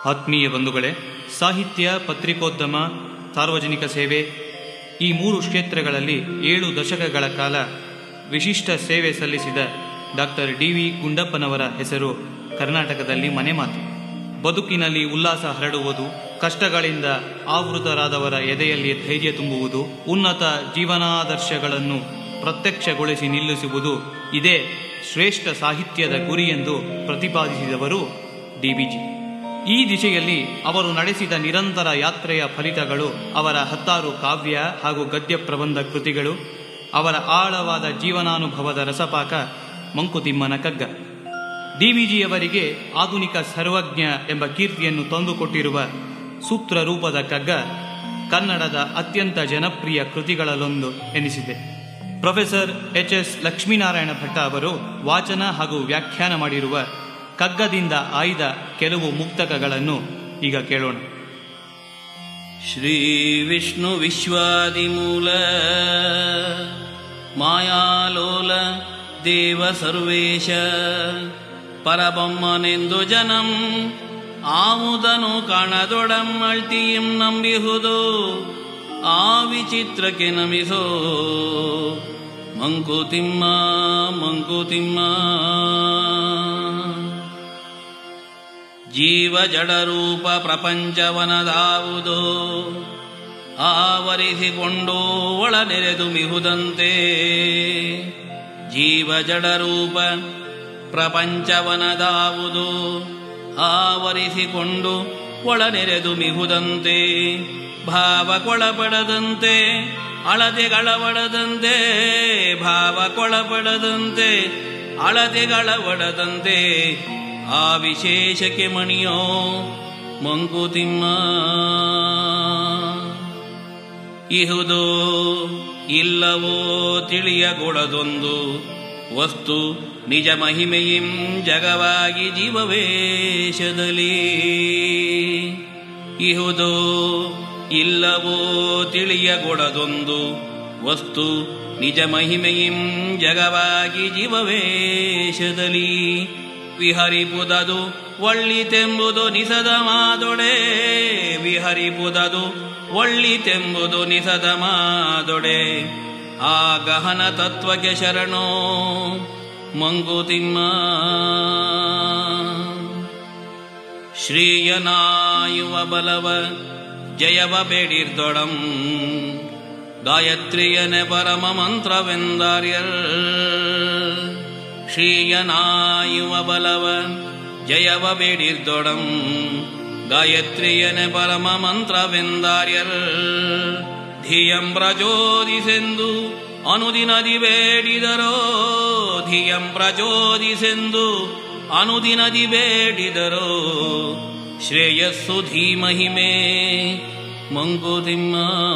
ಆತ್ಮೀಯ ಬಂಧುಗಳೇ ಸಾಹಿತ್ಯ ಪತ್ರಿಕೋದ್ಯಮ ಸಾರ್ವಜನಿಕ ಸೇವೆ ಈ ಮೂರು ಕ್ಷೇತ್ರಗಳಲ್ಲಿ ಏಳು ದಶಕಗಳ ಕಾಲ ವಿಶಿಷ್ಟ ಸೇವೆ ಸಲ್ಲಿಸಿದ ಡಾಕ್ಟರ್ ಡಿ ವಿ ಗುಂಡಪ್ಪನವರ ಹೆಸರು ಕರ್ನಾಟಕದಲ್ಲಿ ಮನೆ ಮಾತು ಬದುಕಿನಲ್ಲಿ ಉಲ್ಲಾಸ ಹರಡುವುದು ಕಷ್ಟಗಳಿಂದ ಆವೃತರಾದವರ ಎದೆಯಲ್ಲಿ ಧೈರ್ಯ ತುಂಬುವುದು ಉನ್ನತ ಜೀವನಾದರ್ಶಗಳನ್ನು ಪ್ರತ್ಯಕ್ಷಗೊಳಿಸಿ ನಿಲ್ಲಿಸುವುದು ಇದೇ ಶ್ರೇಷ್ಠ ಸಾಹಿತ್ಯದ ಗುರಿ ಎಂದು ಪ್ರತಿಪಾದಿಸಿದವರು ಡಿಬಿಜಿ ಈ ದಿಶೆಯಲ್ಲಿ ಅವರು ನಡೆಸಿದ ನಿರಂತರ ಯಾತ್ರೆಯ ಫಲಿತಗಳು ಅವರ ಹತ್ತಾರು ಕಾವ್ಯ ಹಾಗೂ ಗದ್ಯ ಪ್ರಬಂಧ ಕೃತಿಗಳು ಅವರ ಆಳವಾದ ಜೀವನಾನುಭವದ ರಸಪಾಕ ಮಂಕುತಿಮ್ಮನ ಕಗ್ಗ ಡಿವಿಜಿಯವರಿಗೆ ಆಧುನಿಕ ಸರ್ವಜ್ಞ ಎಂಬ ಕೀರ್ತಿಯನ್ನು ತಂದುಕೊಟ್ಟಿರುವ ಸೂತ್ರ ರೂಪದ ಕಗ್ಗ ಕನ್ನಡದ ಅತ್ಯಂತ ಜನಪ್ರಿಯ ಕೃತಿಗಳಲ್ಲೊಂದು ಎನಿಸಿದೆ professor H S Lakshminarayana Bhatta ಅವರು ವಾಚನ ಹಾಗೂ ವ್ಯಾಖ್ಯಾನ ಮಾಡಿರುವ ಕಗ್ಗದಿಂದ ಆಯ್ದ ಕೆಲವು ಮುಕ್ತಕಗಳನ್ನು ಈಗ ಕೇಳೋಣ श्रीविष्णुविश्वादिमूल मायालोल देव सर्वेश ಪರಬೊಮ್ಮನೆಂದು ಜನಂ ಆಮುದನು ಕಾಣದೊಡಂ ಅಳ್ತಿಯಂ ನಂಬಿಹುದು ಆ ವಿಚಿತ್ರಕ್ಕೆ ನಮಿಸೋ ಮಂಕುತಿಮ್ಮ ಮಂಕುತಿಮ್ಮ ಜೀವ ಜಡರೂಪ ಪ್ರಪಂಚವನದಾವುದು ಆವರಿಸಿಕೊಂಡು ಒಳನೆರೆದು ಮಿಹುದಂತೆ ಜೀವ ಜಡರೂಪ ಪ್ರಪಂಚವನದಾವುದು ಆವರಿಸಿಕೊಂಡು ಒಳನೆರೆದು ಮಿಹುದಂತೆ ಭಾವ ಕೊಳಪಡದಂತೆ ಅಳತೆಗಳವಡದಂತೆ ಭಾವ ಕೊಳಪಡದಂತೆ ಅಳತೆಗಳವಡದಂತೆ ಆ ವಿಶೇಷಕ್ಕೆ ಮಣಿಯೋ ಮಂಕುತಿಮ್ಮ ಇಹುದೋ ಇಲ್ಲವೋ ತಿಳಿಯಗೊಡದೊಂದು ವಸ್ತು ನಿಜ ಮಹಿಮೆಯಿಂ ಜಗವಾಗಿ ಜೀವವೇಶದಲ್ಲಿ ಇಹುದೋ ಇಲ್ಲವೋ ತಿಳಿಯಗೊಡದೊಂದು ವಸ್ತು ನಿಜ ಮಹಿಮೆಯಿಂ ಜಗವಾಗಿ ಜೀವವೇಶದಲ್ಲಿ ವಿಹರಿಪುದದು ಒಳ್ಳಿತೆಂಬುದು ನಿಸದ ಮಾದೊಡೆ ವಿಹರಿಪುದದು ಒಳ್ಳಿತೆಂಬುದು ನಿಸದ ಮಾದೊಡೆ ಆ ಗಹನ ತತ್ವಕ್ಕೆ ಶರಣೋ ಮಂಗುತಿಮ್ಮ ಶ್ರೀಯನಾಯುವ ಬಲವ ಜಯವ ಬೇಡಿರ್ದೊಡಂ ಗಾಯತ್ರಿಯನೆ ಪರಮ ಮಂತ್ರವೆಂದಾರ್ಯಲ್ ಶ್ರೀಯನಾಯುವ ಬಲವ ಜಯವ ಬೇಡಿರ್ದೊಡಂ ಗಾಯತ್ರಿಯನೆ ಪರಮ ಮಂತ್ರವೆಂದಾರ್ಯಲ್ ಧಿಯಂ ಪ್ರಚೋದಿಸೆಂದು ಅನುದಿನದಿ ಬೇಡಿದರೋ ಧಿಯಂ ಪ್ರಚೋದಿಸೆಂದು ಅನುದಿನದಿ ಬೇಡಿದರೋ ಶ್ರೇಯಸ್ಸು ಧೀಮಹಿಮೆ ಮಂಕುತಿಮ್ಮ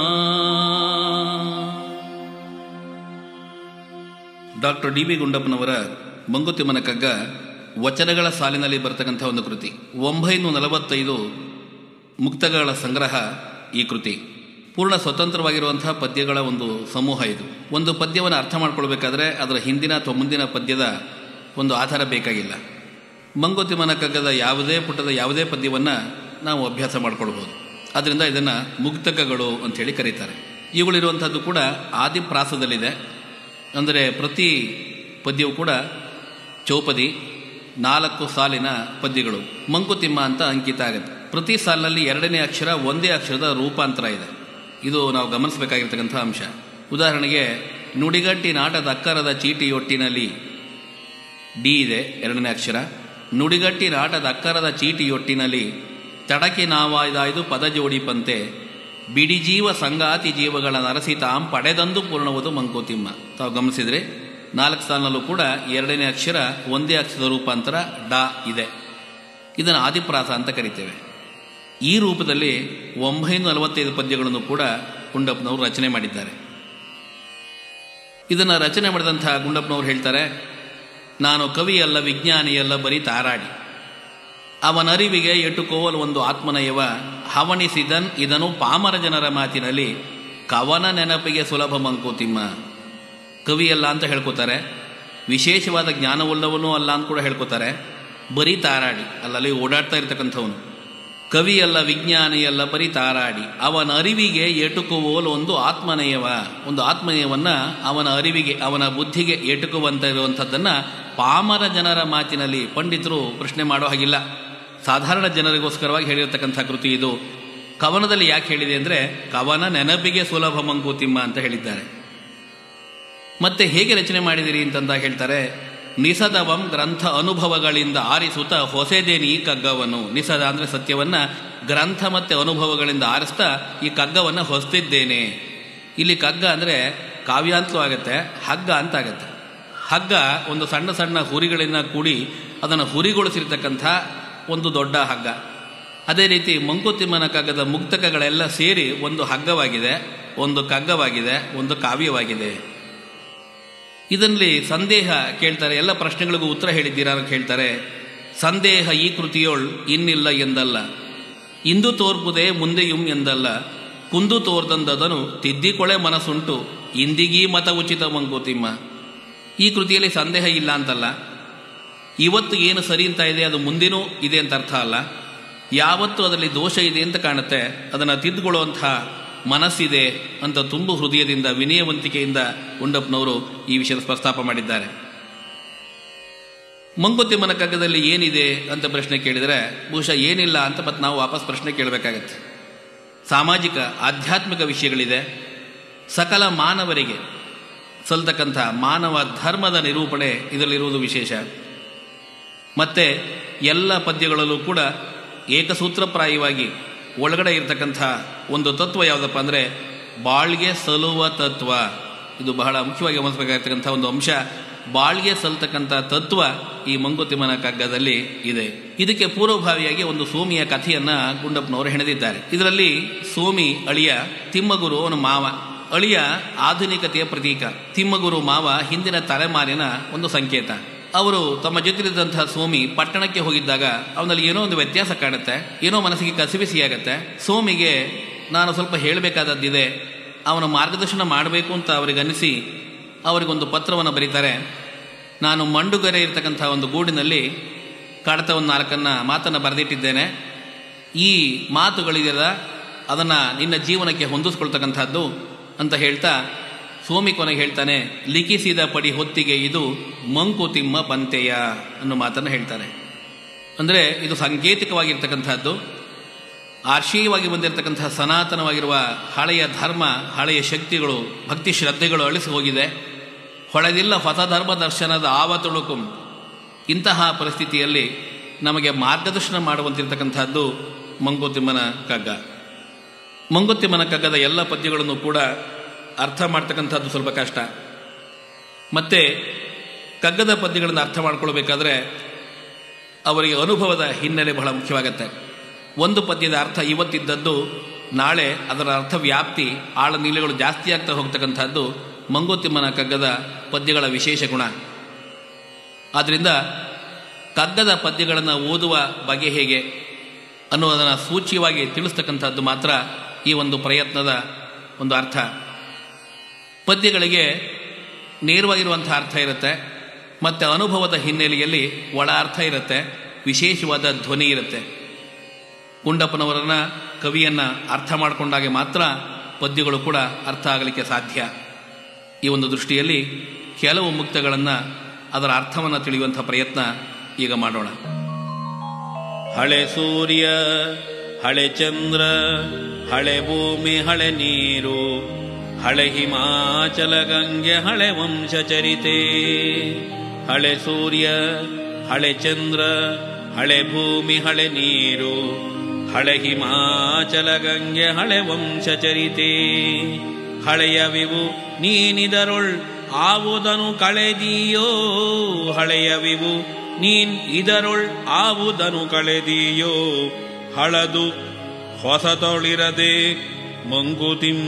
ಡಾಕ್ಟರ್ ಡಿ ಬಿ ಗುಂಡಪ್ಪನವರ ಮಂಗುತಿಮ್ಮನ ಕಗ್ಗ ವಚನಗಳ ಸಾಲಿನಲ್ಲಿ ಬರ್ತಕ್ಕಂಥ ಒಂದು ಕೃತಿ ಒಂಬೈನೂರ ನಲವತ್ತೈದು ಮುಕ್ತಗಳ ಸಂಗ್ರಹ ಈ ಕೃತಿ ಪೂರ್ಣ ಸ್ವತಂತ್ರವಾಗಿರುವಂತಹ ಪದ್ಯಗಳ ಒಂದು ಸಮೂಹ ಇದು ಒಂದು ಪದ್ಯವನ್ನು ಅರ್ಥ ಮಾಡ್ಕೊಳ್ಬೇಕಾದ್ರೆ ಅದರ ಹಿಂದಿನ ಅಥವಾ ಮುಂದಿನ ಪದ್ಯದ ಒಂದು ಆಧಾರ ಬೇಕಾಗಿಲ್ಲ ಮಂಗುತಿಮ್ಮನ ಕಗ್ಗದ ಯಾವುದೇ ಪುಟದ ಯಾವುದೇ ಪದ್ಯವನ್ನು ನಾವು ಅಭ್ಯಾಸ ಮಾಡ್ಕೊಳ್ಬೋದು ಆದ್ದರಿಂದ ಇದನ್ನು ಮುಕ್ತಕಗಳು ಅಂಥೇಳಿ ಕರೀತಾರೆ ಇವುಗಳಿರುವಂಥದ್ದು ಕೂಡ ಆದಿಪ್ರಾಸದಲ್ಲಿದೆ ಅಂದರೆ ಪ್ರತಿ ಪದ್ಯವು ಕೂಡ ಚೌಪದಿ ನಾಲ್ಕು ಸಾಲಿನ ಪದ್ಯಗಳು ಮಂಕುತಿಮ್ಮ ಅಂತ ಅಂಕಿತ ಆಗುತ್ತೆ ಪ್ರತಿ ಸಾಲಿನಲ್ಲಿ ಎರಡನೇ ಅಕ್ಷರ ಒಂದೇ ಅಕ್ಷರದ ರೂಪಾಂತರ ಇದೆ ಇದು ನಾವು ಗಮನಿಸಬೇಕಾಗಿರ್ತಕ್ಕಂಥ ಅಂಶ ಉದಾಹರಣೆಗೆ ನುಡಿಗಟ್ಟಿ ನಾಟದ ಅಕ್ಕರದ ಚೀಟಿಯೊಟ್ಟಿನಲ್ಲಿ ಡಿ ಇದೆ ಎರಡನೇ ಅಕ್ಷರ ನುಡಿಗಟ್ಟಿ ನಾಟದ ಅಕ್ಕರದ ಚೀಟಿಯೊಟ್ಟಿನಲ್ಲಿ ತಡಕೆ ನಾವಾಯ್ದಾಯ್ದು ಪದ ಜೋಡಿಪಂತೆ ಬಿಡಿ ಜೀವ ಸಂಗಾತಿ ಜೀವಗಳ ನರಸಿತಾಂ ಪಡೆದಂದು ಪೂರ್ಣವುದು ಮಂಕುತಿಮ್ಮ ತಾವು ಗಮನಿಸಿದ್ರೆ ನಾಲ್ಕು ಸಾಲಿನಲ್ಲೂ ಕೂಡ ಎರಡನೇ ಅಕ್ಷರ ಒಂದೇ ಅಕ್ಷರದ ರೂಪಾಂತರ ಡಾ ಇದೆ ಇದನ್ನು ಆದಿಪ್ರಾಸ ಅಂತ ಕರಿತೇವೆ ಈ ರೂಪದಲ್ಲಿ ಒಂಬೈನೂರ ನಲವತ್ತೈದು ಪದ್ಯಗಳನ್ನು ಕೂಡ ಗುಂಡಪ್ಪನವರು ರಚನೆ ಮಾಡಿದ್ದಾರೆ ಇದನ್ನು ರಚನೆ ಮಾಡಿದಂತಹ ಗುಂಡಪ್ಪನವರು ಹೇಳ್ತಾರೆ ನಾನು ಕವಿಯಲ್ಲ ವಿಜ್ಞಾನಿಯಲ್ಲ ಬರೀ ತಾರಾಡಿ ಅವನರಿವಿಗೆ ಎಟುಕೋವಲು ಒಂದು ಆತ್ಮನಯವ ಹವಣಿಸಿದನ್ ಇದನ್ನು ಪಾಮರ ಜನರ ಮಾತಿನಲ್ಲಿ ಕವನ ನೆನಪಿಗೆ ಸುಲಭ ಮಂಕುತಿಮ್ಮ ಕವಿಯಲ್ಲ ಅಂತ ಹೇಳ್ಕೊತಾರೆ ವಿಶೇಷವಾದ ಜ್ಞಾನವುಳ್ಳವನೂ ಅಲ್ಲ ಅಂತ ಕೂಡ ಹೇಳ್ಕೊತಾರೆ ಬರೀ ತಾರಾಡಿ ಅಲ್ಲಲ್ಲಿ ಓಡಾಡ್ತಾ ಇರ್ತಕ್ಕಂಥವನು ಕವಿಯಲ್ಲ ವಿಜ್ಞಾನಿಯಲ್ಲ ಬರೀ ತಾರಾಡಿ ಅವನ ಅರಿವಿಗೆ ಎಟುಕುವೋಲು ಒಂದು ಆತ್ಮನಯವ ಒಂದು ಆತ್ಮನಯವನ್ನ ಅವನ ಅರಿವಿಗೆ ಅವನ ಬುದ್ಧಿಗೆ ಎಟುಕುವಂತ ಇರುವಂಥದ್ದನ್ನ ಪಾಮರ ಜನರ ಮಾತಿನಲ್ಲಿ ಪಂಡಿತರು ಪ್ರಶ್ನೆ ಮಾಡೋ ಹಾಗಿಲ್ಲ ಸಾಧಾರಣ ಜನರಿಗೋಸ್ಕರವಾಗಿ ಹೇಳಿರ್ತಕ್ಕಂಥ ಕೃತಿ ಇದು ಕವನದಲ್ಲಿ ಯಾಕೆ ಹೇಳಿದೆ ಅಂದರೆ ಕವನ ನೆನಪಿಗೆ ಸುಲಭ ಮಂಕುತಿಮ್ಮ ಅಂತ ಹೇಳಿದ್ದಾರೆ ಮತ್ತೆ ಹೇಗೆ ರಚನೆ ಮಾಡಿದಿರಿ ಅಂತಂದ ಹೇಳ್ತಾರೆ ನಿಸದವಂ ಗ್ರಂಥ ಅನುಭವಗಳಿಂದ ಆರಿಸುತ್ತ ಹೊಸದೇನಿ ಈ ಕಗ್ಗವನ್ನು ನಿಸದ ಅಂದರೆ ಸತ್ಯವನ್ನ ಗ್ರಂಥ ಮತ್ತೆ ಅನುಭವಗಳಿಂದ ಆರಿಸ್ತಾ ಈ ಕಗ್ಗವನ್ನು ಹೊಸ್ತಿದ್ದೇನೆ ಇಲ್ಲಿ ಕಗ್ಗ ಅಂದರೆ ಕಾವ್ಯಾಂತಲೂ ಆಗತ್ತೆ ಹಗ್ಗ ಅಂತ ಆಗತ್ತೆ ಹಗ್ಗ ಒಂದು ಸಣ್ಣ ಸಣ್ಣ ಹುರಿಗಳಿಂದ ಕೂಡಿ ಅದನ್ನು ಹುರಿಗೊಳಿಸಿರ್ತಕ್ಕಂಥ ಒಂದು ದೊಡ್ಡ ಹಗ್ಗ ಅದೇ ರೀತಿ ಮಂಕುತಿಮ್ಮನ ಕಗ್ಗದ ಮುಕ್ತಕಗಳೆಲ್ಲ ಸೇರಿ ಒಂದು ಹಗ್ಗವಾಗಿದೆ ಒಂದು ಕಗ್ಗವಾಗಿದೆ ಒಂದು ಕಾವ್ಯವಾಗಿದೆ ಇದರಲ್ಲಿ ಸಂದೇಹ ಕೇಳ್ತಾರೆ ಎಲ್ಲ ಪ್ರಶ್ನೆಗಳಿಗೂ ಉತ್ತರ ಹೇಳಿದ್ದೀರಾ ಅಂತ ಕೇಳ್ತಾರೆ ಸಂದೇಹ ಈ ಕೃತಿಯೋಳ್ ಇನ್ನಿಲ್ಲ ಎಂದಲ್ಲ ಇಂದು ತೋರ್ಪುದೇ ಮುಂದೆಯುಂ ಎಂದಲ್ಲ ಕುಂದು ತೋರ್ದಂದದನು ತಿದ್ದಿಕೊಳೆ ಮನಸ್ಸುಂಟು ಇಂದಿಗೀ ಮತ ಉಚಿತ ಮಂಕುತಿಮ್ಮ ಈ ಕೃತಿಯಲ್ಲಿ ಸಂದೇಹ ಇಲ್ಲ ಅಂತಲ್ಲ ಇವತ್ತು ಏನು ಸರಿ ಅಂತ ಇದೆ ಅದು ಮುಂದಿನೂ ಇದೆ ಅಂತ ಅರ್ಥ ಅಲ್ಲ ಯಾವತ್ತು ಅದರಲ್ಲಿ ದೋಷ ಇದೆ ಅಂತ ಕಾಣುತ್ತೆ ಅದನ್ನು ತಿದ್ದುಕೊಳ್ಳುವಂಥ ಮನಸ್ಸಿದೆ ಅಂತ ತುಂಬು ಹೃದಯದಿಂದ ವಿನಯವಂತಿಕೆಯಿಂದ ಗುಂಡಪ್ಪನವರು ಈ ವಿಷಯದ ಪ್ರಸ್ತಾಪ ಮಾಡಿದ್ದಾರೆ ಮಂಕುತಿಮ್ಮನ ಕಗ್ಗದಲ್ಲಿ ಏನಿದೆ ಅಂತ ಪ್ರಶ್ನೆ ಕೇಳಿದರೆ ಬಹುಶಃ ಏನಿಲ್ಲ ಅಂತ ಮತ್ತೆ ನಾವು ವಾಪಸ್ ಪ್ರಶ್ನೆ ಕೇಳಬೇಕಾಗತ್ತೆ ಸಾಮಾಜಿಕ ಆಧ್ಯಾತ್ಮಿಕ ವಿಷಯಗಳಿದೆ ಸಕಲ ಮಾನವರಿಗೆ ಸಲ್ತಕ್ಕಂಥ ಮಾನವ ಧರ್ಮದ ನಿರೂಪಣೆ ಇದರಲ್ಲಿರುವುದು ವಿಶೇಷ ಮತ್ತೆ ಎಲ್ಲ ಪದ್ಯಗಳಲ್ಲೂ ಕೂಡ ಏಕಸೂತ್ರಪ್ರಾಯವಾಗಿ ಒಳಗಡೆ ಇರತಕ್ಕಂಥ ಒಂದು ತತ್ವ ಯಾವುದಪ್ಪ ಅಂದರೆ ಬಾಳ್ಗೆ ಸಲುವ ತತ್ವ ಇದು ಬಹಳ ಮುಖ್ಯವಾಗಿ ಗಮನಿಸಬೇಕಾಗಿರ್ತಕ್ಕಂಥ ಒಂದು ಅಂಶ ಬಾಳ್ಗೆ ಸಲ್ತಕ್ಕಂಥ ತತ್ವ ಈ ಮಂಕುತಿಮ್ಮನ ಕಗ್ಗದಲ್ಲಿ ಇದೆ ಇದಕ್ಕೆ ಪೂರ್ವಭಾವಿಯಾಗಿ ಒಂದು ಸೋಮಿಯ ಕಥೆಯನ್ನ ಗುಂಡಪ್ಪನವರು ಹೆಣೆದಿದ್ದಾರೆ ಇದರಲ್ಲಿ ಸೋಮಿ ಅಳಿಯ ತಿಮ್ಮಗುರು ಅವನ ಮಾವ ಅಳಿಯ ಆಧುನಿಕತೆಯ ಪ್ರತೀಕ ತಿಮ್ಮಗುರು ಮಾವ ಹಿಂದಿನ ತಲೆಮಾರಿನ ಒಂದು ಸಂಕೇತ ಅವರು ತಮ್ಮ ಜೊತೆಲಿದ್ದಂತಹ ಸೋಮಿ ಪಟ್ಟಣಕ್ಕೆ ಹೋಗಿದ್ದಾಗ ಅವನಲ್ಲಿ ಏನೋ ಒಂದು ವ್ಯತ್ಯಾಸ ಕಾಣುತ್ತೆ ಏನೋ ಮನಸ್ಸಿಗೆ ಕಸಿಬಿಸಿಯಾಗತ್ತೆ ಸೋಮಿಗೆ ನಾನು ಸ್ವಲ್ಪ ಹೇಳಬೇಕಾದದ್ದಿದೆ ಅವನ ಮಾರ್ಗದರ್ಶನ ಮಾಡಬೇಕು ಅಂತ ಅವರಿಗೆ ಅನಿಸಿ ಅವರಿಗೊಂದು ಪತ್ರವನ್ನು ಬರೀತಾರೆ ನಾನು ಮಂಡುಗರೆ ಇರತಕ್ಕಂಥ ಒಂದು ಗೂಡಿನಲ್ಲಿ ಕಡತ ಒಂದು ನಾಲ್ಕನ್ನ ಮಾತನ್ನು ಬರೆದಿಟ್ಟಿದ್ದೇನೆ ಈ ಮಾತುಗಳಿದೆಯಲ್ಲ ಅದನ್ನು ನಿನ್ನ ಜೀವನಕ್ಕೆ ಹೊಂದಿಸ್ಕೊಳ್ತಕ್ಕಂಥದ್ದು ಅಂತ ಹೇಳ್ತಾ ಸೋಮಿ ಕೊನೆಗೆ ಹೇಳ್ತಾನೆ ಲಿಖಿಸಿದ ಪಡಿ ಹೊತ್ತಿಗೆ ಇದು ಮಂಕುತಿಮ್ಮ ಪಂತೆಯ ಅನ್ನೋ ಮಾತನ್ನು ಹೇಳ್ತಾರೆ ಅಂದರೆ ಇದು ಸಾಂಕೇತಿಕವಾಗಿರ್ತಕ್ಕಂಥದ್ದು ಆರ್ಷೀಯವಾಗಿ ಬಂದಿರತಕ್ಕಂಥ ಸನಾತನವಾಗಿರುವ ಹಳೆಯ ಧರ್ಮ ಹಳೆಯ ಶಕ್ತಿಗಳು ಭಕ್ತಿ ಶ್ರದ್ಧೆಗಳು ಅಳಿಸಿ ಹೋಗಿದೆ ಹೊಳೆದಿಲ್ಲ ಹೊಸ ಧರ್ಮ ದರ್ಶನದ ಆವತುಳುಕು ಇಂತಹ ಪರಿಸ್ಥಿತಿಯಲ್ಲಿ ನಮಗೆ ಮಾರ್ಗದರ್ಶನ ಮಾಡುವಂತಿರ್ತಕ್ಕಂಥದ್ದು ಮಂಕುತಿಮ್ಮನ ಕಗ್ಗ ಮಂಕುತಿಮ್ಮನ ಕಗ್ಗದ ಎಲ್ಲ ಪದ್ಯಗಳನ್ನು ಕೂಡ ಅರ್ಥ ಮಾಡ್ತಕ್ಕಂಥದ್ದು ಸ್ವಲ್ಪ ಕಷ್ಟ ಮತ್ತೆ ಕಗ್ಗದ ಪದ್ಯಗಳನ್ನು ಅರ್ಥ ಮಾಡ್ಕೊಳ್ಬೇಕಾದ್ರೆ ಅವರಿಗೆ ಅನುಭವದ ಹಿನ್ನೆಲೆ ಬಹಳ ಮುಖ್ಯವಾಗತ್ತೆ ಒಂದು ಪದ್ಯದ ಅರ್ಥ ಇವತ್ತಿದ್ದದ್ದು ನಾಳೆ ಅದರ ಅರ್ಥ ವ್ಯಾಪ್ತಿ ಆಳ ನೀಲೆಗಳು ಜಾಸ್ತಿ ಆಗ್ತಾ ಹೋಗ್ತಕ್ಕಂಥದ್ದು ಮಂಗೋತಿಮ್ಮನ ಕಗ್ಗದ ಪದ್ಯಗಳ ವಿಶೇಷ ಗುಣ ಆದ್ದರಿಂದ ಕಗ್ಗದ ಪದ್ಯಗಳನ್ನು ಓದುವ ಬಗೆ ಹೇಗೆ ಅನ್ನೋದನ್ನು ಸೂಚ್ಯವಾಗಿ ತಿಳಿಸ್ತಕ್ಕಂಥದ್ದು ಮಾತ್ರ ಈ ಒಂದು ಪ್ರಯತ್ನದ ಒಂದು ಅರ್ಥ ಪದ್ಯಗಳಿಗೆ ನೇರವಾಗಿರುವಂಥ ಅರ್ಥ ಇರುತ್ತೆ ಮತ್ತು ಅನುಭವದ ಹಿನ್ನೆಲೆಯಲ್ಲಿ ಒಳ ಅರ್ಥ ಇರುತ್ತೆ ವಿಶೇಷವಾದ ಧ್ವನಿ ಇರುತ್ತೆ ಗುಂಡಪ್ಪನವರನ್ನ ಕವಿಯನ್ನ ಅರ್ಥ ಮಾಡಿಕೊಂಡಾಗೆ ಮಾತ್ರ ಪದ್ಯಗಳು ಕೂಡ ಅರ್ಥ ಆಗಲಿಕ್ಕೆ ಸಾಧ್ಯ ಈ ಒಂದು ದೃಷ್ಟಿಯಲ್ಲಿ ಕೆಲವು ಮುಕ್ತಗಳನ್ನು ಅದರ ಅರ್ಥವನ್ನು ತಿಳಿಯುವಂಥ ಪ್ರಯತ್ನ ಈಗ ಮಾಡೋಣ ಹಳೆ ಸೂರ್ಯ ಹಳೆ ಚಂದ್ರ ಹಳೆ ಭೂಮಿ ಹಳೆ ನೀರು ಹಳೆ ಹಿಮಾಚಲ ಗಂಗೆ ಹಳೆ ವಂಶ ಚರಿತೆ ಹಳೆ ಸೂರ್ಯ ಹಳೆ ಚಂದ್ರ ಹಳೆ ಭೂಮಿ ಹಳೆ ನೀರು ಹಳೆ ಹಿಮಾಚಲ ಗಂಗೆ ಹಳೆ ವಂಶ ಚರಿತೆ ಹಳೆಯವಿವು ನೀನಿದರೊಳ್ ಆವುದನು ಕಳೆದಿಯೋ ಹಳೆಯವಿವು ನೀನ್ ಇದರೊಳ್ ಆವುದನು ಕಳೆದಿಯೋ ಹಳದು ಹೊಸತೊಳಿರದೆ ಮಂಕುತಿಮ್ಮ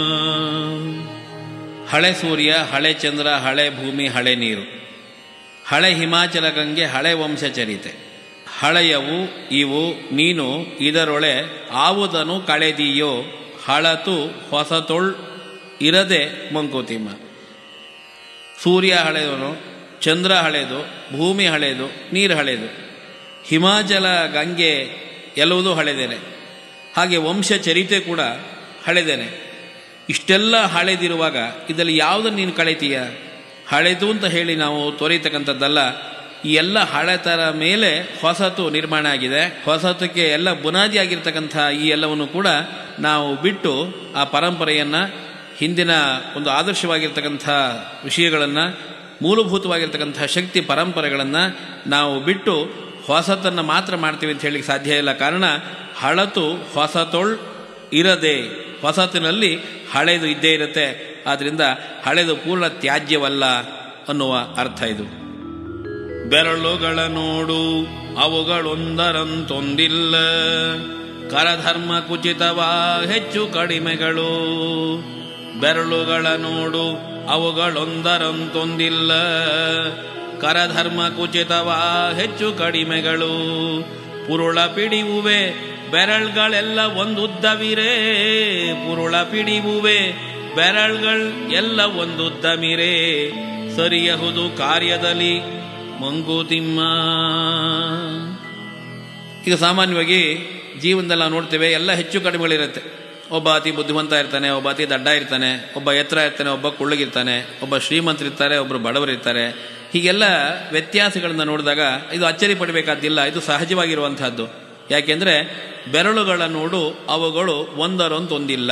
ಹಳೆ ಸೂರ್ಯ ಹಳೆ ಚಂದ್ರ ಹಳೆ ಭೂಮಿ ಹಳೆ ನೀರು ಹಳೆ ಹಿಮಾಚಲ ಗಂಗೆ ಹಳೆ ವಂಶ ಚರಿತೆ ಹಳೆಯವು ಇವು ನೀನು ಇದರೊಳೆ ಆವುದನು ಕಳೆದಿಯೋ ಹಳತು ಹೊಸತೊಳ್ ಇರದೆ ಮಂಕುತಿಮ್ಮ ಸೂರ್ಯ ಹಳೆಯವನು ಚಂದ್ರ ಹಳೆದು ಭೂಮಿ ಹಳೆದು ನೀರು ಹಳೆದು ಹಿಮಾಚಲ ಗಂಗೆ ಎಲ್ಲವುದೂ ಹಳೆದೇನೆ ಹಾಗೆ ವಂಶ ಚರಿತೆ ಕೂಡ ಹಳೆದೇನೆ ಇಷ್ಟೆಲ್ಲ ಹಳೆದಿರುವಾಗ ಇದರಲ್ಲಿ ಯಾವುದನ್ನು ನೀನು ಕಳೆತೀಯ ಹಳೆದು ಅಂತ ಹೇಳಿ ನಾವು ತೊರೆಯತಕ್ಕಂಥದ್ದಲ್ಲ ಈ ಎಲ್ಲ ಹಳೆತರ ಮೇಲೆ ಹೊಸತು ನಿರ್ಮಾಣ ಆಗಿದೆ ಹೊಸತಕ್ಕೆ ಎಲ್ಲ ಬುನಾದಿ ಆಗಿರ್ತಕ್ಕಂಥ ಈ ಎಲ್ಲವನ್ನು ಕೂಡ ನಾವು ಬಿಟ್ಟು ಆ ಪರಂಪರೆಯನ್ನು ಹಿಂದಿನ ಒಂದು ಆದರ್ಶವಾಗಿರ್ತಕ್ಕಂಥ ವಿಷಯಗಳನ್ನು ಮೂಲಭೂತವಾಗಿರ್ತಕ್ಕಂಥ ಶಕ್ತಿ ಪರಂಪರೆಗಳನ್ನು ನಾವು ಬಿಟ್ಟು ಹೊಸತನ್ನು ಮಾತ್ರ ಮಾಡ್ತೀವಿ ಅಂತ ಹೇಳಲಿಕ್ಕೆ ಸಾಧ್ಯ ಇಲ್ಲ ಕಾರಣ ಹಳತು ಹೊಸತೊಳ್ ಇರದೆ ಹೊಸತಿನಲ್ಲಿ ಹಳೆದು ಇದ್ದೇ ಇರುತ್ತೆ ಆದ್ದರಿಂದ ಹಳೆದು ಪೂರ್ಣ ತ್ಯಾಜ್ಯವಲ್ಲ ಅನ್ನುವ ಅರ್ಥ ಇದು ಬೆರಳುಗಳ ನೋಡು ಅವುಗಳೊಂದರಂತೊಂದಿಲ್ಲ ಕರಧರ್ಮ ಕುಚಿತವಾ ಹೆಚ್ಚು ಕಡಿಮೆಗಳು ಬೆರಳುಗಳ ನೋಡು ಅವುಗಳೊಂದರಂತೊಂದಿಲ್ಲ ಕರಧರ್ಮ ಕುಚಿತವಾ ಹೆಚ್ಚು ಕಡಿಮೆಗಳು ಪುರುಳ ಪಿಡಿಯುವೆ ಬೆರಳ್ಗಳೆಲ್ಲ ಒಂದುದ್ದವಿರೇ ಪುರುಳ ಪಿಡಿಯುವೆ ಬೆರಳ್ಗಳ್ ಎಲ್ಲ ಒಂದುದ್ದಮಿರೇ ಸರಿಯಹುದು ಕಾರ್ಯದಲ್ಲಿ ಮಂಕುತಿಮ್ಮ ಈಗ ಸಾಮಾನ್ಯವಾಗಿ ಜೀವನದಲ್ಲಿ ನಾವು ನೋಡ್ತೇವೆ ಎಲ್ಲ ಹೆಚ್ಚು ಕಡಿಮೆಗಳಿರುತ್ತೆ ಒಬ್ಬ ಅತಿ ಬುದ್ಧಿವಂತ ಇರ್ತಾನೆ ಒಬ್ಬ ಅತಿ ದಡ್ಡ ಇರ್ತಾನೆ ಒಬ್ಬ ಎತ್ತರ ಇರ್ತಾನೆ ಒಬ್ಬ ಕುಳ್ಳಗಿರ್ತಾನೆ ಒಬ್ಬ ಶ್ರೀಮಂತರಿರ್ತಾರೆ ಒಬ್ಬರು ಬಡವರಿರ್ತಾರೆ ಹೀಗೆಲ್ಲ ವ್ಯತ್ಯಾಸಗಳನ್ನ ನೋಡಿದಾಗ ಇದು ಅಚ್ಚರಿ ಪಡಬೇಕಾದ್ದಿಲ್ಲ ಇದು ಸಹಜವಾಗಿರುವಂತಹದ್ದು ಯಾಕೆಂದ್ರೆ ಬೆರಳುಗಳ ನೋಡು ಅವುಗಳು ಒಂದರೊಂದೊಂದಿಲ್ಲ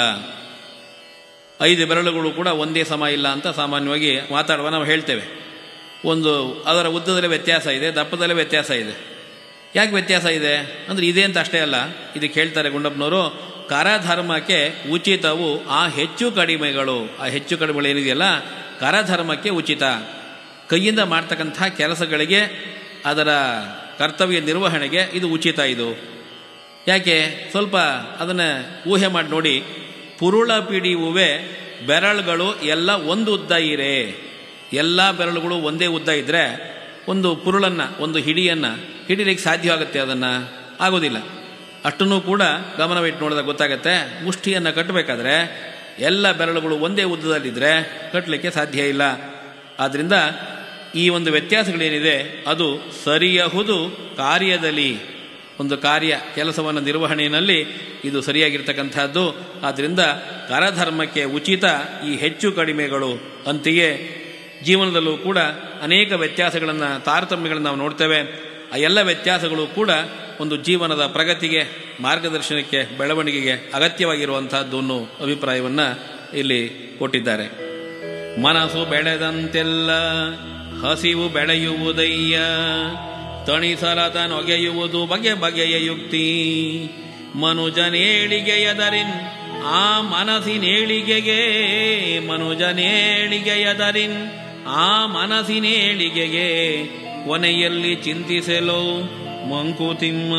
ಐದು ಬೆರಳುಗಳು ಕೂಡ ಒಂದೇ ಸಮ ಇಲ್ಲ ಅಂತ ಸಾಮಾನ್ಯವಾಗಿ ಮಾತಾಡುವ ನಾವು ಹೇಳ್ತೇವೆ ಒಂದು ಅದರ ಉದ್ದದಲ್ಲಿ ವ್ಯತ್ಯಾಸ ಇದೆ ದಪ್ಪದಲ್ಲಿ ವ್ಯತ್ಯಾಸ ಇದೆ ಯಾಕೆ ವ್ಯತ್ಯಾಸ ಇದೆ ಅಂದರೆ ಇದೆ ಅಂತ ಅಷ್ಟೇ ಅಲ್ಲ ಇದಕ್ಕೆ ಹೇಳ್ತಾರೆ ಗುಂಡಪ್ಪನವರು ಕರಧರ್ಮಕ್ಕೆ ಉಚಿತವು ಆ ಹೆಚ್ಚು ಕಡಿಮೆಗಳು ಆ ಹೆಚ್ಚು ಕಡಿಮೆಗಳು ಏನಿದೆಯಲ್ಲ ಕರಧರ್ಮಕ್ಕೆ ಉಚಿತ ಕೈಯಿಂದ ಮಾಡ್ತಕ್ಕಂಥ ಕೆಲಸಗಳಿಗೆ ಅದರ ಕರ್ತವ್ಯ ನಿರ್ವಹಣೆಗೆ ಇದು ಉಚಿತ ಇದು ಯಾಕೆ ಸ್ವಲ್ಪ ಅದನ್ನು ಊಹೆ ಮಾಡಿ ನೋಡಿ ಪುರುಳ ಪಿಡಿಯುವೆ ಬೆರಳುಗಳು ಎಲ್ಲ ಒಂದು ಉದ್ದ ಇರೆ ಎಲ್ಲ ಬೆರಳುಗಳು ಒಂದೇ ಉದ್ದ ಇದ್ದರೆ ಒಂದು ಪುರುಳನ್ನು ಒಂದು ಹಿಡಿಯನ್ನು ಹಿಡಿಲಿಕ್ಕೆ ಸಾಧ್ಯವಾಗುತ್ತೆ ಅದನ್ನು ಆಗೋದಿಲ್ಲ ಅಷ್ಟನ್ನು ಕೂಡ ಗಮನವಿಟ್ಟು ನೋಡಿದಾಗ ಗೊತ್ತಾಗುತ್ತೆ ಮುಷ್ಟಿಯನ್ನು ಕಟ್ಟಬೇಕಾದ್ರೆ ಎಲ್ಲ ಬೆರಳುಗಳು ಒಂದೇ ಉದ್ದದಲ್ಲಿದ್ದರೆ ಕಟ್ಟಲಿಕ್ಕೆ ಸಾಧ್ಯ ಇಲ್ಲ ಆದ್ದರಿಂದ ಈ ಒಂದು ವ್ಯತ್ಯಾಸಗಳೇನಿದೆ ಅದು ಸರಿಯಹುದು ಕಾರ್ಯದಲ್ಲಿ ಒಂದು ಕಾರ್ಯ ಕೆಲಸವನ್ನು ನಿರ್ವಹಣೆಯಲ್ಲಿ ಇದು ಸರಿಯಾಗಿರ್ತಕ್ಕಂಥದ್ದು ಆದ್ದರಿಂದ ಕರಧರ್ಮಕ್ಕೆ ಉಚಿತ ಈ ಹೆಚ್ಚು ಕಡಿಮೆಗಳು ಅಂತೆಯೇ ಜೀವನದಲ್ಲೂ ಕೂಡ ಅನೇಕ ವ್ಯತ್ಯಾಸಗಳನ್ನು ತಾರತಮ್ಯಗಳನ್ನು ನಾವು ನೋಡ್ತೇವೆ ಆ ಎಲ್ಲ ವ್ಯತ್ಯಾಸಗಳು ಕೂಡ ಒಂದು ಜೀವನದ ಪ್ರಗತಿಗೆ ಮಾರ್ಗದರ್ಶನಕ್ಕೆ ಬೆಳವಣಿಗೆಗೆ ಅಗತ್ಯವಾಗಿರುವಂತಹದ್ದು ಅನ್ನೋ ಅಭಿಪ್ರಾಯವನ್ನು ಇಲ್ಲಿ ಕೊಟ್ಟಿದ್ದಾರೆ ಮನಸ್ಸು ಬೆಳೆದಂತೆಲ್ಲ ಹಸಿವು ಬೆಳೆಯುವುದಯ್ಯ ತಣಿಸಲದ ನೊಗೆಯುವುದು ಬಗೆ ಬಗೆಯ ಯುಕ್ತಿ ಮನುಜನೇಳಿಗೆಯದರಿನ್ ಆ ಮನಸ್ಸಿನೇಳಿಗೆಗೆ ಮನುಜನೇಳಿಗೆಯದರಿನ್ ಆ ಮನಸ್ಸಿನೇಳಿಗೆಗೆ ಕೊನೆಯಲ್ಲಿ ಚಿಂತಿಸಲು ಮಂಕುತಿಮ್ಮ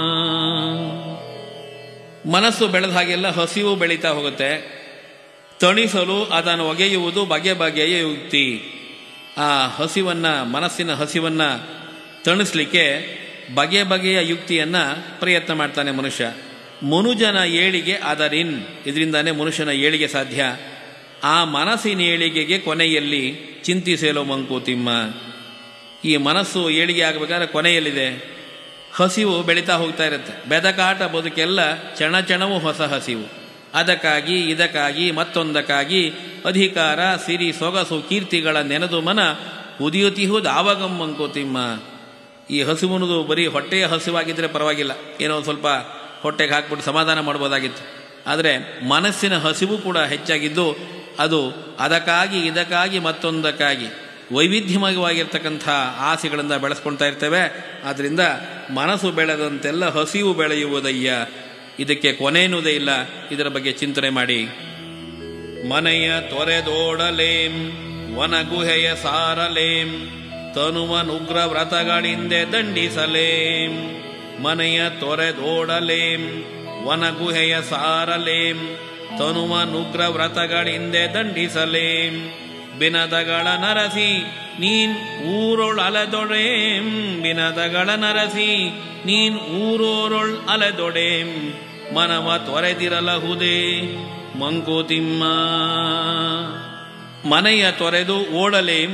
ಮನಸ್ಸು ಬೆಳೆದ ಹಾಗೆಲ್ಲ ಹಸಿವು ಬೆಳೀತಾ ಹೋಗುತ್ತೆ ತಣಿಸಲು ಅದನ್ನು ಒಗೆಯುವುದು ಬಗೆ ಬಗೆಯ ಯುಕ್ತಿ ಆ ಹಸಿವನ್ನ ಮನಸ್ಸಿನ ಹಸಿವನ್ನ ತಣಿಸ್ಲಿಕ್ಕೆ ಬಗೆ ಬಗೆಯ ಯುಕ್ತಿಯನ್ನ ಪ್ರಯತ್ನ ಮಾಡ್ತಾನೆ ಮನುಷ್ಯ ಮನುಜನ ಏಳಿಗೆ ಅದರಿನ್ ಇದರಿಂದಾನೇ ಮನುಷ್ಯನ ಏಳಿಗೆ ಸಾಧ್ಯ ಆ ಮನಸ್ಸಿನ ಏಳಿಗೆಗೆ ಕೊನೆಯಲ್ಲಿ ಚಿಂತಿಸಲು ಮಂಕುತಿಮ್ಮ ಈ ಮನಸ್ಸು ಏಳಿಗೆ ಆಗಬೇಕಾದ್ರೆ ಕೊನೆಯಲ್ಲಿದೆ ಹಸಿವು ಬೆಳೀತಾ ಹೋಗ್ತಾ ಇರುತ್ತೆ ಬೆದಕಾಟ ಬದುಕೆಲ್ಲ ಚಣ ಚಣವು ಹೊಸ ಹಸಿವು ಅದಕ್ಕಾಗಿ ಇದಕ್ಕಾಗಿ ಮತ್ತೊಂದಕ್ಕಾಗಿ ಅಧಿಕಾರ ಸಿರಿ ಸೊಗಸು ಕೀರ್ತಿಗಳ ನೆನೆದು ಮನ ಉದಿಯುತಿಹುದು ಆವಾಗಂ ಮಂಕೋತಿಮ್ಮ ಈ ಹಸಿವು ಅನ್ನೋದು ಬರೀ ಹೊಟ್ಟೆಯ ಹಸಿವಾಗಿದ್ದರೆ ಪರವಾಗಿಲ್ಲ ಏನೋ ಒಂದು ಸ್ವಲ್ಪ ಹೊಟ್ಟೆಗೆ ಹಾಕ್ಬಿಟ್ಟು ಸಮಾಧಾನ ಮಾಡ್ಬೋದಾಗಿತ್ತು ಆದರೆ ಮನಸ್ಸಿನ ಹಸಿವು ಕೂಡ ಹೆಚ್ಚಾಗಿದ್ದು ಅದು ಅದಕ್ಕಾಗಿ ಇದಕ್ಕಾಗಿ ಮತ್ತೊಂದಕ್ಕಾಗಿ ವೈವಿಧ್ಯಮಯವಾಗಿರ್ತಕ್ಕಂಥ ಆಸೆಗಳಿಂದ ಬೆಳೆಸ್ಕೊಳ್ತಾ ಇರ್ತೇವೆ ಆದ್ದರಿಂದ ಮನಸ್ಸು ಬೆಳೆದಂತೆಲ್ಲ ಹಸಿವು ಬೆಳೆಯುವುದಯ್ಯ ಇದಕ್ಕೆ ಕೊನೆ ಎನ್ನುವುದೇ ಇಲ್ಲ ಇದರ ಬಗ್ಗೆ ಚಿಂತನೆ ಮಾಡಿ ಮನೆಯ ತೊರೆದೋಡಲೇಂ ವನಗುಹೆಯ ಸಾರಲೇಂ ತನುವನುಗ್ರ ವ್ರತಗಳಿಂದೆ ದಂಡಿಸಲೇಂ ಮನೆಯ ತೊರೆದೋಡಲೇಂ ವನಗುಹೆಯ ಸಾರಲೇಂ ತನುವನುಗ್ರ ವ್ರತಗಳಿಂದೆ ದಂಡಿಸಲೇಂ ಬಿನದಗಳ ನರಸಿ ನೀನ್ ಊರೊಳ್ ಅಲೆದೊಡೇಂ ಬಿನದಗಳ ನರಸಿ ನೀನ್ ಊರೋರೊಳ್ ಅಲೆದೊಡೇಂ ಮನವ ತೊರೆದಿರಲಹುದೇ ಮಂಕುತಿಮ್ಮ ಮನೆಯ ತೊರೆದು ಓಡಲೇಂ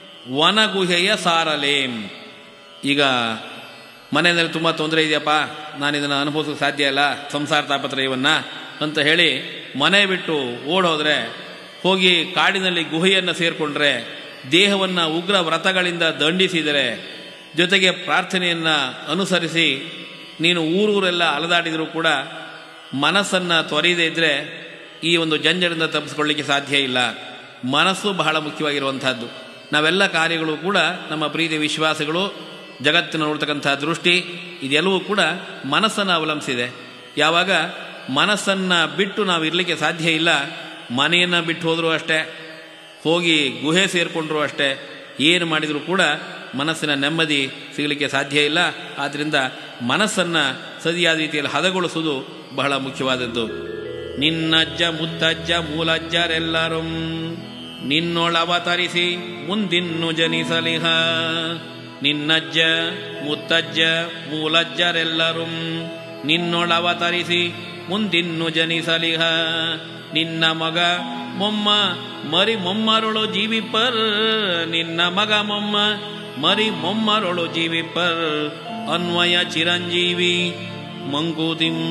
ವನಗುಹೆಯ ಸಾರಲೇಂ ಈಗ ಮನೆಯಲ್ಲಿ ತುಂಬ ತೊಂದರೆ ಇದೆಯಪ್ಪ ನಾನು ಇದನ್ನು ಅನುಭವಿಸೋಕೆ ಸಾಧ್ಯ ಇಲ್ಲ ಸಂಸಾರ ತಾಪತ್ರಯವನ್ನ ಅಂತ ಹೇಳಿ ಮನೆ ಬಿಟ್ಟು ಓಡೋದ್ರೆ ಹೋಗಿ ಕಾಡಿನಲ್ಲಿ ಗುಹೆಯನ್ನು ಸೇರಿಕೊಂಡ್ರೆ ದೇಹವನ್ನು ಉಗ್ರ ವ್ರತಗಳಿಂದ ದಂಡಿಸಿದರೆ ಜೊತೆಗೆ ಪ್ರಾರ್ಥನೆಯನ್ನು ಅನುಸರಿಸಿ ನೀನು ಊರೂರೆಲ್ಲ ಅಲದಾಡಿದರೂ ಕೂಡ ಮನಸ್ಸನ್ನು ತೊರೆಯದೇ ಇದ್ದರೆ ಈ ಒಂದು ಜಂಜಡದಿಂದ ತಪ್ಪಿಸ್ಕೊಳ್ಳಿಕ್ಕೆ ಸಾಧ್ಯ ಇಲ್ಲ ಮನಸ್ಸು ಬಹಳ ಮುಖ್ಯವಾಗಿರುವಂಥದ್ದು ನಾವೆಲ್ಲ ಕಾರ್ಯಗಳು ಕೂಡ ನಮ್ಮ ಪ್ರೀತಿ ವಿಶ್ವಾಸಗಳು ಜಗತ್ತಿನ ನೋಡ್ತಕ್ಕಂಥ ದೃಷ್ಟಿ ಇದೆಲ್ಲವೂ ಕೂಡ ಮನಸ್ಸನ್ನು ಅವಲಂಬಿಸಿದೆ ಯಾವಾಗ ಮನಸ್ಸನ್ನು ಬಿಟ್ಟು ನಾವು ಇರಲಿಕ್ಕೆ ಸಾಧ್ಯ ಇಲ್ಲ ಮನೆಯನ್ನು ಬಿಟ್ಟು ಹೋದರೂ ಅಷ್ಟೇ ಹೋಗಿ ಗುಹೆ ಸೇರಿಕೊಂಡ್ರು ಅಷ್ಟೇ ಏನು ಮಾಡಿದರೂ ಕೂಡ ಮನಸ್ಸಿನ ನೆಮ್ಮದಿ ಸಿಗಲಿಕ್ಕೆ ಸಾಧ್ಯ ಇಲ್ಲ ಆದ್ದರಿಂದ ಮನಸ್ಸನ್ನು ಸರಿಯಾದ ರೀತಿಯಲ್ಲಿ ಹದಗೊಳಿಸುವುದು ಬಹಳ ಮುಖ್ಯವಾದದ್ದು ನಿನ್ನಜ್ಜ ಮುತ್ತಜ್ಜ ಮೂಲಜ್ಜರೆಲ್ಲರೂ ನಿನ್ನೊಳವತರಿಸಿ ಮುಂದಿನ್ನು ಜನಿಸಲಿಹ ನಿನ್ನಜ್ಜ ಮುತ್ತಜ್ಜ ಮೂಲಜ್ಜರೆಲ್ಲರೂ ನಿನ್ನೊಳವತರಿಸಿ ಮುಂದಿನ್ನು ಜನಿಸಲಿಹ ನಿನ್ನ ಮಗ ಮೊಮ್ಮ ಮರಿ ಮೊಮ್ಮರೊಳು ಜೀವಿಪರ್ ನಿನ್ನ ಮಗ ಮೊಮ್ಮ ಮರಿ ಮೊಮ್ಮರೊಳು ಜೀವಿಪರ್ ಅನ್ವಯ ಚಿರಂಜೀವಿ ಮಂಕುತಿಮ್ಮ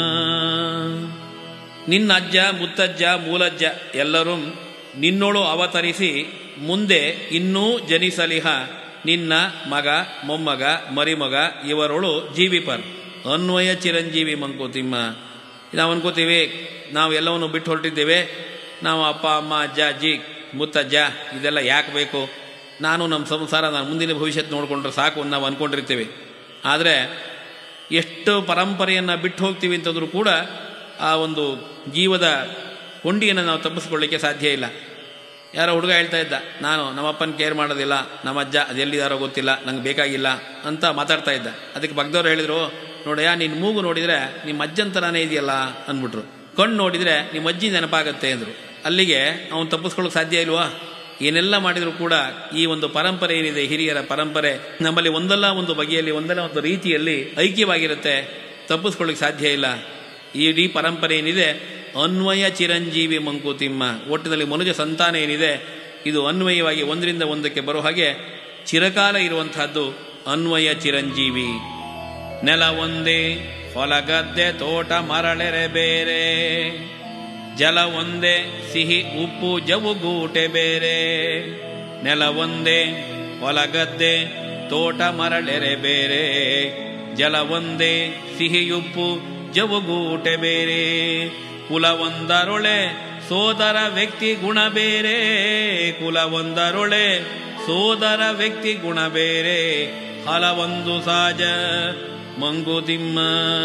ನಿನ್ನ ಅಜ್ಜ ಮುತ್ತಜ್ಜ ಮೂಲಜ್ಜ ಎಲ್ಲರೂ ನಿನ್ನೊಳು ಅವತರಿಸಿ ಮುಂದೆ ಇನ್ನೂ ಜನಿಸಲಿಹ ನಿನ್ನ ಮಗ ಮೊಮ್ಮಗ ಮರಿಮಗ ಇವರೊಳು ಜೀವಿಪರ್ ಅನ್ವಯ ಚಿರಂಜೀವಿ ಮಂಕುತಿಮ್ಮ ನಾವು ಅನ್ಕೋತೀವಿ ನಾವು ಎಲ್ಲವನ್ನು ಬಿಟ್ಟು ಹೊರಟಿದ್ದೇವೆ ನಾವು ಅಪ್ಪ ಅಮ್ಮ ಅಜ್ಜ ಅಜ್ಜಿ ಮುತ್ತಜ್ಜ ಇದೆಲ್ಲ ಯಾಕೆ ಬೇಕು ನಾನು ನಮ್ಮ ಸಂಸಾರ ನಾನು ಮುಂದಿನ ಭವಿಷ್ಯತ್ ನೋಡಿಕೊಂಡ್ರೆ ಸಾಕು ಅಂತ ನಾವು ಅಂದ್ಕೊಂಡಿರ್ತೀವಿ ಆದರೆ ಎಷ್ಟು ಪರಂಪರೆಯನ್ನು ಬಿಟ್ಟು ಹೋಗ್ತೀವಿ ಅಂತಂದ್ರೂ ಕೂಡ ಆ ಒಂದು ಜೀವದ ಕೊಂಡಿಯನ್ನು ನಾವು ತಪ್ಪಿಸ್ಕೊಳ್ಳಿಕ್ಕೆ ಸಾಧ್ಯ ಇಲ್ಲ ಯಾರೋ ಹುಡುಗ ಹೇಳ್ತಾ ಇದ್ದ ನಾನು ನಮ್ಮಪ್ಪನ ಕೇರ್ ಮಾಡೋದಿಲ್ಲ ನಮ್ಮ ಅಜ್ಜ ಅದೆಲ್ಲಿದಾರೋ ಗೊತ್ತಿಲ್ಲ ನಂಗೆ ಬೇಕಾಗಿಲ್ಲ ಅಂತ ಮಾತಾಡ್ತಾ ಇದ್ದ ಅದಕ್ಕೆ ಭಕ್ತವ್ರು ಹೇಳಿದರು ನೋಡಯ್ಯ ನಿನ್ನ ಮೂಗು ನೋಡಿದರೆ ನಿಮ್ಮ ಅಜ್ಜನ ಥರನೇ ಇದೆಯಲ್ಲ ಅಂದ್ಬಿಟ್ರು ಕಣ್ಣು ನೋಡಿದರೆ ನಿಮ್ಮ ಅಜ್ಜಿ ನೆನಪಾಗತ್ತೆ ಅಂದರು ಅಲ್ಲಿಗೆ ಅವನು ತಪ್ಪಿಸ್ಕೊಳ್ಳೋಕೆ ಸಾಧ್ಯ ಇಲ್ವಾ ಏನೆಲ್ಲ ಮಾಡಿದರೂ ಕೂಡ ಈ ಒಂದು ಪರಂಪರೆ ಏನಿದೆ ಹಿರಿಯರ ಪರಂಪರೆ ನಮ್ಮಲ್ಲಿ ಒಂದಲ್ಲ ಒಂದು ಬಗೆಯಲ್ಲಿ ಒಂದಲ್ಲ ಒಂದು ರೀತಿಯಲ್ಲಿ ಐಕ್ಯವಾಗಿರುತ್ತೆ ತಪ್ಪಿಸ್ಕೊಳ್ಳಿಕ್ಕೆ ಸಾಧ್ಯ ಇಲ್ಲ ಈ ಇಡೀ ಪರಂಪರೆ ಏನಿದೆ ಅನ್ವಯ ಚಿರಂಜೀವಿ ಮಂಕುತಿಮ್ಮ ಒಟ್ಟಿನಲ್ಲಿ ಮನುಜ ಸಂತಾನ ಏನಿದೆ ಇದು ಅನ್ವಯವಾಗಿ ಒಂದರಿಂದ ಒಂದಕ್ಕೆ ಬರೋ ಹಾಗೆ ಚಿರಕಾಲ ಇರುವಂತಹದ್ದು ಅನ್ವಯ ಚಿರಂಜೀವಿ ನೆಲ ಒಂದೇ ಹೊಲಗದ್ದೆ ತೋಟ ಮರಳೆರೆ ಬೇರೆ ಜಲ ಒಂದೇ ಸಿಹಿ ಉಪ್ಪು ಜವುಗೂಟೆ ಬೇರೆ ನೆಲ ಒಂದೇ ಹೊಲಗದ್ದೆ ತೋಟ ಮರಳೆರೆ ಬೇರೆ ಜಲ ಒಂದೇ ಸಿಹಿಯುಪ್ಪು ಜವುಗೂಟೆ ಬೇರೆ ಕುಲ ಒಂದರೊಳೆ ಸೋದರ ವ್ಯಕ್ತಿ ಗುಣ ಬೇರೆ ಕುಲ ಒಂದರೊಳೆ ಸೋದರ ವ್ಯಕ್ತಿ ಗುಣ ಬೇರೆ ಹಲವೊಂದು ಸಾಜ ಮಂಗುತಿಮ್ಮ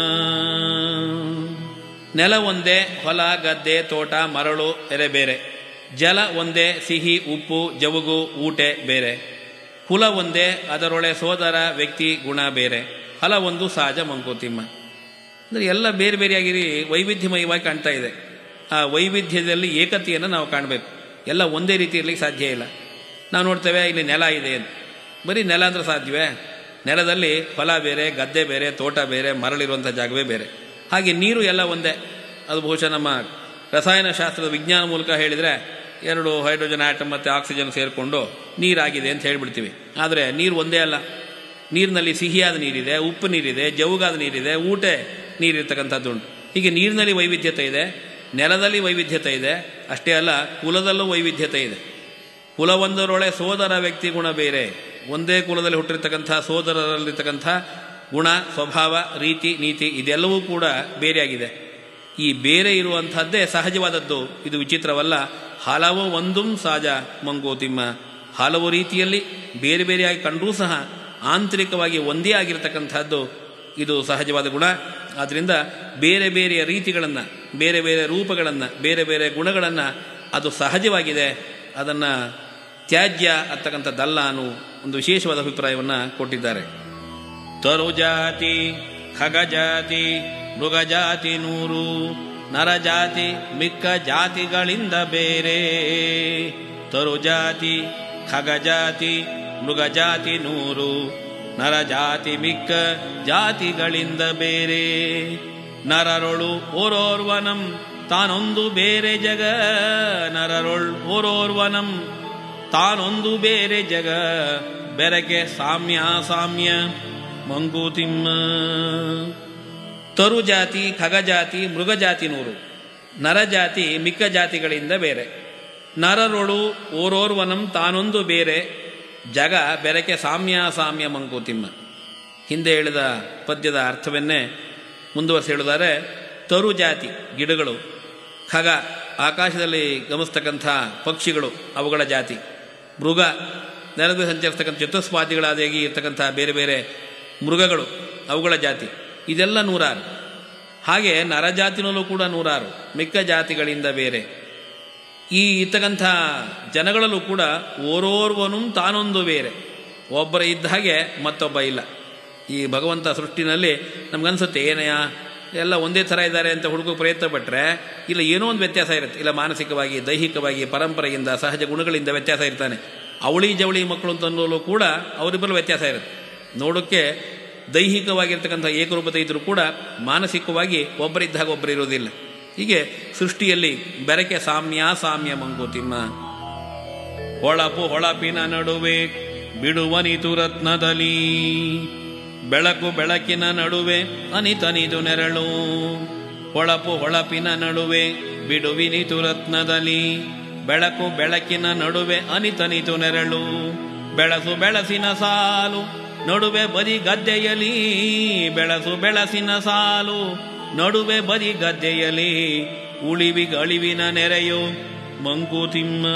ನೆಲ ಒಂದೇ ಹೊಲ ಗದ್ದೆ ತೋಟ ಮರಳು ಎರೆ ಬೇರೆ ಜಲ ಒಂದೇ ಸಿಹಿ ಉಪ್ಪು ಜವುಗು ಊಟೆ ಬೇರೆ ಕುಲ ಒಂದೇ ಅದರೊಳೆ ಸೋದರ ವ್ಯಕ್ತಿ ಗುಣ ಬೇರೆ ಹಲ ಒಂದು ಸಹಜ ಮಂಕುತಿಮ್ಮ ಅಂದರೆ ಎಲ್ಲ ಬೇರೆ ಬೇರೆಯಾಗಿರಿ ವೈವಿಧ್ಯಮಯವಾಗಿ ಕಾಣ್ತಾ ಇದೆ ಆ ವೈವಿಧ್ಯದಲ್ಲಿ ಏಕತೆಯನ್ನು ನಾವು ಕಾಣಬೇಕು ಎಲ್ಲ ಒಂದೇ ರೀತಿ ಇರಲಿಕ್ಕೆ ಸಾಧ್ಯ ಇಲ್ಲ ನಾವು ನೋಡ್ತೇವೆ ಇಲ್ಲಿ ನೆಲ ಇದೆ ಅಂತ ಬರೀ ನೆಲ ಅಂದ್ರೆ ಸಾಧ್ಯವೇ ನೆಲದಲ್ಲಿ ಹೊಲ ಬೇರೆ ಗದ್ದೆ ಬೇರೆ ತೋಟ ಬೇರೆ ಮರಳಿರುವಂಥ ಜಾಗವೇ ಬೇರೆ ಹಾಗೆ ನೀರು ಎಲ್ಲ ಒಂದೇ ಅದು ಬಹುಶಃ ನಮ್ಮ ರಸಾಯನಶಾಸ್ತ್ರದ ವಿಜ್ಞಾನ ಮೂಲಕ ಹೇಳಿದರೆ ಎರಡು ಹೈಡ್ರೋಜನ್ ಆಟಮ್ ಮತ್ತು ಆಕ್ಸಿಜನ್ ಸೇರಿಕೊಂಡು ನೀರಾಗಿದೆ ಅಂತ ಹೇಳ್ಬಿಡ್ತೀವಿ ಆದರೆ ನೀರು ಒಂದೇ ಅಲ್ಲ ನೀರಿನಲ್ಲಿ ಸಿಹಿಯಾದ ನೀರಿದೆ ಉಪ್ಪು ನೀರಿದೆ ಜವುಗಾದ ನೀರಿದೆ ಊಟ ನೀರಿರ್ತಕ್ಕಂಥದ್ದು ಉಂಟು ಹೀಗೆ ನೀರಿನಲ್ಲಿ ವೈವಿಧ್ಯತೆ ಇದೆ ನೆಲದಲ್ಲಿ ವೈವಿಧ್ಯತೆ ಇದೆ ಅಷ್ಟೇ ಅಲ್ಲ ಕುಲದಲ್ಲೂ ವೈವಿಧ್ಯತೆ ಇದೆ ಕುಲವೊಂದರೊಳೆ ಸೋದರ ವ್ಯಕ್ತಿ ಗುಣ ಬೇರೆ ಒಂದೇ ಕುಲದಲ್ಲಿ ಹುಟ್ಟಿರ್ತಕ್ಕಂಥ ಸೋದರರಲ್ಲಿರ್ತಕ್ಕಂಥ ಗುಣ ಸ್ವಭಾವ ರೀತಿ ನೀತಿ ಇದೆಲ್ಲವೂ ಕೂಡ ಬೇರೆಯಾಗಿದೆ ಈ ಬೇರೆ ಇರುವಂಥದ್ದೇ ಸಹಜವಾದದ್ದು ಇದು ವಿಚಿತ್ರವಲ್ಲ ಹಲವು ಒಂದುಂ ಸಹಜ ಮಂಗೋತಿಮ್ಮ ಹಲವು ರೀತಿಯಲ್ಲಿ ಬೇರೆ ಬೇರೆಯಾಗಿ ಕಂಡರೂ ಸಹ ಆಂತರಿಕವಾಗಿ ಒಂದೇ ಆಗಿರತಕ್ಕಂಥದ್ದು ಇದು ಸಹಜವಾದ ಗುಣ ಆದ್ದರಿಂದ ಬೇರೆ ಬೇರೆಯ ರೀತಿಗಳನ್ನು ಬೇರೆ ಬೇರೆ ರೂಪಗಳನ್ನು ಬೇರೆ ಬೇರೆ ಗುಣಗಳನ್ನು ಅದು ಸಹಜವಾಗಿದೆ ಅದನ್ನು ತ್ಯಾಜ್ಯ ಅಂತಕ್ಕಂಥದ್ದಲ್ಲ ಅನ್ನೋ ಒಂದು ವಿಶೇಷವಾದ ಅಭಿಪ್ರಾಯವನ್ನು ಕೊಟ್ಟಿದ್ದಾರೆ ತರುಜಾತಿ ಖಗಜಾತಿ ಮೃಗಜಾತಿ ನೂರು ನರಜಾತಿ ಮಿಕ್ಕ ಜಾತಿಗಳಿಂದ ಬೇರೆ ತರುಜಾತಿ ಖಗಜಾತಿ ಮೃಗಜಾತಿ ನೂರು ನರಜಾತಿ ಮಿಕ್ಕ ಜಾತಿಗಳಿಂದ ಬೇರೆ ನರರೊಳು ಓರೋರ್ವನಂ ತಾನೊಂದು ಬೇರೆ ಜಗ ನರರೊಳ್ ಓರೋರ್ವನಂ ತಾನೊಂದು ಬೇರೆ ಜಗ ಬೆರಕೆ ಸಾಮ್ಯ ಸಾಮ್ಯ ಮಂಕುತಿಮ್ಮ ತರು ಜಾತಿ ಖಗಜಾತಿ ಮೃಗಜಾತಿ ನೂರು ನರಜಾತಿ ಮಿಕ್ಕ ಜಾತಿಗಳಿಂದ ಬೇರೆ ನರರೊಳು ಓರೋರ್ವನಂ ತಾನೊಂದು ಬೇರೆ ಜಗ ಬೆರಕೆ ಸಾಮ್ಯ ಸಾಮ್ಯ ಮಂಕುತಿಮ್ಮ ಹಿಂದೆ ಹೇಳಿದ ಪದ್ಯದ ಅರ್ಥವನ್ನೇ ಮುಂದುವರಿಸಿ ಹೇಳಿದರೆ ತರು ಜಾತಿ ಗಿಡಗಳು ಖಗ ಆಕಾಶದಲ್ಲಿ ಗಮನಿಸ್ತಕ್ಕಂಥ ಪಕ್ಷಿಗಳು ಅವುಗಳ ಜಾತಿ ಮೃಗ ನೆಲದ ಸಂಚರಿಸ್ತಕ್ಕಂಥ ಚತುಸ್ವಾದಿಗಳಾದಾಗಿ ಇರ್ತಕ್ಕಂಥ ಬೇರೆ ಬೇರೆ ಮೃಗಗಳು ಅವುಗಳ ಜಾತಿ ಇದೆಲ್ಲ ನೂರಾರು ಹಾಗೆ ನರಜಾತಿನಲ್ಲೂ ಕೂಡ ನೂರಾರು ಮಿಕ್ಕ ಜಾತಿಗಳಿಂದ ಬೇರೆ ಈ ಇರ್ತಕ್ಕಂಥ ಜನಗಳಲ್ಲೂ ಕೂಡ ಓರೋರ್ವನು ತಾನೊಂದು ಬೇರೆ ಒಬ್ಬರ ಇದ್ದ ಹಾಗೆ ಮತ್ತೊಬ್ಬ ಇಲ್ಲ ಈ ಭಗವಂತ ಸೃಷ್ಟಿನಲ್ಲಿ ನಮ್ಗನ್ಸುತ್ತೆ ಏನಯ್ಯ ಎಲ್ಲ ಒಂದೇ ಥರ ಇದ್ದಾರೆ ಅಂತ ಹುಡುಕೋ ಪ್ರಯತ್ನ ಪಟ್ಟರೆ ಇಲ್ಲ ಏನೋ ಒಂದು ವ್ಯತ್ಯಾಸ ಇರುತ್ತೆ ಇಲ್ಲ ಮಾನಸಿಕವಾಗಿ ದೈಹಿಕವಾಗಿ ಪರಂಪರೆಯಿಂದ ಸಹಜ ಗುಣಗಳಿಂದ ವ್ಯತ್ಯಾಸ ಇರ್ತಾನೆ ಅವಳಿ ಜವಳಿ ಮಕ್ಕಳು ಅಂತಂದಲೂ ಕೂಡ ಅವರಿಬ್ಬರು ವ್ಯತ್ಯಾಸ ಇರುತ್ತೆ ನೋಡೋಕ್ಕೆ ದೈಹಿಕವಾಗಿರ್ತಕ್ಕಂಥ ಏಕರೂಪತೆ ಇದ್ದರೂ ಕೂಡ ಮಾನಸಿಕವಾಗಿ ಒಬ್ಬರಿದ್ದಾಗ ಒಬ್ಬರು ಇರೋದಿಲ್ಲ ಹೀಗೆ ಸೃಷ್ಟಿಯಲ್ಲಿ ಬೆರಕೆ ಸಾಮ್ಯ ಸಾಮ್ಯ ಮಂಕುತಿಮ್ಮ ಹೊಳಪು ಹೊಳಪಿನ ನಡುವೆ ಬಿಡುವನಿತು ರತ್ನದಲ್ಲಿ ಬೆಳಕು ಬೆಳಕಿನ ನಡುವೆ ಅನಿತನಿದು ನೆರಳು ಹೊಳಪು ಹೊಳಪಿನ ನಡುವೆ ಬಿಡುವಿನಿತು ರತ್ನದಲ್ಲಿ ಬೆಳಕು ಬೆಳಕಿನ ನಡುವೆ ಅನಿತನಿತು ನೆರಳು ಬೆಳಸು ಬೆಳಸಿನ ಸಾಲು ನಡುವೆ ಬದಿ ಗದ್ದೆಯಲಿ ಬೆಳಸು ಬೆಳಸಿನ ಸಾಲು ನಡುವೆ ಬದಿ ಗದ್ದೆಯಲಿ ಉಳಿವಿಗಳಿವಿನ ನೆರೆಯು ಮಂಕುತಿಮ್ಮ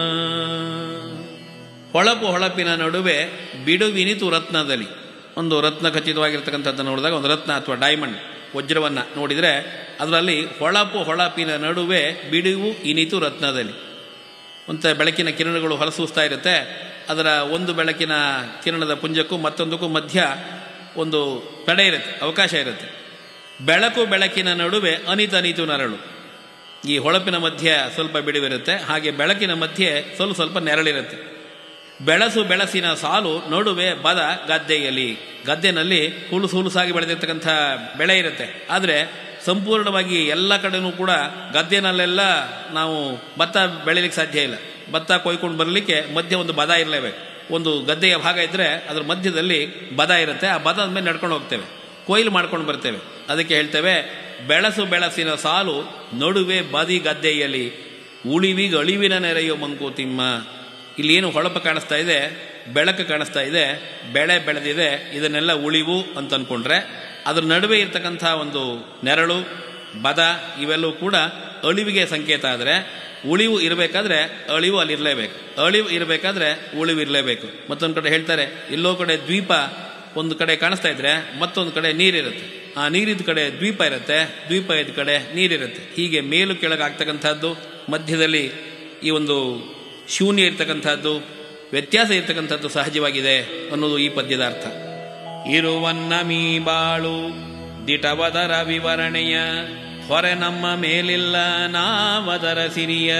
ಹೊಳಪು ಹೊಳಪಿನ ನಡುವೆ ಬಿಡುವಿನಿತು ರತ್ನದಲ್ಲಿ ಒಂದು ರತ್ನ ಖಚಿತವಾಗಿರ್ತಕ್ಕಂಥದ್ದನ್ನು ನೋಡಿದಾಗ ಒಂದು ರತ್ನ ಅಥವಾ ಡೈಮಂಡ್ ವಜ್ರವನ್ನು ನೋಡಿದರೆ ಅದರಲ್ಲಿ ಹೊಳಪು ಹೊಳಪಿನ ನಡುವೆ ಬಿಡುವು ಇನಿತು ರತ್ನದಲ್ಲಿ ಒಂದು ಬೆಳಕಿನ ಕಿರಣಗಳು ಹೊರಸೂಸ್ತಾ ಇರುತ್ತೆ ಅದರ ಒಂದು ಬೆಳಕಿನ ಕಿರಣದ ಪುಂಜಕ್ಕೂ ಮತ್ತೊಂದಕ್ಕೂ ಮಧ್ಯ ಒಂದು ತಡೆ ಇರುತ್ತೆ ಅವಕಾಶ ಇರುತ್ತೆ ಬೆಳಕು ಬೆಳಕಿನ ನಡುವೆ ಅನಿತನಿತು ನರಳು ಈ ಹೊಳಪಿನ ಮಧ್ಯೆ ಸ್ವಲ್ಪ ಬಿಡುವಿರುತ್ತೆ ಹಾಗೆ ಬೆಳಕಿನ ಮಧ್ಯೆ ಸ್ವಲ್ಪ ಸ್ವಲ್ಪ ನೆರಳಿರುತ್ತೆ ಬೆಳಸು ಬೆಳಸಿನ ಸಾಲು ನಡುವೆ ಬದ ಗದ್ದೆಯಲ್ಲಿ ಗದ್ದೆನಲ್ಲಿ ಹುಳುಸು ಹುಳುಸಾಗಿ ಬೆಳೆದಿರ್ತಕ್ಕಂಥ ಬೆಳೆ ಇರುತ್ತೆ ಆದರೆ ಸಂಪೂರ್ಣವಾಗಿ ಎಲ್ಲ ಕಡೆನೂ ಕೂಡ ಗದ್ದೆನಲ್ಲೆಲ್ಲ ನಾವು ಭತ್ತ ಬೆಳಿಲಿಕ್ಕೆ ಸಾಧ್ಯ ಇಲ್ಲ ಭತ್ತ ಕೊಯ್ಕೊಂಡು ಬರಲಿಕ್ಕೆ ಮಧ್ಯೆ ಒಂದು ಬದ ಇರಲೇಬೇಕು ಒಂದು ಗದ್ದೆಯ ಭಾಗ ಇದ್ದರೆ ಅದ್ರ ಮಧ್ಯದಲ್ಲಿ ಬದ ಇರುತ್ತೆ ಆ ಬದದ ಮೇಲೆ ನಡ್ಕೊಂಡು ಹೋಗ್ತೇವೆ ಕೊಯ್ಲು ಮಾಡ್ಕೊಂಡು ಬರ್ತೇವೆ ಅದಕ್ಕೆ ಹೇಳ್ತೇವೆ ಬೆಳಸು ಬೆಳಸಿನ ಸಾಲು ನಡುವೆ ಬದಿ ಗದ್ದೆಯಲ್ಲಿ ಉಳಿವಿಗೆ ಅಳಿವಿನ ನೆರೆಯೋ ಮಂಕುತಿಮ್ಮ ಇಲ್ಲಿ ಏನು ಹೊಳಪ ಕಾಣಿಸ್ತಾ ಇದೆ ಬೆಳಕು ಕಾಣಿಸ್ತಾ ಇದೆ ಬೆಳೆ ಬೆಳೆದಿದೆ ಇದನ್ನೆಲ್ಲ ಉಳಿವು ಅಂತ ಅಂದ್ಕೊಂಡ್ರೆ ಅದ್ರ ನಡುವೆ ಇರ್ತಕ್ಕಂಥ ಒಂದು ನೆರಳು ಬದ ಇವೆಲ್ಲವೂ ಕೂಡ ಅಳಿವಿಗೆ ಸಂಕೇತ ಆದರೆ ಉಳಿವು ಇರಬೇಕಾದ್ರೆ ಅಳಿವು ಅಲ್ಲಿರಲೇಬೇಕು ಅಳಿವು ಇರಬೇಕಾದ್ರೆ ಉಳಿವು ಇರಲೇಬೇಕು ಮತ್ತೊಂದು ಕಡೆ ಹೇಳ್ತಾರೆ ಎಲ್ಲೋ ಕಡೆ ದ್ವೀಪ ಒಂದು ಕಡೆ ಕಾಣಿಸ್ತಾ ಇದ್ರೆ ಮತ್ತೊಂದು ಕಡೆ ನೀರಿರುತ್ತೆ ಆ ನೀರಿದ ಕಡೆ ದ್ವೀಪ ಇರುತ್ತೆ ದ್ವೀಪ ಇದ್ದ ಕಡೆ ನೀರಿರುತ್ತೆ ಹೀಗೆ ಮೇಲು ಕೆಳಗಾಗ್ತಕ್ಕಂಥದ್ದು ಮಧ್ಯದಲ್ಲಿ ಈ ಒಂದು ಶೂನ್ಯ ಇರ್ತಕ್ಕಂಥದ್ದು ವ್ಯತ್ಯಾಸ ಇರ್ತಕ್ಕಂಥದ್ದು ಸಹಜವಾಗಿದೆ ಅನ್ನೋದು ಈ ಪದ್ಯದ ಅರ್ಥ ಇರುವನ್ನ ಮೀ ಬಾಳು ದಿಟವದರ ವಿವರಣೆಯ ಹೊರೆ ನಮ್ಮ ಮೇಲಿಲ್ಲ ನಾವದರ ಸಿರಿಯ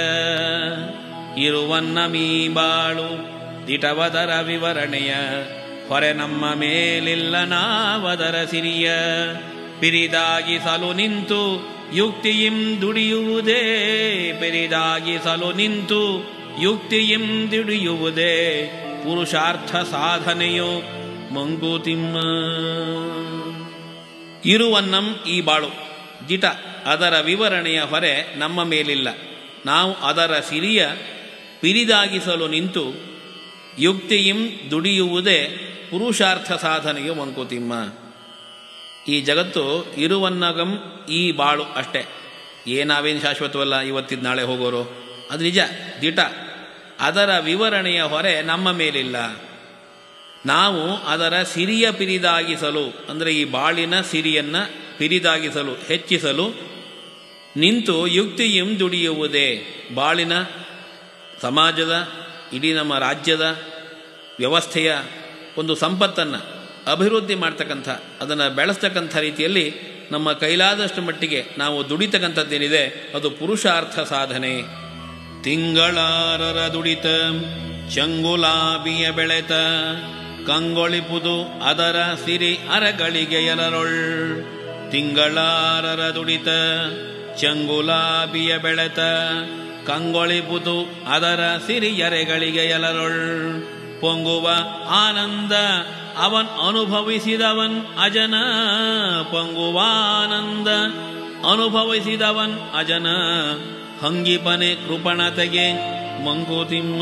ಇರುವನ್ನ ಮೀ ಬಾಳು ದಿಟವದರ ವಿವರಣೆಯ ಹೊರೆ ನಮ್ಮ ಮೇಲಿಲ್ಲ ನಾವದರ ಸಿರಿಯ ಪಿರಿದಾಗಿಸಲು ನಿಂತು ಯುಕ್ತಿಯಿಂ ದುಡಿಯುವುದೇ ಪಿರಿದಾಗಿಸಲು ನಿಂತು ಯುಕ್ತಿಯಿಂ ದುಡಿಯುವುದೇ ಪುರುಷಾರ್ಥ ಸಾಧನೆಯು ಮಂಕುತಿಮ್ಮ ಇರುವನ್ನಂ ಈ ಬಾಳು ಜಿಟ ಅದರ ವಿವರಣೆಯ ಹೊರೆ ನಮ್ಮ ಮೇಲಿಲ್ಲ ನಾವು ಅದರ ಸಿರಿಯ ಪಿರಿದಾಗಿಸಲು ನಿಂತು ಯುಕ್ತಿಯಿಂ ದುಡಿಯುವುದೇ ಪುರುಷಾರ್ಥ ಸಾಧನೆಯು ಮಂಕುತಿಮ್ಮ ಈ ಜಗತ್ತು ಇರುವನ್ನಗಂ ಈ ಬಾಳು ಅಷ್ಟೇ ಏನಾವೇನು ಶಾಶ್ವತವಲ್ಲ ಇವತ್ತಿದ್ದು ನಾಳೆ ಹೋಗೋರು ಅದು ನಿಜ ದಿಟ ಅದರ ವಿವರಣೆಯ ಹೊರೆ ನಮ್ಮ ಮೇಲಿಲ್ಲ ನಾವು ಅದರ ಸಿರಿಯ ಪಿರಿದಾಗಿಸಲು ಅಂದರೆ ಈ ಬಾಳಿನ ಸಿರಿಯನ್ನು ಪಿರಿದಾಗಿಸಲು ಹೆಚ್ಚಿಸಲು ನಿಂತು ಯುಕ್ತಿಯಂ ದುಡಿಯುವುದೇ ಬಾಳಿನ ಸಮಾಜದ ಇಡೀ ನಮ್ಮ ರಾಜ್ಯದ ವ್ಯವಸ್ಥೆಯ ಒಂದು ಸಂಪತ್ತನ್ನು ಅಭಿವೃದ್ಧಿ ಮಾಡ್ತಕ್ಕಂಥ ಅದನ್ನು ಬೆಳೆಸ್ತಕ್ಕಂಥ ರೀತಿಯಲ್ಲಿ ನಮ್ಮ ಕೈಲಾದಷ್ಟು ಮಟ್ಟಿಗೆ ನಾವು ದುಡಿತಕ್ಕಂಥದ್ದೇನಿದೆ ಅದು ಪುರುಷಾರ್ಥ ಸಾಧನೆ ತಿಂಗಳಾರರ ದುಡಿತ ಚಂಗುಲಾಬಿಯ ಬೆಳೆತ ಕಂಗೊಳಿಪುದು ಅದರ ಸಿರಿ ಅರಗಳಿಗೆ ಎಲರೊಳ್ ತಿಂಗಳಾರರ ದುಡಿತ ಚಂಗುಲಾಬಿಯ ಬೆಳೆತ ಕಂಗೊಳಿಪುದು ಅದರ ಸಿರಿಯರೆಗಳಿಗೆ ಎಲರೊಳ್ ಪೊಂಗುವ ಆನಂದ ಅವನ್ ಅನುಭವಿಸಿದವನ್ ಅಜನ ಪೊಂಗುವ ಆನಂದ ಅನುಭವಿಸಿದವನ್ ಅಜನ ಹಂಗಿಪನೆ ಕೃಪಣತೆಗೆ ಮಂಕುತಿಮ್ಮ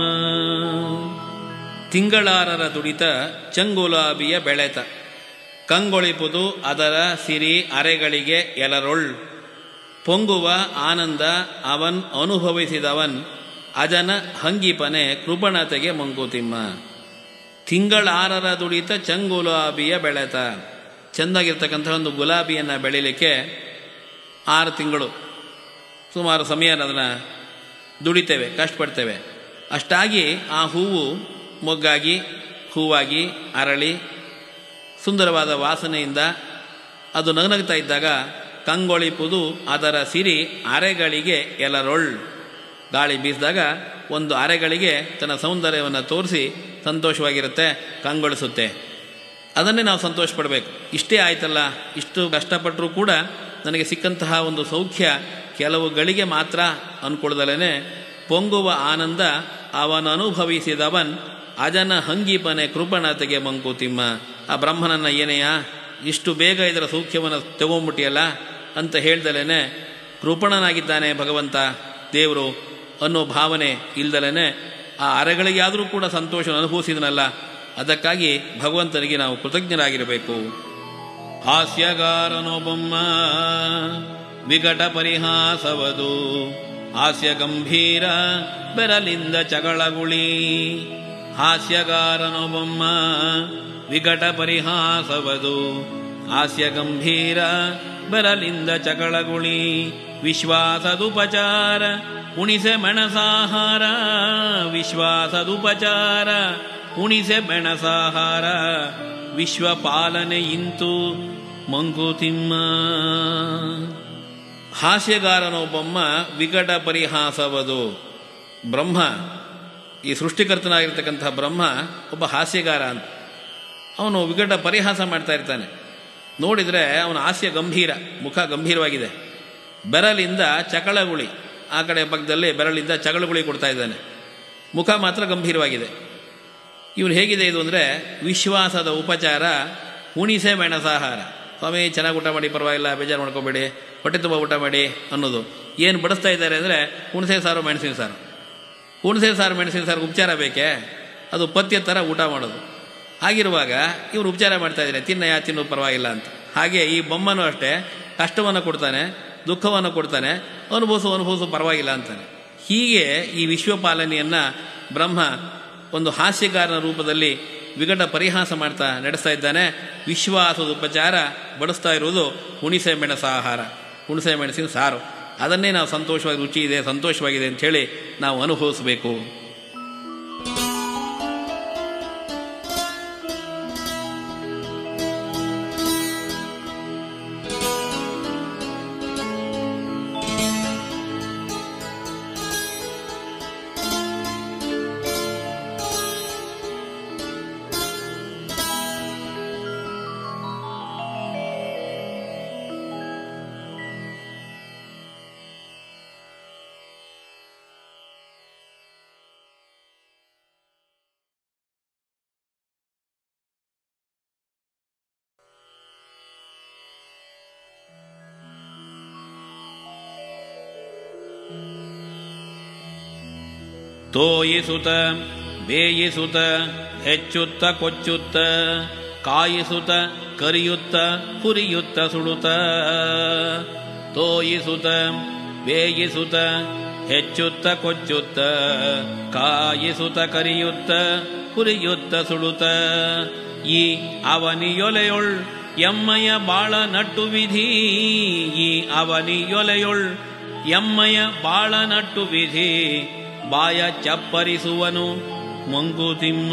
ತಿಂಗಳಾರರ ದುಡಿತ ಚಂಗುಲಾಬಿಯ ಬೆಳೆತ ಕಂಗೊಳಿಪುದು ಅದರ ಸಿರಿ ಅರೆಗಳಿಗೆ ಎಲರೊಳ್ ಪೊಂಗುವ ಆನಂದ ಅವನ್ ಅನುಭವಿಸಿದವನ್ ಅಜನ ಹಂಗಿಪನೆ ಕೃಪಣತೆಗೆ ಮಂಕುತಿಮ್ಮ ತಿಂಗಳಾರರ ದುಡಿತ ಚಂಗುಲಾಬಿಯ ಬೆಳೆತ ಚೆಂದಾಗಿರ್ತಕ್ಕಂಥ ಒಂದು ಗುಲಾಬಿಯನ್ನು ಬೆಳೀಲಿಕ್ಕೆ ಆರು ತಿಂಗಳು ಸುಮಾರು ಸಮಯ ಅದನ್ನು ದುಡಿತೇವೆ ಕಷ್ಟಪಡ್ತೇವೆ ಅಷ್ಟಾಗಿ ಆ ಹೂವು ಮೊಗ್ಗಾಗಿ ಹೂವಾಗಿ ಅರಳಿ ಸುಂದರವಾದ ವಾಸನೆಯಿಂದ ಅದು ನಗನಗ್ತಾ ಇದ್ದಾಗ ಕಂಗೊಳಿಪುದು ಅದರ ಸಿರಿ ಅರೆಗಳಿಗೆ ಎಲರೊಳ್ ಗಾಳಿ ಬೀಸಿದಾಗ ಒಂದು ಅರೆಗಳಿಗೆ ತನ್ನ ಸೌಂದರ್ಯವನ್ನು ತೋರಿಸಿ ಸಂತೋಷವಾಗಿರುತ್ತೆ ಕಂಗೊಳಿಸುತ್ತೆ ಅದನ್ನೇ ನಾವು ಸಂತೋಷ ಪಡಬೇಕು ಇಷ್ಟೇ ಆಯ್ತಲ್ಲ ಇಷ್ಟು ಕಷ್ಟಪಟ್ಟರೂ ಕೂಡ ನನಗೆ ಸಿಕ್ಕಂತಹ ಒಂದು ಸೌಖ್ಯ ಕೆಲವು ಗಳಿಗೆ ಮಾತ್ರ ಅನ್ಕೊಳ್ದಲೇ ಪೊಂಗುವ ಆನಂದ ಅವನ ಅನುಭವಿಸಿದವನ್ ಅಜನ ಹಂಗಿಪನೆ ಕೃಪಣತೆಗೆ ಮಂಕುತಿಮ್ಮ ಆ ಬ್ರಹ್ಮನನ್ನ ಏನೆಯ ಇಷ್ಟು ಬೇಗ ಇದರ ಸೌಖ್ಯವನ್ನು ತಗೊಂಬಿಟ್ಟಿಯಲ್ಲ ಅಂತ ಹೇಳ್ದಲೇ ಕೃಪಣನಾಗಿದ್ದಾನೆ ಭಗವಂತ ದೇವರು ಅನ್ನೋ ಭಾವನೆ ಇಲ್ದಲೇ ಆ ಅರೆಗಳಿಗಾದರೂ ಕೂಡ ಸಂತೋಷ ಅನುಭವಿಸಿದನಲ್ಲ ಅದಕ್ಕಾಗಿ ಭಗವಂತನಿಗೆ ನಾವು ಕೃತಜ್ಞರಾಗಿರಬೇಕು ಹಾಸ್ಯಗಾರನೊಬ್ಬಮ್ಮ ವಿಕಟ ಪರಿಹಾಸವದು ಹಾಸ್ಯ ಗಂಭೀರ ಬೆರಲಿಂದ ಚಗಳಗುಳಿ ಹಾಸ್ಯಗಾರನೊಬ್ಬಮ್ಮ ವಿಕಟ ಪರಿಹಾಸವದು ಹಾಸ್ಯ ಗಂಭೀರ ಬೆರಲಿಂದ ಚಗಳಗುಳಿ ವಿಶ್ವಾಸದುಪಚಾರ ಉಣಿಸೆ ಮೆಣಸಾಹಾರ ವಿಶ್ವಾಸದುಪಚಾರ ಉಣಿಸೆ ಮೆಣಸಾಹಾರ ವಿಶ್ವಪಾಲನೆ ಇಂತು ಮಂಕುತಿಮ್ಮ ಹಾಸ್ಯಗಾರನೊಬ್ಬಮ್ಮ ವಿಕಟ ಪರಿಹಾಸವದು ಬ್ರಹ್ಮ ಈ ಸೃಷ್ಟಿಕರ್ತನಾಗಿರ್ತಕ್ಕಂಥ ಬ್ರಹ್ಮ ಒಬ್ಬ ಹಾಸ್ಯಗಾರ ಅಂತ ಅವನು ವಿಕಟ ಪರಿಹಾಸ ಮಾಡ್ತಾ ಇರ್ತಾನೆ ನೋಡಿದರೆ ಅವನ ಹಾಸ್ಯ ಗಂಭೀರ ಮುಖ ಗಂಭೀರವಾಗಿದೆ ಬೆರಲಿಂದ ಚಕಳಗುಳಿ ಆ ಕಡೆ ಪಕ್ಕದಲ್ಲಿ ಬೆರಳಿಂದ ಚಗಳಗುಳಿ ಕೊಡ್ತಾ ಇದ್ದಾನೆ ಮುಖ ಮಾತ್ರ ಗಂಭೀರವಾಗಿದೆ ಇವನು ಹೇಗಿದೆ ಇದು ಅಂದರೆ ವಿಶ್ವಾಸದ ಉಪಚಾರ ಉಣಿಸೆ ಮೆಣಸಾಹಾರ ಸ್ವಾಮಿ ಚೆನ್ನಾಗಿ ಊಟ ಮಾಡಿ ಪರವಾಗಿಲ್ಲ ಬೇಜಾರು ಮಾಡ್ಕೋಬೇಡಿ ಹೊಟ್ಟೆ ತುಂಬ ಊಟ ಮಾಡಿ ಅನ್ನೋದು ಏನು ಬಡಿಸ್ತಾ ಇದ್ದಾರೆ ಅಂದರೆ ಹುಣಸೆ ಸಾರು ಮೆಣಸಿನ ಸಾರು ಹುಣಸೆ ಸಾರು ಮೆಣಸಿನ ಸಾರು ಉಪಚಾರ ಬೇಕೇ ಅದು ಪಥ್ಯ ಥರ ಊಟ ಮಾಡೋದು ಹಾಗಿರುವಾಗ ಇವರು ಉಪಚಾರ ಮಾಡ್ತಾ ಇದ್ದಾರೆ ತಿನ್ನಯ್ಯ ತಿನ್ನು ಪರವಾಗಿಲ್ಲ ಅಂತ ಹಾಗೆ ಈ ಬೊಮ್ಮನೂ ಅಷ್ಟೇ ಕಷ್ಟವನ್ನು ಕೊಡ್ತಾನೆ ದುಃಖವನ್ನು ಕೊಡ್ತಾನೆ ಅನುಭವಿಸು ಅನುಭವಿಸು ಪರವಾಗಿಲ್ಲ ಅಂತಾನೆ ಹೀಗೆ ಈ ವಿಶ್ವಪಾಲನೆಯನ್ನು ಬ್ರಹ್ಮ ಒಂದು ಹಾಸ್ಯಗಾರನ ರೂಪದಲ್ಲಿ ವಿಕಟ ಪರಿಹಾಸ ಮಾಡ್ತಾ ನಡೆಸ್ತಾ ಇದ್ದಾನೆ ವಿಶ್ವಾಸದ ಉಪಚಾರ ಬಡಿಸ್ತಾ ಇರುವುದು ಹುಣಿಸೆ ಮೆಣಸಾಹಾರ ಹುಣಸೆ ಮೆಣಸಿನ ಸಾರು ಅದನ್ನೇ ನಾವು ಸಂತೋಷವಾಗಿ ರುಚಿ ಇದೆ ಸಂತೋಷವಾಗಿದೆ ಅಂಥೇಳಿ ನಾವು ಅನುಭವಿಸಬೇಕು ತೋಯಿಸುತ್ತ ಬೇಯಿಸುತ್ತ ಹೆಚ್ಚುತ್ತ ಕೊಚ್ಚುತ್ತ ಕಾಯಿಸುತ್ತ ಕರಿಯುತ್ತ ಹುರಿಯುತ್ತ ಸುಡುತ್ತ ತೋಯಿಸುತ್ತ ಬೇಯಿಸುತ್ತ ಹೆಚ್ಚುತ್ತ ಕೊಚ್ಚುತ್ತ ಕಾಯಿಸುತ್ತ ಕರಿಯುತ್ತ ಹುರಿಯುತ್ತ ಸುಡುತ್ತ ಈ ಅವನಿಯೊಲೆಯೊಳ್ ಎಮ್ಮಯ ಬಾಳ ನಟ್ಟು ವಿಧಿ ಈ ಅವನಿಯೊಲೆಯೊಳ್ ಎಮ್ಮಯ ಬಾಳ ನಟ್ಟು ವಿಧಿ ಬಾಯ ಚಪ್ಪರಿಸುವನು ಮಂಕುತಿಮ್ಮ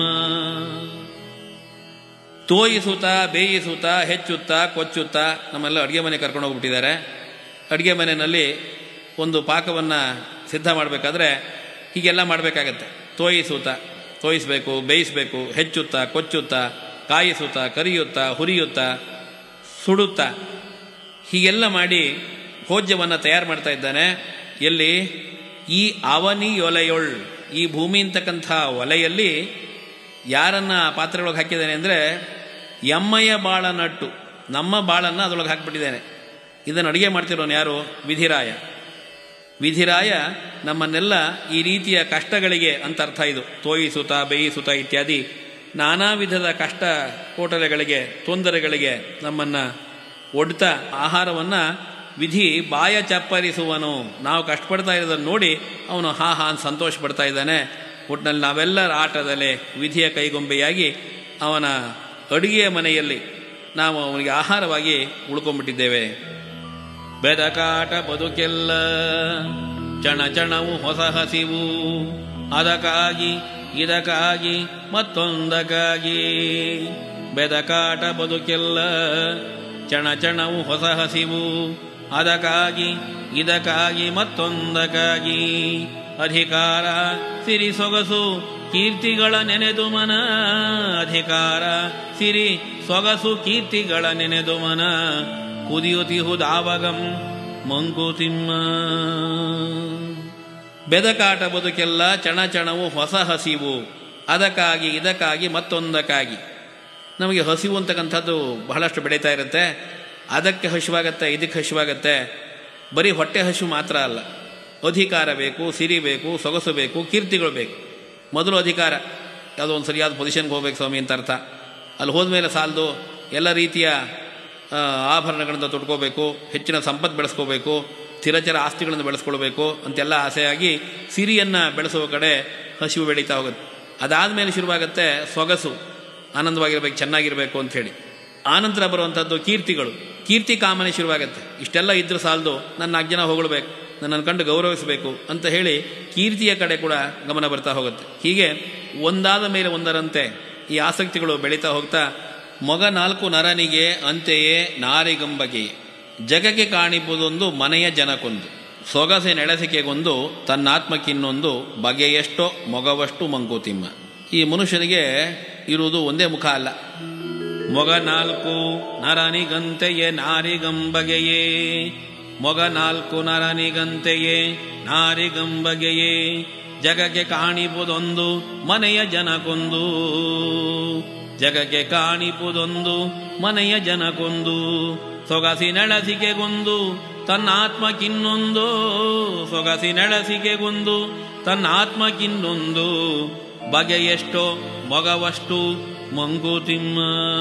ತೋಯಿಸುತ್ತಾ ಬೇಯಿಸುತ್ತಾ ಹೆಚ್ಚುತ್ತಾ ಕೊಚ್ಚುತ್ತಾ ನಮ್ಮೆಲ್ಲ ಅಡುಗೆ ಮನೆ ಕರ್ಕೊಂಡು ಹೋಗ್ಬಿಟ್ಟಿದ್ದಾರೆ ಅಡುಗೆ ಮನೆಯಲ್ಲಿ ಒಂದು ಪಾಕವನ್ನು ಸಿದ್ಧ ಮಾಡಬೇಕಾದ್ರೆ ಹೀಗೆಲ್ಲ ಮಾಡಬೇಕಾಗತ್ತೆ ತೋಯಿಸುತ್ತಾ ತೋಯಿಸಬೇಕು ಬೇಯಿಸಬೇಕು ಹೆಚ್ಚುತ್ತಾ ಕೊಚ್ಚುತ್ತಾ ಕಾಯಿಸುತ್ತಾ ಕರಿಯುತ್ತಾ ಹುರಿಯುತ್ತಾ ಸುಡುತ್ತಾ ಹೀಗೆಲ್ಲ ಮಾಡಿ ಭೋಜ್ಯವನ್ನು ತಯಾರು ಮಾಡ್ತಾ ಇದ್ದಾನೆ ಎಲ್ಲಿ ಈ ಅವನಿ ಒಲೆಯೊಳ್ ಈ ಭೂಮಿ ಅಂತಕ್ಕಂಥ ಒಲೆಯಲ್ಲಿ ಯಾರನ್ನ ಆ ಪಾತ್ರೆಯೊಳಗೆ ಹಾಕಿದ್ದಾನೆ ಅಂದರೆ ಎಮ್ಮಯ್ಯ ಬಾಳ ನಟ್ಟು ನಮ್ಮ ಬಾಳನ್ನು ಅದರೊಳಗೆ ಹಾಕಿಬಿಟ್ಟಿದ್ದಾನೆ ಇದನ್ನು ಅಡುಗೆ ಮಾಡ್ತಿರೋನು ಯಾರು ವಿಧಿರಾಯ ವಿಧಿರಾಯ ನಮ್ಮನ್ನೆಲ್ಲ ಈ ರೀತಿಯ ಕಷ್ಟಗಳಿಗೆ ಅಂತ ಅರ್ಥ ಇದು ತೋಯಿಸುತ್ತ ಬೇಯಿಸುತ್ತ ಇತ್ಯಾದಿ ನಾನಾ ವಿಧದ ಕಷ್ಟ ಕೋಟಲೆಗಳಿಗೆ ತೊಂದರೆಗಳಿಗೆ ನಮ್ಮನ್ನು ಒಡ್ತಾ ಆಹಾರವನ್ನು ವಿಧಿ ಬಾಯ ಚಪ್ಪರಿಸುವನು ನಾವು ಕಷ್ಟಪಡ್ತಾ ಇರೋದನ್ನು ನೋಡಿ ಅವನು ಹಾ ಹಾ ಅಂತ ಸಂತೋಷ ಪಡ್ತಾ ಇದ್ದಾನೆ ಒಟ್ಟಿನಲ್ಲಿ ನಾವೆಲ್ಲರ ಆಟದಲ್ಲೇ ವಿಧಿಯ ಕೈಗೊಂಬೆಯಾಗಿ ಅವನ ಅಡುಗೆಯ ಮನೆಯಲ್ಲಿ ನಾವು ಅವನಿಗೆ ಆಹಾರವಾಗಿ ಉಳ್ಕೊಂಡ್ಬಿಟ್ಟಿದ್ದೇವೆ ಬೆದಕಾಟ ಬದುಕೆಲ್ಲ ಚಣ ಚಣವು ಹೊಸ ಹಸಿವು ಅದಕ್ಕಾಗಿ ಇದಕ್ಕಾಗಿ ಮತ್ತೊಂದಕ್ಕಾಗಿ ಬೆದಕಾಟ ಬದುಕೆಲ್ಲ ಚಣ ಚಣವು ಹೊಸ ಹಸಿವು ಅದಕ್ಕಾಗಿ ಇದಕ್ಕಾಗಿ ಮತ್ತೊಂದಕ್ಕಾಗಿ ಅಧಿಕಾರ ಸಿರಿ ಸೊಗಸು ಕೀರ್ತಿಗಳ ನೆನೆದು ಮನ ಅಧಿಕಾರ ಸಿರಿ ಸೊಗಸು ಕೀರ್ತಿಗಳ ನೆನೆದು ಮನ ಕುದಿಯುತಿಹುದಾವಗಂ ಮಂಕುತಿಮ್ಮ ಬೆದಕಾಟ ಬದುಕೆಲ್ಲ ಚಣಚಣವು ಹೊಸ ಹಸಿವು ಅದಕ್ಕಾಗಿ ಇದಕ್ಕಾಗಿ ಮತ್ತೊಂದಕ್ಕಾಗಿ ನಮಗೆ ಹಸಿವು ಅಂತಕ್ಕಂಥದ್ದು ಬಹಳಷ್ಟು ಬೆಳೀತಾ ಇರುತ್ತೆ ಅದಕ್ಕೆ ಹಸಿವಾಗತ್ತೆ ಇದಕ್ಕೆ ಹಸಿವಾಗತ್ತೆ ಬರೀ ಹೊಟ್ಟೆ ಹಸಿವು ಮಾತ್ರ ಅಲ್ಲ ಅಧಿಕಾರ ಬೇಕು ಸಿರಿ ಬೇಕು ಸೊಗಸು ಬೇಕು ಕೀರ್ತಿಗಳು ಬೇಕು ಮೊದಲು ಅಧಿಕಾರ ಯಾವುದೋ ಒಂದು ಸರಿಯಾದ ಪೊಸಿಷನ್ಗೆ ಹೋಗ್ಬೇಕು ಸ್ವಾಮಿ ಅಂತ ಅರ್ಥ ಅಲ್ಲಿ ಹೋದ್ಮೇಲೆ ಸಾಲದು ಎಲ್ಲ ರೀತಿಯ ಆ, ಆಭರಣಗಳನ್ನು ತೊಟ್ಕೋಬೇಕು ಹೆಚ್ಚಿನ ಸಂಪತ್ತು ಬೆಳೆಸ್ಕೋಬೇಕು ಸ್ಥಿರಚರ ಆಸ್ತಿಗಳನ್ನು ಬೆಳೆಸ್ಕೊಳ್ಬೇಕು ಅಂತೆಲ್ಲ ಆಸೆಯಾಗಿ ಸಿರಿಯನ್ನು ಬೆಳೆಸುವ ಕಡೆ ಹಸಿವು ಬೆಳೀತಾ ಹೋಗುತ್ತೆ ಅದಾದಮೇಲೆ ಶುರುವಾಗುತ್ತೆ ಸೊಗಸು ಆನಂದವಾಗಿರ್ಬೇಕು ಚೆನ್ನಾಗಿರಬೇಕು ಅಂಥೇಳಿ ಆನಂತರ ಬರುವಂಥದ್ದು ಕೀರ್ತಿಗಳು ಕೀರ್ತಿ ಕಾಮನೆ ಶುರುವಾಗುತ್ತೆ ಇಷ್ಟೆಲ್ಲ ಇದ್ರೂ ಸಾಲದು ನನ್ನ ನಾಲ್ಕು ಜನ ಹೊಗಳ್ಬೇಕು ನನ್ನನ್ನು ಕಂಡು ಗೌರವಿಸಬೇಕು ಅಂತ ಹೇಳಿ ಕೀರ್ತಿಯ ಕಡೆ ಕೂಡ ಗಮನ ಬರ್ತಾ ಹೋಗುತ್ತೆ ಹೀಗೆ ಒಂದಾದ ಮೇಲೆ ಒಂದರಂತೆ ಈ ಆಸಕ್ತಿಗಳು ಬೆಳೀತಾ ಹೋಗ್ತಾ ಮೊಗ ನಾಲ್ಕು ನರನಿಗೆ ಅಂತೆಯೇ ನಾರಿಗಂಬಗೆ ಜಗಕ್ಕೆ ಕಾಣಿಬುದೊಂದು ಮನೆಯ ಜನಕ್ಕೊಂದು ಸೊಗಸೆ ನೆಲೆಸಿಕೆಗೊಂದು ತನ್ನಾತ್ಮಕ್ಕಿನ್ನೊಂದು ಬಗೆಯೆಷ್ಟೋ ಮೊಗವಷ್ಟು ಮಂಕುತಿಮ್ಮ ಈ ಮನುಷ್ಯನಿಗೆ ಇರುವುದು ಒಂದೇ ಮುಖ ಅಲ್ಲ ಮೊಗ ನಾಲ್ಕು ನರನಿಗಂತೆಯೇ ನಾರಿಗಂಬಗೆಯೇ ಮೊಗ ನಾಲ್ಕು ನರನಿಗಂತೆಯೇ ನಾರಿಗಂಬಗೆಯೇ ಜಗಕ್ಕೆ ಕಾಣಿಪುದೊಂದು ಮನೆಯ ಜನಕೊಂದು ಜಗಕ್ಕೆ ಕಾಣಿಪುದೊಂದು ಮನೆಯ ಜನಕೊಂದು ಸೊಗಸಿ ನೆಳಸಿಕೆಗೊಂದು ತನ್ನ ಆತ್ಮಕ್ಕಿನ್ನೊಂದು ಸೊಗಸಿ ನೆಳಸಿಕೆಗೊಂದು ತನ್ನ ಆತ್ಮಕ್ಕಿನ್ನೊಂದು ಬಗೆಯೆಷ್ಟೋ ಮೊಗವಷ್ಟು ಮಂಕುತಿಮ್ಮ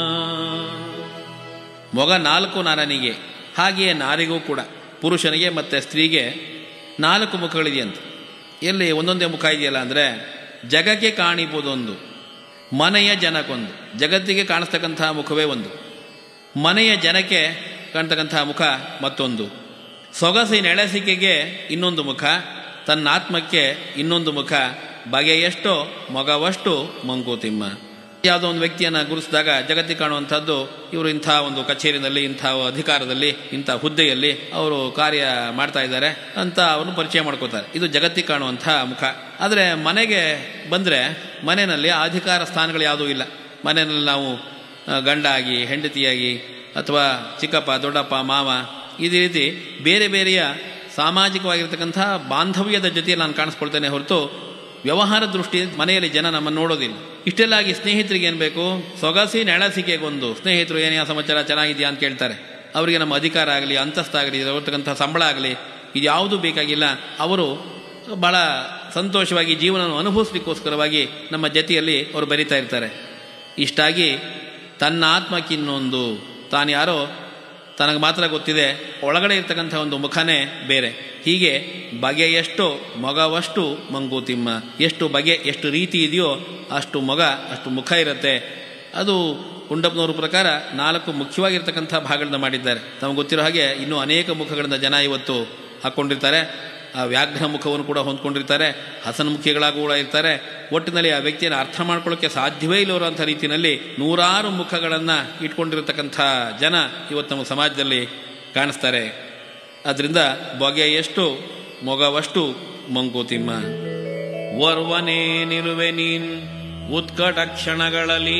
ಮೊಗ ನಾಲ್ಕು ನರನಿಗೆ ಹಾಗೆಯೇ ನಾರಿಗೂ ಕೂಡ ಪುರುಷನಿಗೆ ಮತ್ತು ಸ್ತ್ರೀಗೆ ನಾಲ್ಕು ಮುಖಗಳಿದೆಯಂತೆ ಎಲ್ಲಿ ಒಂದೊಂದೇ ಮುಖ ಇದೆಯಲ್ಲ ಅಂದರೆ ಜಗಕ್ಕೆ ಕಾಣಿಬುದೊಂದು ಮನೆಯ ಜನಕ್ಕೊಂದು ಜಗತ್ತಿಗೆ ಕಾಣಿಸ್ತಕ್ಕಂತಹ ಮುಖವೇ ಒಂದು ಮನೆಯ ಜನಕ್ಕೆ ಕಾಣ್ತಕ್ಕಂತಹ ಮುಖ ಮತ್ತೊಂದು ಸೊಗಸಿ ನೆಳೆಸಿಕೆಗೆ ಇನ್ನೊಂದು ಮುಖ ತನ್ನ ಆತ್ಮಕ್ಕೆ ಇನ್ನೊಂದು ಮುಖ ಬಗೆಯೆಷ್ಟೋ ಮಗವಷ್ಟು ಮಂಕುತಿಮ್ಮ ಯಾವುದೋ ಒಂದು ವ್ಯಕ್ತಿಯನ್ನು ಗುರುಸಿದಾಗ ಜಗತ್ತಿಗೆ ಕಾಣುವಂಥದ್ದು ಇವರು ಇಂಥ ಒಂದು ಕಚೇರಿನಲ್ಲಿ ಇಂಥ ಅಧಿಕಾರದಲ್ಲಿ ಇಂಥ ಹುದ್ದೆಯಲ್ಲಿ ಅವರು ಕಾರ್ಯ ಮಾಡ್ತಾ ಇದ್ದಾರೆ ಅಂತ ಅವನು ಪರಿಚಯ ಮಾಡ್ಕೋತಾರೆ ಇದು ಜಗತ್ತಿಗೆ ಕಾಣುವಂಥ ಮುಖ ಆದರೆ ಮನೆಗೆ ಬಂದರೆ ಮನೆಯಲ್ಲಿ ಆ ಅಧಿಕಾರ ಸ್ಥಾನಗಳು ಯಾವುದೂ ಇಲ್ಲ ಮನೆಯಲ್ಲಿ ನಾವು ಆ, ಗಂಡಾಗಿ ಹೆಂಡತಿಯಾಗಿ ಅಥವಾ ಚಿಕ್ಕಪ್ಪ ದೊಡ್ಡಪ್ಪ ಮಾವ ಇದೇ ರೀತಿ ಬೇರೆ ಬೇರೆಯ ಸಾಮಾಜಿಕವಾಗಿರ್ತಕ್ಕಂಥ ಬಾಂಧವ್ಯದ ಜೊತೆ ನಾನು ಕಾಣಿಸ್ಕೊಳ್ತೇನೆ ಹೊರತು ವ್ಯವಹಾರ ದೃಷ್ಟಿ ಮನೆಯಲ್ಲಿ ಜನ ನಮ್ಮನ್ನು ನೋಡೋದಿಲ್ಲ ಇಷ್ಟೆಲ್ಲಾಗಿ ಸ್ನೇಹಿತರಿಗೆ ಏನು ಬೇಕು ಸೊಗಸಿ ನೆಳಸಿಕೆಗೊಂದು ಸ್ನೇಹಿತರು ಏನೇ ಸಮಾಚಾರ ಚೆನ್ನಾಗಿದೆಯಾ ಅಂತ ಕೇಳ್ತಾರೆ ಅವರಿಗೆ ನಮ್ಮ ಅಧಿಕಾರ ಆಗಲಿ ಅಂತಸ್ತಾಗಲಿ ಇರತಕ್ಕಂಥ ಸಂಬಳ ಆಗಲಿ ಇದು ಯಾವುದೂ ಬೇಕಾಗಿಲ್ಲ ಅವರು ಬಹಳ ಸಂತೋಷವಾಗಿ ಜೀವನವನ್ನು ಅನುಭವಿಸ್ಲಿಕ್ಕೋಸ್ಕರವಾಗಿ ನಮ್ಮ ಜೊತೆಯಲ್ಲಿ ಅವರು ಬರಿತಾ ಇರ್ತಾರೆ ಇಷ್ಟಾಗಿ ತನ್ನ ಆತ್ಮಕ್ಕಿನ್ನೊಂದು ತಾನು ಯಾರೋ ತನಗೆ ಮಾತ್ರ ಗೊತ್ತಿದೆ ಒಳಗಡೆ ಇರ್ತಕ್ಕಂಥ ಒಂದು ಮುಖನೇ ಬೇರೆ ಹೀಗೆ ಬಗೆ ಎಷ್ಟು ಮೊಗವಷ್ಟು ಮಂಗೂತಿಮ್ಮ ಎಷ್ಟು ಬಗೆ ಎಷ್ಟು ರೀತಿ ಇದೆಯೋ ಅಷ್ಟು ಮೊಗ ಅಷ್ಟು ಮುಖ ಇರುತ್ತೆ ಅದು ಗುಂಡಪ್ಪನವ್ರ ಪ್ರಕಾರ ನಾಲ್ಕು ಮುಖ್ಯವಾಗಿರ್ತಕ್ಕಂಥ ಭಾಗಗಳನ್ನ ಮಾಡಿದ್ದಾರೆ ತಮಗೆ ಗೊತ್ತಿರೋ ಹಾಗೆ ಇನ್ನೂ ಅನೇಕ ಮುಖಗಳಿಂದ ಜನ ಇವತ್ತು ಹಾಕ್ಕೊಂಡಿರ್ತಾರೆ ಆ ವ್ಯಾಘ್ರ ಮುಖವನ್ನು ಕೂಡ ಹೊಂದ್ಕೊಂಡಿರ್ತಾರೆ ಹಸನ್ಮುಖಿಗಳಾಗೂ ಕೂಡ ಇರ್ತಾರೆ ಒಟ್ಟಿನಲ್ಲಿ ಆ ವ್ಯಕ್ತಿಯನ್ನು ಅರ್ಥ ಮಾಡ್ಕೊಳ್ಳೋಕ್ಕೆ ಸಾಧ್ಯವೇ ಇಲ್ಲವರಂಥ ರೀತಿಯಲ್ಲಿ ನೂರಾರು ಮುಖಗಳನ್ನು ಇಟ್ಕೊಂಡಿರತಕ್ಕಂಥ ಜನ ಇವತ್ತು ನಮ್ಮ ಸಮಾಜದಲ್ಲಿ ಕಾಣಿಸ್ತಾರೆ ಅದರಿಂದ ಬಗೆ ಎಷ್ಟು ಮೊಗವಷ್ಟು ಮಂಕುತಿಮ್ಮ ವರ್ವನೇ ನಿಲುವೆ ನೀನ್ ಉತ್ಕಟ ಕ್ಷಣಗಳಲ್ಲಿ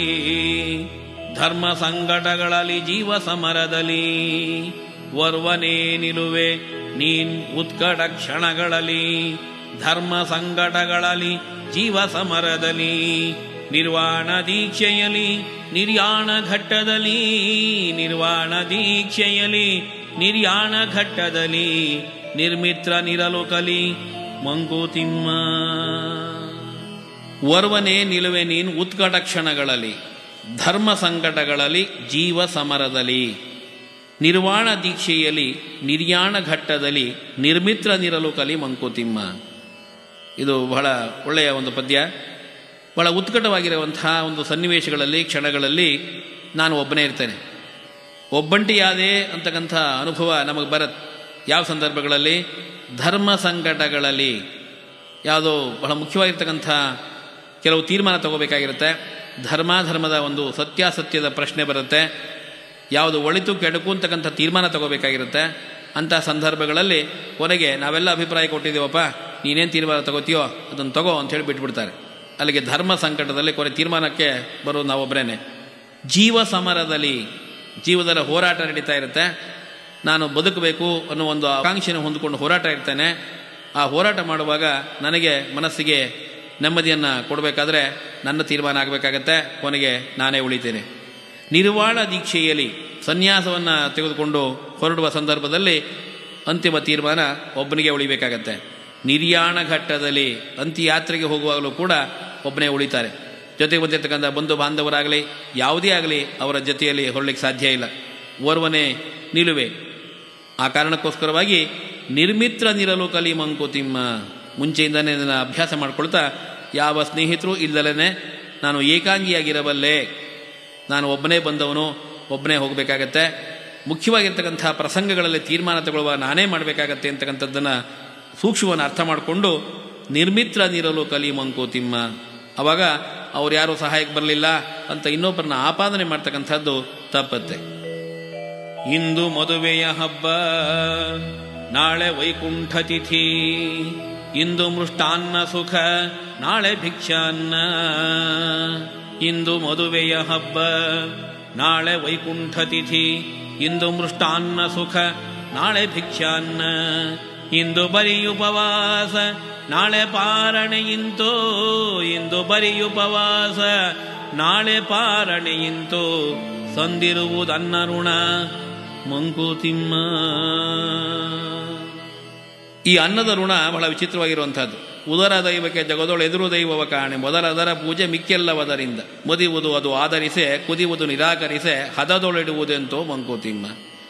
ಧರ್ಮ ಸಂಕಟಗಳಲ್ಲಿ ಜೀವ ಸಮರದಲ್ಲಿ ವರ್ವನೇ ನಿಲುವೆ ನೀನ್ ಉತ್ಕಟ ಕ್ಷಣಗಳಲ್ಲಿ ಧರ್ಮ ಸಂಕಟಗಳಲ್ಲಿ ಜೀವ ಸಮರದಲ್ಲಿ ನಿರ್ವಾಣ ದೀಕ್ಷೆಯಲಿ ನಿರ್ಯಾಣ ಘಟ್ಟದಲ್ಲಿ ನಿರ್ವಾಣ ದೀಕ್ಷೆಯಲಿ ನಿರ್ಯಾಣ ಘಟ್ಟದಲ್ಲಿ ನಿರ್ಮಿತ್ರ ನಿರಲು ಕಲಿ ಮಂಕುತಿಮ್ಮ ವರ್ವನೇ ನಿಲುವೆ ನೀನು ಉತ್ಕಟ ಕ್ಷಣಗಳಲ್ಲಿ ಧರ್ಮ ಸಂಕಟಗಳಲ್ಲಿ ಜೀವ ಸಮರದಲ್ಲಿ ನಿರ್ವಾಣ ದೀಕ್ಷೆಯಲ್ಲಿ ನಿರ್ಯಾಣ ಘಟ್ಟದಲ್ಲಿ ನಿರ್ಮಿತ್ರ ನಿರಲು ಕಲಿ ಮಂಕುತಿಮ್ಮ ಇದು ಬಹಳ ಒಳ್ಳೆಯ ಒಂದು ಪದ್ಯ ಬಹಳ ಉತ್ಕಟವಾಗಿರುವಂತಹ ಒಂದು ಸನ್ನಿವೇಶಗಳಲ್ಲಿ ಕ್ಷಣಗಳಲ್ಲಿ ನಾನು ಒಬ್ಬನೇ ಇರ್ತೇನೆ ಒಬ್ಬಂಟಿಯಾದೆ ಅಂತಕ್ಕಂಥ ಅನುಭವ ನಮಗೆ ಬರುತ್ತೆ ಯಾವ ಸಂದರ್ಭಗಳಲ್ಲಿ ಧರ್ಮ ಸಂಕಟಗಳಲ್ಲಿ ಯಾವುದೋ ಬಹಳ ಮುಖ್ಯವಾಗಿರ್ತಕ್ಕಂಥ ಕೆಲವು ತೀರ್ಮಾನ ತಗೋಬೇಕಾಗಿರುತ್ತೆ ಧರ್ಮಾಧರ್ಮದ ಒಂದು ಸತ್ಯಾಸತ್ಯದ ಪ್ರಶ್ನೆ ಬರುತ್ತೆ ಯಾವುದು ಒಳಿತು ಕೆಡುಕು ಅಂತಕ್ಕಂಥ ತೀರ್ಮಾನ ತಗೋಬೇಕಾಗಿರುತ್ತೆ ಅಂಥ ಸಂದರ್ಭಗಳಲ್ಲಿ ಕೊನೆಗೆ ನಾವೆಲ್ಲ ಅಭಿಪ್ರಾಯ ಕೊಟ್ಟಿದ್ದೀವಪ್ಪ ನೀನೇನು ತೀರ್ಮಾನ ತಗೋತೀಯೋ ಅದನ್ನು ತಗೋ ಅಂತ ಹೇಳಿ ಬಿಟ್ಬಿಡ್ತಾರೆ ಅಲ್ಲಿಗೆ ಧರ್ಮ ಸಂಕಟದಲ್ಲಿ ಕೊನೆ ತೀರ್ಮಾನಕ್ಕೆ ಬರೋದು ನಾವೊಬ್ಬರೇನೆ ಜೀವ ಸಮರದಲ್ಲಿ ಜೀವದಲ್ಲಿ ಹೋರಾಟ ನಡೀತಾ ಇರುತ್ತೆ ನಾನು ಬದುಕಬೇಕು ಅನ್ನೋ ಒಂದು ಆಕಾಂಕ್ಷೆಯನ್ನು ಹೊಂದಿಕೊಂಡು ಹೋರಾಟ ಇರ್ತೇನೆ ಆ ಹೋರಾಟ ಮಾಡುವಾಗ ನನಗೆ ಮನಸ್ಸಿಗೆ ನೆಮ್ಮದಿಯನ್ನು ಕೊಡಬೇಕಾದ್ರೆ ನನ್ನ ತೀರ್ಮಾನ ಆಗಬೇಕಾಗತ್ತೆ ಕೊನೆಗೆ ನಾನೇ ಉಳಿತೇನೆ ನಿರ್ವಾಣ ದೀಕ್ಷೆಯಲ್ಲಿ ಸನ್ಯಾಸವನ್ನು ತೆಗೆದುಕೊಂಡು ಹೊರಡುವ ಸಂದರ್ಭದಲ್ಲಿ ಅಂತಿಮ ತೀರ್ಮಾನ ಒಬ್ಬನಿಗೆ ಉಳಿಬೇಕಾಗತ್ತೆ ನಿರ್ಯಾಣ ಘಟ್ಟದಲ್ಲಿ ಅಂತ್ಯಯಾತ್ರೆಗೆ ಹೋಗುವಾಗಲೂ ಕೂಡ ಒಬ್ಬನೇ ಉಳಿತಾರೆ ಜೊತೆಗೆ ಬಂದಿರತಕ್ಕಂಥ ಬಂಧು ಬಾಂಧವರಾಗಲಿ ಯಾವುದೇ ಆಗಲಿ ಅವರ ಜೊತೆಯಲ್ಲಿ ಹೊರಲಿಕ್ಕೆ ಸಾಧ್ಯ ಇಲ್ಲ ಓರ್ವನೇ ನಿಲುವೆ ಆ ಕಾರಣಕ್ಕೋಸ್ಕರವಾಗಿ ನಿರ್ಮಿತ್ರ ನಿರಲು ಕಲಿ ಮಂಕುತಿಮ್ಮ ಮುಂಚೆಯಿಂದನೇ ಇದನ್ನು ಅಭ್ಯಾಸ ಮಾಡ್ಕೊಳ್ತಾ ಯಾವ ಸ್ನೇಹಿತರು ಇಲ್ಲದಲೇ ನಾನು ಏಕಾಂಗಿಯಾಗಿರಬಲ್ಲೆ ನಾನು ಒಬ್ಬನೇ ಬಂದವನು ಒಬ್ಬನೇ ಹೋಗಬೇಕಾಗತ್ತೆ ಮುಖ್ಯವಾಗಿರ್ತಕ್ಕಂಥ ಪ್ರಸಂಗಗಳಲ್ಲಿ ತೀರ್ಮಾನ ತಗೊಳ್ಳುವ ನಾನೇ ಮಾಡಬೇಕಾಗತ್ತೆ ಅಂತಕ್ಕಂಥದ್ದನ್ನು ಸೂಕ್ಷ್ಮವನ್ನು ಅರ್ಥ ಮಾಡಿಕೊಂಡು ನಿರ್ಮಿತ್ರ ನಿರಲು ಕಲಿ ಮಂಕುತಿಮ್ಮ ಅವಾಗ ಅವ್ರು ಯಾರೂ ಸಹಾಯಕ್ಕೆ ಬರಲಿಲ್ಲ ಅಂತ ಇನ್ನೊಬ್ಬರನ್ನ ಆಪಾದನೆ ಮಾಡ್ತಕ್ಕಂಥದ್ದು ತಪ್ಪತ್ತೆ ಇಂದು ಮದುವೆಯ ಹಬ್ಬ ನಾಳೆ ವೈಕುಂಠ ತಿಥಿ ಇಂದು ಮೃಷ್ಟಾನ್ನ ಸುಖ ನಾಳೆ ಭಿಕ್ಷಾನ್ನ ಇಂದು ಮದುವೆಯ ಹಬ್ಬ ನಾಳೆ ವೈಕುಂಠ ತಿಥಿ ಇಂದು ಮೃಷ್ಟಾನ್ನ ಸುಖ ನಾಳೆ ಭಿಕ್ಷಾನ್ನ ಇಂದು ಬರೀ ಉಪವಾಸ ನಾಳೆ ಪಾರಣೆಯಿಂತೋ ಇಂದು ಬರೀ ಉಪವಾಸ ನಾಳೆ ಪಾರಣೆಯಿಂತೋ ಸಂದಿರುವುದನ್ನ ಋಣ ಮಂಕುತಿಮ್ಮ ಈ ಅನ್ನದ ಋಣ ಬಹಳ ವಿಚಿತ್ರವಾಗಿರುವಂಥದ್ದು ಉದರ ದೈವಕ್ಕೆ ಜಗದೊಳು ಎದುರು ದೈವವ ಕಾಣೆ ಮೊದಲದರ ಪೂಜೆ ಮಿಕ್ಕೆಲ್ಲವದರಿಂದ ಮುದಿಯುವುದು ಅದು ಆಧರಿಸೆ ಕುದಿಯುವುದು ನಿರಾಕರಿಸೆ ಹದದೊಳಿಡುವುದೆಂತೋ ಮಂಕುತಿಮ್ಮ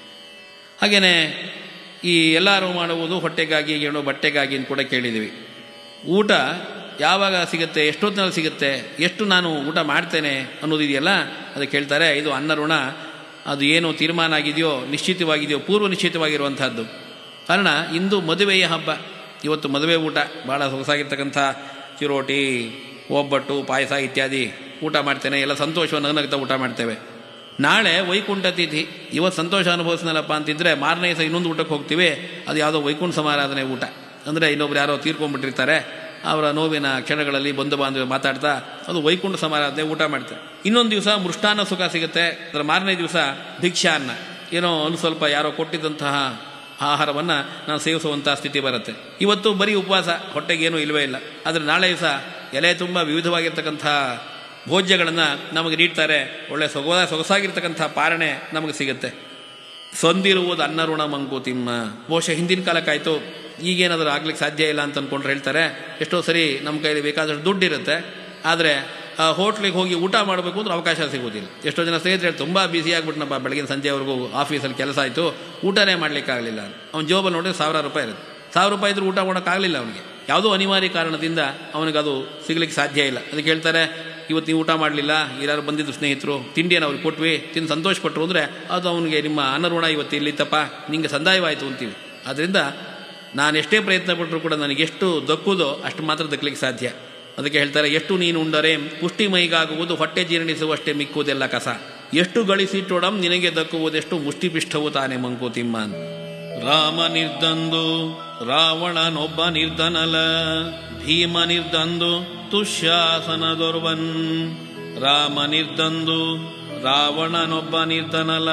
ಹಾಗೆಯೇ ಈ ಎಲ್ಲರೂ ಮಾಡುವುದು ಹೊಟ್ಟೆಗಾಗಿ ಏನೋ ಬಟ್ಟೆಗಾಗಿ ಅಂತ ಕೂಡ ಕೇಳಿದ್ದೀವಿ ಊಟ ಯಾವಾಗ ಸಿಗುತ್ತೆ ಎಷ್ಟೊತ್ತಿನಲ್ಲಿ ಸಿಗುತ್ತೆ ಎಷ್ಟು ನಾನು ಊಟ ಮಾಡ್ತೇನೆ ಅನ್ನೋದಿದೆಯಲ್ಲ ಅದಕ್ಕೆ ಹೇಳ್ತಾರೆ ಇದು ಅನ್ನ ಋಣ ಅದು ಏನು ತೀರ್ಮಾನ ಆಗಿದೆಯೋ ನಿಶ್ಚಿತವಾಗಿದೆಯೋ ಪೂರ್ವ ನಿಶ್ಚಿತವಾಗಿರುವಂಥದ್ದು ಕಾರಣ ಇಂದು ಮದುವೆಯ ಹಬ್ಬ ಇವತ್ತು ಮದುವೆ ಊಟ ಭಾಳ ಸೊಗಸಾಗಿರ್ತಕ್ಕಂಥ ಚಿರೋಟಿ ಒಬ್ಬಟ್ಟು ಪಾಯಸ ಇತ್ಯಾದಿ ಊಟ ಮಾಡ್ತೇನೆ ಎಲ್ಲ ಸಂತೋಷವನ್ನು ನಗನಗ್ತಾ ಊಟ ಮಾಡ್ತೇವೆ ನಾಳೆ ವೈಕುಂಠ ತಿಥಿ ಇವತ್ತು ಸಂತೋಷ ಅನುಭವಿಸ್ನಲ್ಲಪ್ಪ ಅಂತಿದ್ರೆ ಮಾರನೇ ದಿವಸ ಇನ್ನೊಂದು ಊಟಕ್ಕೆ ಹೋಗ್ತೀವಿ ಅದು ಯಾವುದೋ ವೈಕುಂಠ ಸಮಾರಾಧನೆ ಊಟ ಅಂದರೆ ಇನ್ನೊಬ್ರು ಯಾರೋ ತೀರ್ಕೊಂಡ್ಬಿಟ್ಟಿರ್ತಾರೆ ಅವರ ನೋವಿನ ಕ್ಷಣಗಳಲ್ಲಿ ಬಂಧು ಬಾಂಧವ ಮಾತಾಡ್ತಾ ಅದು ವೈಕುಂಠ ಸಮಾರಾಧನೆ ಊಟ ಮಾಡ್ತಾರೆ ಇನ್ನೊಂದು ದಿವಸ ಮೃಷ್ಟಾನ್ನ ಸುಖ ಸಿಗುತ್ತೆ ಅದರ ಮಾರನೇ ದಿವಸ ಭಿಕ್ಷಾನ್ನ ಏನೋ ಒಂದು ಸ್ವಲ್ಪ ಯಾರೋ ಕೊಟ್ಟಿದ್ದಂತಹ ಆಹಾರವನ್ನು ನಾನು ಸೇವಿಸುವಂಥ ಸ್ಥಿತಿ ಬರುತ್ತೆ ಇವತ್ತು ಬರೀ ಉಪವಾಸ ಹೊಟ್ಟೆಗೇನೂ ಇಲ್ಲವೇ ಇಲ್ಲ ಆದರೆ ನಾಳೆ ದಿವಸ ಎಲೆ ತುಂಬ ವಿವಿಧವಾಗಿರ್ತಕ್ಕಂಥ ಭೋಜ್ಯಗಳನ್ನು ನಮಗೆ ನೀಡ್ತಾರೆ ಒಳ್ಳೆ ಸೊಗದ ಸೊಗಸಾಗಿರ್ತಕ್ಕಂಥ ಪಾರಣೆ ನಮಗೆ ಸಿಗುತ್ತೆ ಸಂದಿರುವುದು ಅನ್ನ ಋಣ ಮಂಕುತಿಮ್ಮ ಬಹುಶಃ ಹಿಂದಿನ ಕಾಲಕ್ಕಾಯ್ತು ಈಗೇನಾದರೂ ಆಗ್ಲಿಕ್ಕೆ ಸಾಧ್ಯ ಇಲ್ಲ ಅಂತ ಅಂದ್ಕೊಂಡ್ರೆ ಹೇಳ್ತಾರೆ ಎಷ್ಟೋ ಸರಿ ನಮ್ಮ ಕೈಲಿ ಬೇಕಾದಷ್ಟು ದುಡ್ಡಿರುತ್ತೆ ಆದರೆ ಆ ಹೋಟ್ಲಿಗೆ ಹೋಗಿ ಊಟ ಮಾಡಬೇಕು ಅಂದ್ರೆ ಅವಕಾಶ ಸಿಗೋದಿಲ್ಲ ಎಷ್ಟೋ ಜನ ಸ್ನೇಹಿತರು ತುಂಬ ಬ್ಯುಸಿ ಆಗ್ಬಿಟ್ನಪ್ಪ ಬೆಳಗಿನ ಸಂಜೆವರೆಗೂ ಆಫೀಸಲ್ಲಿ ಕೆಲಸ ಆಯಿತು ಊಟನೇ ಮಾಡಲಿಕ್ಕಾಗಲಿಲ್ಲ ಅವ್ನ ಜೋಬಲ್ಲಿ ನೋಡಿದ್ರೆ ಸಾವಿರ ರೂಪಾಯಿ ಇರುತ್ತೆ ಸಾವಿರ ರೂಪಾಯಿ ಇದ್ರೂ ಊಟ ಮಾಡೋಕ್ಕಾಗಲಿಲ್ಲ ಅವನಿಗೆ ಯಾವುದೋ ಅನಿವಾರ್ಯ ಕಾರಣದಿಂದ ಅವನಿಗೆ ಅದು ಸಿಗ್ಲಿಕ್ಕೆ ಸಾಧ್ಯ ಇಲ್ಲ ಅದಕ್ಕೆ ಹೇಳ್ತಾರೆ ಇವತ್ತು ನೀವು ಊಟ ಮಾಡಲಿಲ್ಲ ಯಾರು ಬಂದಿದ್ದು ಸ್ನೇಹಿತರು ತಿಂಡಿಯನ್ನು ಅವ್ರಿಗೆ ಕೊಟ್ವಿ ತಿಂದು ಸಂತೋಷ ಪಟ್ಟರು ಅಂದರೆ ಅದು ಅವನಿಗೆ ನಿಮ್ಮ ಅನ್ನಋಣ ಇವತ್ತು ಇಲ್ಲಿತ್ತಪ್ಪ ನಿಮಗೆ ಸಂದಾಯವಾಯಿತು ಅಂತೀವಿ ಆದ್ದರಿಂದ ನಾನು ಎಷ್ಟೇ ಪ್ರಯತ್ನ ಪಟ್ಟರು ಕೂಡ ನನಗೆ ಎಷ್ಟು ದಕ್ಕುದೋ ಅಷ್ಟು ಮಾತ್ರ ದಕ್ಕಲಿಕ್ಕೆ ಸಾಧ್ಯ ಅದಕ್ಕೆ ಹೇಳ್ತಾರೆ ಎಷ್ಟು ನೀನು ಉಂಡರೆ ಪುಷ್ಟಿ ಮೈಗಾಗುವುದು ಹೊಟ್ಟೆ ಜೀರ್ಣಿಸುವಷ್ಟೇ ಮಿಕ್ಕುವುದೆಲ್ಲ ಕಸ ಎಷ್ಟು ಗಳಿಸಿಟ್ಟೊಡಂ ನಿನಗೆ ದಕ್ಕುವುದೆಷ್ಟು ಮುಷ್ಟಿಪಿಷ್ಠವು ತಾನೇ ಮಂಕುತಿಮ್ಮ ರಾಮ ನಿರ್ದಂದು ರಾವಣನೊಬ್ಬ ನಿರ್ಧನಲ ಭೀಮ ನಿರ್ದಂದು ತುಶಾಸನದೊರ್ವನ್ ರಾಮ ನಿರ್ದಂದು ರಾವಣನೊಬ್ಬ ನಿರ್ಧನಲ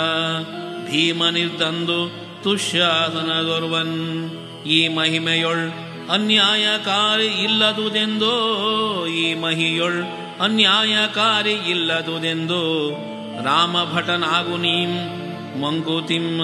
ಭೀಮ ನಿರ್ದಂದು ತುಶಾಸನದೊರ್ವನ್ ಈ ಮಹಿಮೆಯೊಳ್ ಅನ್ಯಾಯಕಾರಿ ಇಲ್ಲದುದೆಂದೋ ಈ ಮಹಿಯೊಳ್ ಅನ್ಯಾಯಕಾರಿ ಇಲ್ಲದುದೆಂದು ರಾಮಭಟನಾಗು ನೀಂ ಮಂಕುತಿಮ್ಮ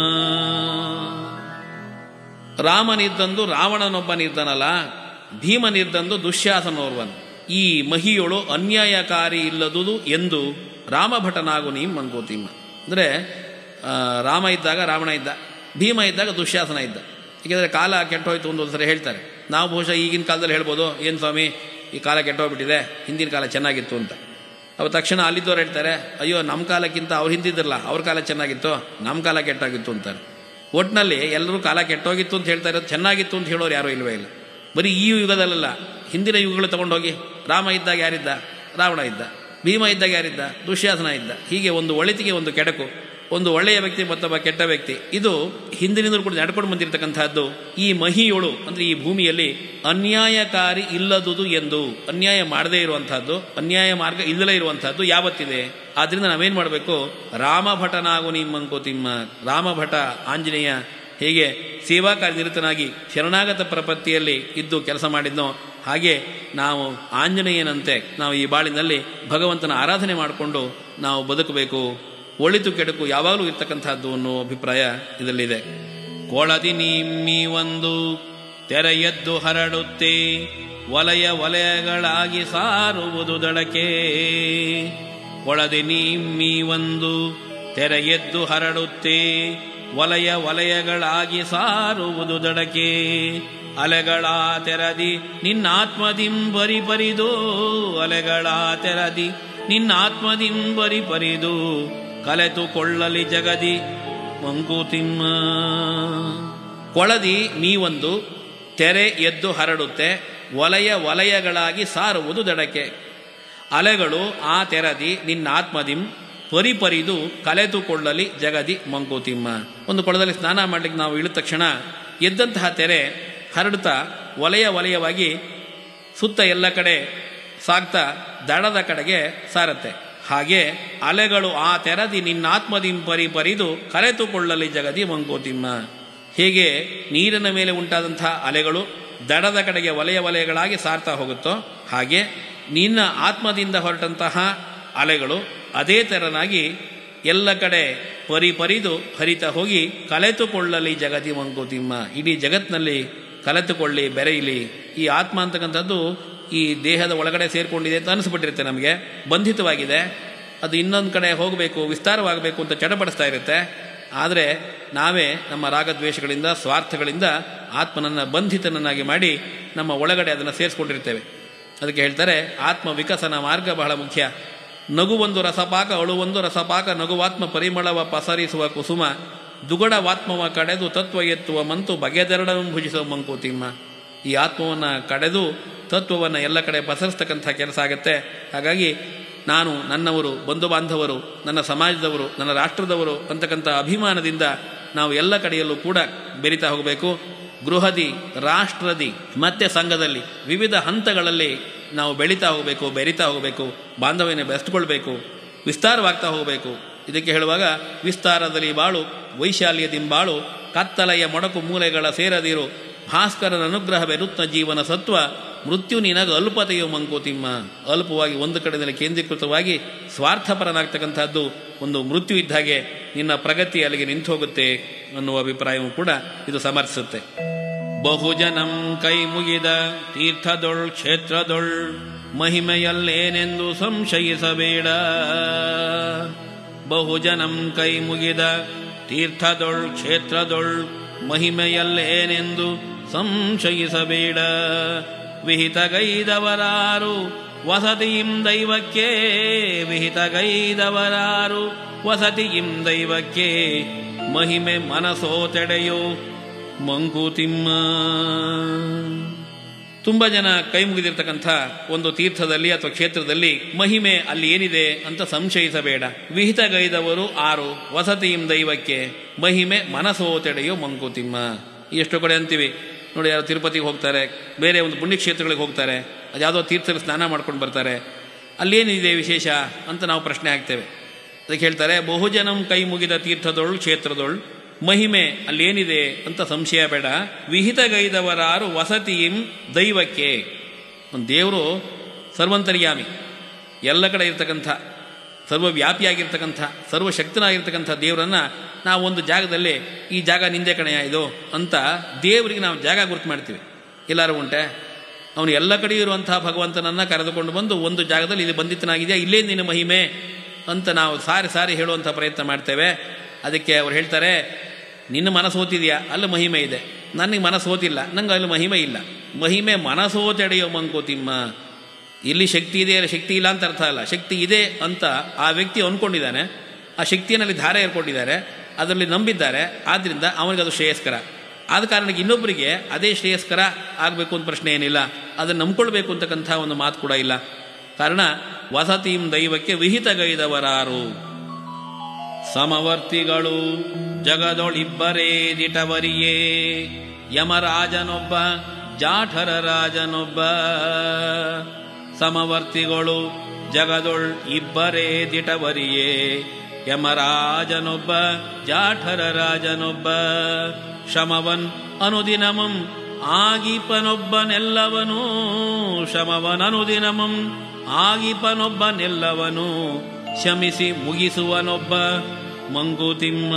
ರಾಮನಿದ್ದಂದು ರಾವಣನೊಬ್ಬನಿದ್ದನಲ್ಲ ಭೀಮನಿದ್ದಂದು ದುಶ್ಯಾಸನೋರ್ವನ್ ಈ ಮಹಿಯೊಳು ಅನ್ಯಾಯಕಾರಿ ಇಲ್ಲದುದು ಎಂದು ರಾಮಭಟನಾಗು ನೀ ಮಂಗೋತಿಮ್ಮ ಅಂದರೆ ರಾಮ ಇದ್ದಾಗ ರಾವಣ ಇದ್ದ ಭೀಮ ಇದ್ದಾಗ ದುಶ್ಯಾಸನ ಇದ್ದ ಏಕೆಂದರೆ ಕಾಲ ಕೆಟ್ಟೋಯ್ತು ಒಂದು ಸರಿ ಹೇಳ್ತಾರೆ ನಾವು ಬಹುಶಃ ಈಗಿನ ಕಾಲದಲ್ಲಿ ಹೇಳ್ಬೋದು ಏನು ಸ್ವಾಮಿ ಈ ಕಾಲ ಕೆಟ್ಟೋಗ್ಬಿಟ್ಟಿದೆ ಹಿಂದಿನ ಕಾಲ ಚೆನ್ನಾಗಿತ್ತು ಅಂತ ಅವ ತಕ್ಷಣ ಅಲ್ಲಿದ್ದವ್ರು ಹೇಳ್ತಾರೆ ಅಯ್ಯೋ ನಮ್ಮ ಕಾಲಕ್ಕಿಂತ ಅವ್ರು ಹಿಂದಿದ್ರಲ್ಲ ಅವ್ರ ಕಾಲ ಚೆನ್ನಾಗಿತ್ತು ನಮ್ಮ ಕಾಲ ಕೆಟ್ಟಾಗಿತ್ತು ಅಂತಾರೆ ಒಟ್ಟಿನಲ್ಲಿ ಎಲ್ಲರೂ ಕಾಲ ಕೆಟ್ಟೋಗಿತ್ತು ಅಂತ ಹೇಳ್ತಾ ಇರೋದು ಚೆನ್ನಾಗಿತ್ತು ಅಂತ ಹೇಳೋರು ಯಾರೂ ಇಲ್ವೇ ಇಲ್ಲ ಬರೀ ಈ ಯುಗದಲ್ಲ ಹಿಂದಿನ ಯುಗಗಳು ತಗೊಂಡೋಗಿ ರಾಮ ಇದ್ದಾಗ ಯಾರಿದ್ದ ರಾವಣ ಇದ್ದ ಭೀಮ ಇದ್ದಾಗ ಯಾರಿದ್ದ ದುಶ್ಯಾಸನ ಇದ್ದ ಹೀಗೆ ಒಂದು ಒಳಿತಿಗೆ ಒಂದು ಕೆಡಕು ಒಂದು ಒಳ್ಳೆಯ ವ್ಯಕ್ತಿ ಮತ್ತೊಬ್ಬ ಕೆಟ್ಟ ವ್ಯಕ್ತಿ ಇದು ಹಿಂದಿನಿಂದಲೂ ಕೂಡ ನಡ್ಕೊಂಡು ಬಂದಿರತಕ್ಕಂತಹದ್ದು ಈ ಮಹಿಯೊಳು ಅಂದರೆ ಈ ಭೂಮಿಯಲ್ಲಿ ಅನ್ಯಾಯಕಾರಿ ಇಲ್ಲದುದು ಎಂದು ಅನ್ಯಾಯ ಮಾಡದೇ ಇರುವಂತಹದ್ದು ಅನ್ಯಾಯ ಮಾರ್ಗ ಇಲ್ಲದೇ ಇರುವಂತಹದ್ದು ಯಾವತ್ತಿದೆ ಆದ್ರಿಂದ ನಾವೇನು ಮಾಡಬೇಕು ರಾಮಭಟನಾಗು ನಿಮ್ಮಂಕೋತಿಮ್ಮ ರಾಮಭಟ ಆಂಜನೇಯ ಹೇಗೆ ಸೇವಾ ಕಾರ್ಯನಿರತನಾಗಿ ಶರಣಾಗತ ಪ್ರಪತ್ತಿಯಲ್ಲಿ ಇದ್ದು ಕೆಲಸ ಮಾಡಿದ್ನೋ ಹಾಗೆ ನಾವು ಆಂಜನೇಯನಂತೆ ನಾವು ಈ ಬಾಳಿನಲ್ಲಿ ಭಗವಂತನ ಆರಾಧನೆ ಮಾಡಿಕೊಂಡು ನಾವು ಬದುಕಬೇಕು ಒಳಿತು ಕೆಡುಕು ಯಾವಾಗಲೂ ಇರ್ತಕ್ಕಂಥದ್ದು ಅನ್ನೋ ಅಭಿಪ್ರಾಯ ಇದರಲ್ಲಿದೆ ಕೊಳದಿ ನಿಮ್ಮಿ ಒಂದು ತೆರೆ ಎದ್ದು ಹರಡುತ್ತೆ ವಲಯ ವಲಯಗಳಾಗಿ ಸಾರುವುದು ದಡಕೆ ಕೊಳದಿ ನಿಮ್ಮಿ ಒಂದು ತೆರೆ ಎದ್ದು ಹರಡುತ್ತೆ ವಲಯ ವಲಯಗಳಾಗಿ ಸಾರುವುದು ದಡಕೆ ಅಲೆಗಳ ತೆರದಿ ನಿನ್ನಾತ್ಮದಿಂಬರಿ ಪರಿದು ಅಲೆಗಳ ತೆರದಿ ನಿನ್ನಾತ್ಮದಿಂಬರಿ ಪರಿದು ಕಲೆತು ಕೊಳ್ಳಲಿ ಜಗದಿ ಮಂಕುತಿಮ್ಮ ಕೊಳದಿ ಮೀವೊಂದು ತೆರೆ ಎದ್ದು ಹರಡುತ್ತೆ ವಲಯ ವಲಯಗಳಾಗಿ ಸಾರುವುದು ದಡಕೆ ಅಲೆಗಳು ಆ ತೆರದಿ ನಿನ್ನಾತ್ಮದಿಂ ಪರಿಪರಿದು ಕಲೆತುಕೊಳ್ಳಲಿ ಜಗದಿ ಮಂಕುತಿಮ್ಮ ಒಂದು ಕೊಳದಲ್ಲಿ ಸ್ನಾನ ಮಾಡಲಿಕ್ಕೆ ನಾವು ಇಳಿದ ತಕ್ಷಣ ಎದ್ದಂತಹ ತೆರೆ ಹರಡುತ್ತಾ ವಲಯ ವಲಯವಾಗಿ ಸುತ್ತ ಎಲ್ಲ ಕಡೆ ಸಾಗ್ತಾ ದಡದ ಕಡೆಗೆ ಸಾರತ್ತೆ ಹಾಗೆ ಅಲೆಗಳು ಆ ತೆರದಿ ನಿನ್ನಾತ್ಮದಿಂ ಪರಿ ಪರಿದು ಕರೆತುಕೊಳ್ಳಲಿ ಜಗದಿ ಮಂಕೋತಿಮ್ಮ ಹೇಗೆ ನೀರಿನ ಮೇಲೆ ಉಂಟಾದಂತಹ ಅಲೆಗಳು ದಡದ ಕಡೆಗೆ ವಲಯ ವಲಯಗಳಾಗಿ ಸಾರ್ತಾ ಹೋಗುತ್ತೋ ಹಾಗೆ ನಿನ್ನ ಆತ್ಮದಿಂದ ಹೊರಟಂತಹ ಅಲೆಗಳು ಅದೇ ತೆರನಾಗಿ ಎಲ್ಲ ಕಡೆ ಪರಿ ಪರಿದು ಹರಿತಾ ಹೋಗಿ ಕಲೆತುಕೊಳ್ಳಲಿ ಜಗತಿ ಮಂಕುತಿಮ್ಮ ಇಡೀ ಜಗತ್ತಿನಲ್ಲಿ ಕಲೆತುಕೊಳ್ಳಿ ಬೆರೆಯಲಿ ಈ ಆತ್ಮ ಅಂತಕ್ಕಂಥದ್ದು ಈ ದೇಹದ ಒಳಗಡೆ ಸೇರಿಕೊಂಡಿದೆ ಅಂತ ಅನಿಸ್ಬಿಟ್ಟಿರುತ್ತೆ ನಮಗೆ ಬಂಧಿತವಾಗಿದೆ ಅದು ಇನ್ನೊಂದು ಕಡೆ ಹೋಗಬೇಕು ವಿಸ್ತಾರವಾಗಬೇಕು ಅಂತ ಚಡಪಡಿಸ್ತಾ ಇರುತ್ತೆ ಆದರೆ ನಾವೇ ನಮ್ಮ ರಾಗದ್ವೇಷಗಳಿಂದ ಸ್ವಾರ್ಥಗಳಿಂದ ಆತ್ಮನನ್ನು ಬಂಧಿತನನ್ನಾಗಿ ಮಾಡಿ ನಮ್ಮ ಒಳಗಡೆ ಅದನ್ನು ಸೇರಿಸ್ಕೊಂಡಿರ್ತೇವೆ ಅದಕ್ಕೆ ಹೇಳ್ತಾರೆ ಆತ್ಮ ವಿಕಸನ ಮಾರ್ಗ ಬಹಳ ಮುಖ್ಯ ನಗುವೊಂದು ರಸಪಾಕ ಅಳುವೊಂದು ರಸಪಾಕ ನಗುವಾತ್ಮ ಪರಿಮಳವ ಪಸರಿಸುವ ಕುಸುಮ ದುಗಡವಾತ್ಮವ ಕಡೆದು ತತ್ವ ಎತ್ತುವ ಮಂತು ಬಗೆದೆರಡನ್ನು ಭುಜಿಸುವ ಮಂಕುತಿಮ್ಮ ಈ ಆತ್ಮವನ್ನು ಕಡೆದು ತತ್ವವನ್ನು ಎಲ್ಲ ಕಡೆ ಪಸರಿಸ್ತಕ್ಕಂಥ ಕೆಲಸ ಆಗುತ್ತೆ ಹಾಗಾಗಿ ನಾನು ನನ್ನವರು ಬಂಧು ಬಾಂಧವರು ನನ್ನ ಸಮಾಜದವರು ನನ್ನ ರಾಷ್ಟ್ರದವರು ಅಂತಕ್ಕಂಥ ಅಭಿಮಾನದಿಂದ ನಾವು ಎಲ್ಲ ಕಡೆಯಲ್ಲೂ ಕೂಡ ಬೆರಿತಾ ಹೋಗಬೇಕು ಗೃಹದಿ ರಾಷ್ಟ್ರದಿ ಮತ್ತೆ ಸಂಘದಲ್ಲಿ ವಿವಿಧ ಹಂತಗಳಲ್ಲಿ ನಾವು ಬೆಳೀತಾ ಹೋಗಬೇಕು ಬೆರಿತಾ ಹೋಗಬೇಕು ಬಾಂಧವ್ಯನ ಬೆಳೆಸ್ಕೊಳ್ಬೇಕು ವಿಸ್ತಾರವಾಗ್ತಾ ಹೋಗಬೇಕು ಇದಕ್ಕೆ ಹೇಳುವಾಗ ವಿಸ್ತಾರದಲ್ಲಿ ಬಾಳು ವೈಶಾಲ್ಯದಿಂಬಾಳು ಕತ್ತಲೆಯ ಮೊಡಕು ಮೂಲೆಗಳ ಸೇರದಿರು ಭಾಸ್ಕರನ ಅನುಗ್ರಹವೆರುತ್ತ ಜೀವನ ಸತ್ವ ಮೃತ್ಯು ನಿನಗ ಅಲ್ಪತೆಯು ಮಂಕುತಿಮ್ಮ ಅಲ್ಪವಾಗಿ ಒಂದು ಕಡೆಯಲ್ಲಿ ಕೇಂದ್ರೀಕೃತವಾಗಿ ಸ್ವಾರ್ಥಪರನಾಗ್ತಕ್ಕಂಥದ್ದು ಒಂದು ಮೃತ್ಯು ಇದ್ದ ಹಾಗೆ ನಿನ್ನ ಪ್ರಗತಿ ಅಲ್ಲಿಗೆ ನಿಂತು ಹೋಗುತ್ತೆ ಅನ್ನುವ ಅಭಿಪ್ರಾಯವೂ ಕೂಡ ಇದು ಸಮರ್ಥಿಸುತ್ತೆ ಬಹುಜನಂ ಕೈ ಮುಗಿದ ತೀರ್ಥದೊಳ್ ಕ್ಷೇತ್ರದೊಳ್ ಮಹಿಮೆಯಲ್ಲೇನೆಂದು ಸಂಶಯಿಸಬೇಡ ಬಹುಜನಂ ಕೈ ಮುಗಿದ ತೀರ್ಥದೊಳ್ ಕ್ಷೇತ್ರದೊಳ್ ಮಹಿಮೆಯಲ್ಲೇನೆಂದು ಸಂಶಯಿಸಬೇಡ ವಿಹಿತಗೈದವರಾರು ವಸತಿಯಿಂ ದೈವಕ್ಕೆ ವಿಹಿತಗೈದವರಾರು ವಸತಿಯಿಂ ದೈವಕ್ಕೆ ಮಹಿಮೆ ಮನಸೋ ತೆಡೆಯೋ ಮಂಕುತಿಮ್ಮ ತುಂಬ ಜನ ಕೈ ಮುಗಿದಿರ್ತಕ್ಕಂಥ ಒಂದು ತೀರ್ಥದಲ್ಲಿ ಅಥವಾ ಕ್ಷೇತ್ರದಲ್ಲಿ ಮಹಿಮೆ ಅಲ್ಲಿ ಏನಿದೆ ಅಂತ ಸಂಶಯಿಸಬೇಡ ವಿಹಿತಗೈದವರು ಆರು ವಸತಿಯಿಂ ದೈವಕ್ಕೆ ಮಹಿಮೆ ಮನಸೋ ತೆಡೆಯೋ ಮಂಕುತಿಮ್ಮ ಎಷ್ಟು ಕಡೆ ಅಂತೀವಿ ನೋಡಿ ಯಾರು ತಿರುಪತಿಗೆ ಹೋಗ್ತಾರೆ ಬೇರೆ ಒಂದು ಪುಣ್ಯಕ್ಷೇತ್ರಗಳಿಗೆ ಹೋಗ್ತಾರೆ ಅದು ಯಾವುದೋ ತೀರ್ಥದಲ್ಲಿ ಸ್ನಾನ ಮಾಡ್ಕೊಂಡು ಬರ್ತಾರೆ ಅಲ್ಲೇನಿದೆ ವಿಶೇಷ ಅಂತ ನಾವು ಪ್ರಶ್ನೆ ಹಾಕ್ತೇವೆ ಅದಕ್ಕೆ ಹೇಳ್ತಾರೆ ಬಹುಜನಂ ಕೈ ಮುಗಿದ ತೀರ್ಥದೊಳ್ ಕ್ಷೇತ್ರದೊಳ್ ಮಹಿಮೆ ಅಲ್ಲೇನಿದೆ ಅಂತ ಸಂಶಯ ಬೇಡ ವಿಹಿತಗೈದವರಾರು ವಸತಿಯಿಂ ದೈವಕ್ಕೆ ಒಂದು ದೇವರು ಸರ್ವಂತರ್ಯಾಮಿ ಎಲ್ಲ ಕಡೆ ಇರ್ತಕ್ಕಂಥ ಸರ್ವವ್ಯಾಪಿಯಾಗಿರ್ತಕ್ಕಂಥ ಸರ್ವಶಕ್ತನಾಗಿರ್ತಕ್ಕಂಥ ದೇವರನ್ನು ನಾವು ಒಂದು ಜಾಗದಲ್ಲಿ ಈ ಜಾಗ ನಿಂದೆ ಕಣೆಯ ಇದು ಅಂತ ದೇವರಿಗೆ ನಾವು ಜಾಗ ಗುರುತು ಮಾಡ್ತೀವಿ ಎಲ್ಲರೂ ಉಂಟೆ ಅವನು ಎಲ್ಲ ಕಡೆ ಇರುವಂಥ ಭಗವಂತನನ್ನು ಕರೆದುಕೊಂಡು ಬಂದು ಒಂದು ಜಾಗದಲ್ಲಿ ಇದು ಬಂದಿತ್ತನಾಗಿದೆಯಾ ಇಲ್ಲೇ ನಿನ್ನ ಮಹಿಮೆ ಅಂತ ನಾವು ಸಾರಿ ಸಾರಿ ಹೇಳುವಂಥ ಪ್ರಯತ್ನ ಮಾಡ್ತೇವೆ ಅದಕ್ಕೆ ಅವ್ರು ಹೇಳ್ತಾರೆ ನಿನ್ನ ಮನಸ್ಸು ಓತಿದೆಯಾ ಅಲ್ಲಿ ಮಹಿಮೆ ಇದೆ ನನಗೆ ಮನಸ್ಸು ಓತಿಲ್ಲ ನಂಗೆ ಅಲ್ಲಿ ಮಹಿಮೆ ಇಲ್ಲ ಮಹಿಮೆ ಮನಸ್ಸೋತೆಡೆಯೋ ಮಂಕೋತಿಮ್ಮ ಇಲ್ಲಿ ಶಕ್ತಿ ಇದೆ ಅಲ್ಲಿ ಶಕ್ತಿ ಇಲ್ಲ ಅಂತ ಅರ್ಥ ಅಲ್ಲ ಶಕ್ತಿ ಇದೆ ಅಂತ ಆ ವ್ಯಕ್ತಿ ಅಂದ್ಕೊಂಡಿದ್ದಾನೆ ಆ ಶಕ್ತಿಯಲ್ಲಿ ಧಾರೆ ಏರ್ಕೊಂಡಿದ್ದಾರೆ ಅದರಲ್ಲಿ ನಂಬಿದ್ದಾರೆ ಆದ್ದರಿಂದ ಅವನಿಗೆ ಅದು ಶ್ರೇಯಸ್ಕರ ಆದ ಕಾರಣಕ್ಕೆ ಇನ್ನೊಬ್ಬರಿಗೆ ಅದೇ ಶ್ರೇಯಸ್ಕರ ಆಗಬೇಕು ಅಂತ ಪ್ರಶ್ನೆ ಏನಿಲ್ಲ ಅದನ್ನು ನಂಬ್ಕೊಳ್ಬೇಕು ಅಂತಕ್ಕಂಥ ಒಂದು ಮಾತು ಕೂಡ ಇಲ್ಲ ಕಾರಣ ವಸತಿಂ ದೈವಕ್ಕೆ ವಿಹಿತಗೈದವರಾರು ಸಮವರ್ತಿಗಳು ಜಗದೊಳಿಬ್ಬರೇ ದಿಟವರಿಯೇ ಯಮರಾಜನೊಬ್ಬ ಜಾಠರ ರಾಜನೊಬ್ಬ ಸಮವರ್ತಿಗಳು ಜಗದೊಳ್ ಇಬ್ಬರೇ ದಿಟವರಿಯೇ ಯಮರಾಜನೊಬ್ಬ ಜಾಠರ ರಾಜನೊಬ್ಬ ಶಮವನ್ ಅನುದಿನಮಂ ಆಗಿಪನೊಬ್ಬನೆಲ್ಲವನೂ ಶಮವನ್ ಅನುದಿನಮಂ ಆಗಿಪನೊಬ್ಬನೆಲ್ಲವನು ಶಮಿಸಿ ಮುಗಿಸುವನೊಬ್ಬ ಮಂಗುತಿಮ್ಮ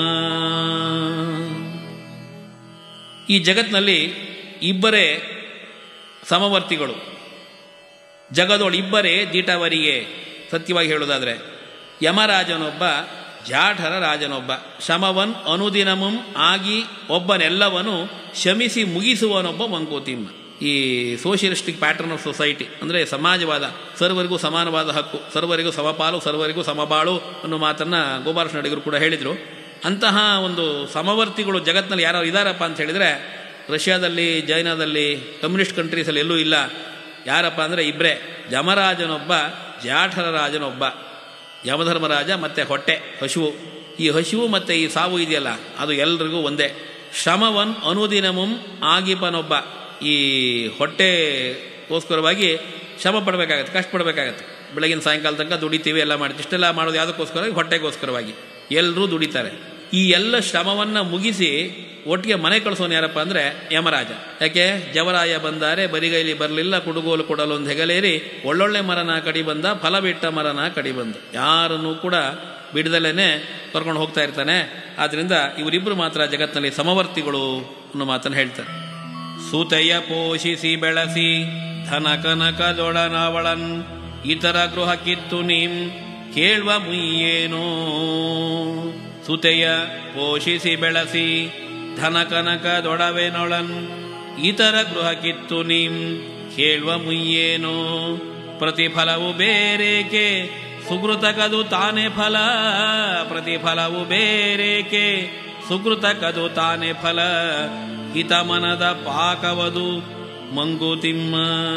ಈ ಜಗತ್ತಿನಲ್ಲಿ ಇಬ್ಬರೇ ಸಮವರ್ತಿಗಳು ಜಗದೊಳಿಬ್ಬರೇ ದಿಟವರಿಯೇ ಸತ್ಯವಾಗಿ ಹೇಳೋದಾದರೆ ಯಮರಾಜನೊಬ್ಬ ಜಾಠರ ರಾಜನೊಬ್ಬ ಶಮವನ್ ಅನುದಿನಮಂ ಆಗಿ ಒಬ್ಬನೆಲ್ಲವನು ಶಮಿಸಿ ಮುಗಿಸುವನೊಬ್ಬ ಮಂಕುತಿಮ್ಮ ಈ ಸೋಷಿಯಲಿಸ್ಟಿಕ್ ಪ್ಯಾಟರ್ನ್ ಆಫ್ ಸೊಸೈಟಿ ಅಂದರೆ ಸಮಾಜವಾದ ಸರ್ವರಿಗೂ ಸಮಾನವಾದ ಹಕ್ಕು ಸರ್ವರಿಗೂ ಸಮಪಾಲು ಸರ್ವರಿಗೂ ಸಮಬಾಳು ಅನ್ನೋ ಮಾತನ್ನು ಗೋಪಾಲಕೃಷ್ಣ ಅಡಿಗರು ಕೂಡ ಹೇಳಿದರು ಅಂತಹ ಒಂದು ಸಮವರ್ತಿಗಳು ಜಗತ್ತಿನಲ್ಲಿ ಯಾರು ಇದ್ದಾರಪ್ಪ ಅಂತ ಹೇಳಿದರೆ ರಷ್ಯಾದಲ್ಲಿ ಚೈನಾದಲ್ಲಿ ಕಮ್ಯುನಿಸ್ಟ್ ಕಂಟ್ರೀಸಲ್ಲಿ ಎಲ್ಲೂ ಇಲ್ಲ ಯಾರಪ್ಪ ಅಂದರೆ ಇಬ್ಬರೇ ಯಮರಾಜನೊಬ್ಬ ಜಾಠರ ರಾಜನೊಬ್ಬ ಯಮಧರ್ಮರಾಜ ಮತ್ತು ಹೊಟ್ಟೆ ಹಶುವು ಈ ಹಶುವು ಮತ್ತು ಈ ಸಾವು ಇದೆಯಲ್ಲ ಅದು ಎಲ್ರಿಗೂ ಒಂದೇ ಶ್ರಮವನ್ ಅನುದಿನಮಂ ಆಗಿಪನೊಬ್ಬ ಈ ಹೊಟ್ಟೆಗೋಸ್ಕರವಾಗಿ ಶ್ರಮ ಪಡಬೇಕಾಗತ್ತೆ ಕಷ್ಟಪಡಬೇಕಾಗತ್ತೆ ಬೆಳಗಿನ ಸಾಯಂಕಾಲ ತನಕ ದುಡಿತೀವಿ ಎಲ್ಲ ಮಾಡ್ತೀವಿ ಇಷ್ಟೆಲ್ಲ ಮಾಡೋದು ಯಾವುದಕ್ಕೋಸ್ಕರವಾಗಿ ಹೊಟ್ಟೆಗೋಸ್ಕರವಾಗಿ ಎಲ್ಲರೂ ದುಡಿತಾರೆ ಈ ಎಲ್ಲ ಶ್ರಮವನ್ನು ಮುಗಿಸಿ ಒಟ್ಟಿಗೆ ಮನೆ ಕಳಿಸೋನು ಯಾರಪ್ಪ ಅಂದರೆ ಯಮರಾಜ ಯಾಕೆ ಜವರಾಯ ಬಂದಾರೆ ಬರಿಗೈಲಿ ಬರಲಿಲ್ಲ ಕುಡುಗೋಲು ಕೊಡಲು ಒಂದು ಹೆಗಲೇರಿ ಒಳ್ಳೊಳ್ಳೆ ಮರನ ಕಡಿ ಬಂದ ಫಲ ಬಿಟ್ಟ ಮರನ ಕಡಿ ಬಂದ ಯಾರನ್ನೂ ಕೂಡ ಬಿಡದಲ್ಲೇ ಕರ್ಕೊಂಡು ಹೋಗ್ತಾ ಇರ್ತಾನೆ ಆದ್ದರಿಂದ ಇವರಿಬ್ಬರು ಮಾತ್ರ ಜಗತ್ತಿನಲ್ಲಿ ಸಮವರ್ತಿಗಳು ಅನ್ನೋ ಮಾತನ್ನು ಹೇಳ್ತಾರೆ ಸುತೆಯ ಪೋಷಿಸಿ ಬೆಳೆಸಿ ಧನ ಕನಕದೊಡನವಳನ್ ಇತರ ಗೃಹ ಕಿತ್ತು ನೀಂ ಕೇಳುವ ಮುಯ್ಯೇನೋ ಸುತೆಯ ಪೋಷಿಸಿ ಬೆಳೆಸಿ ಧನ ಕನಕದೊಡವೆನೊಳನ್ ಇತರ ಗೃಹ ಕಿತ್ತು ನೀಂ ಕೇಳುವ ಮುಯ್ಯೇನೋ ಪ್ರತಿಫಲವು ಬೇರೇಕೆ ಸುಕೃತಕದು ತಾನೇ ಫಲ ಪ್ರತಿಫಲವು ಬೇರೇಕೆ ಸುಕೃತಕದು ತಾನೇ ಫಲ ಹಿತಮನದ ಪಾಕವದು ಮಂಗುತಿಮ್ಮ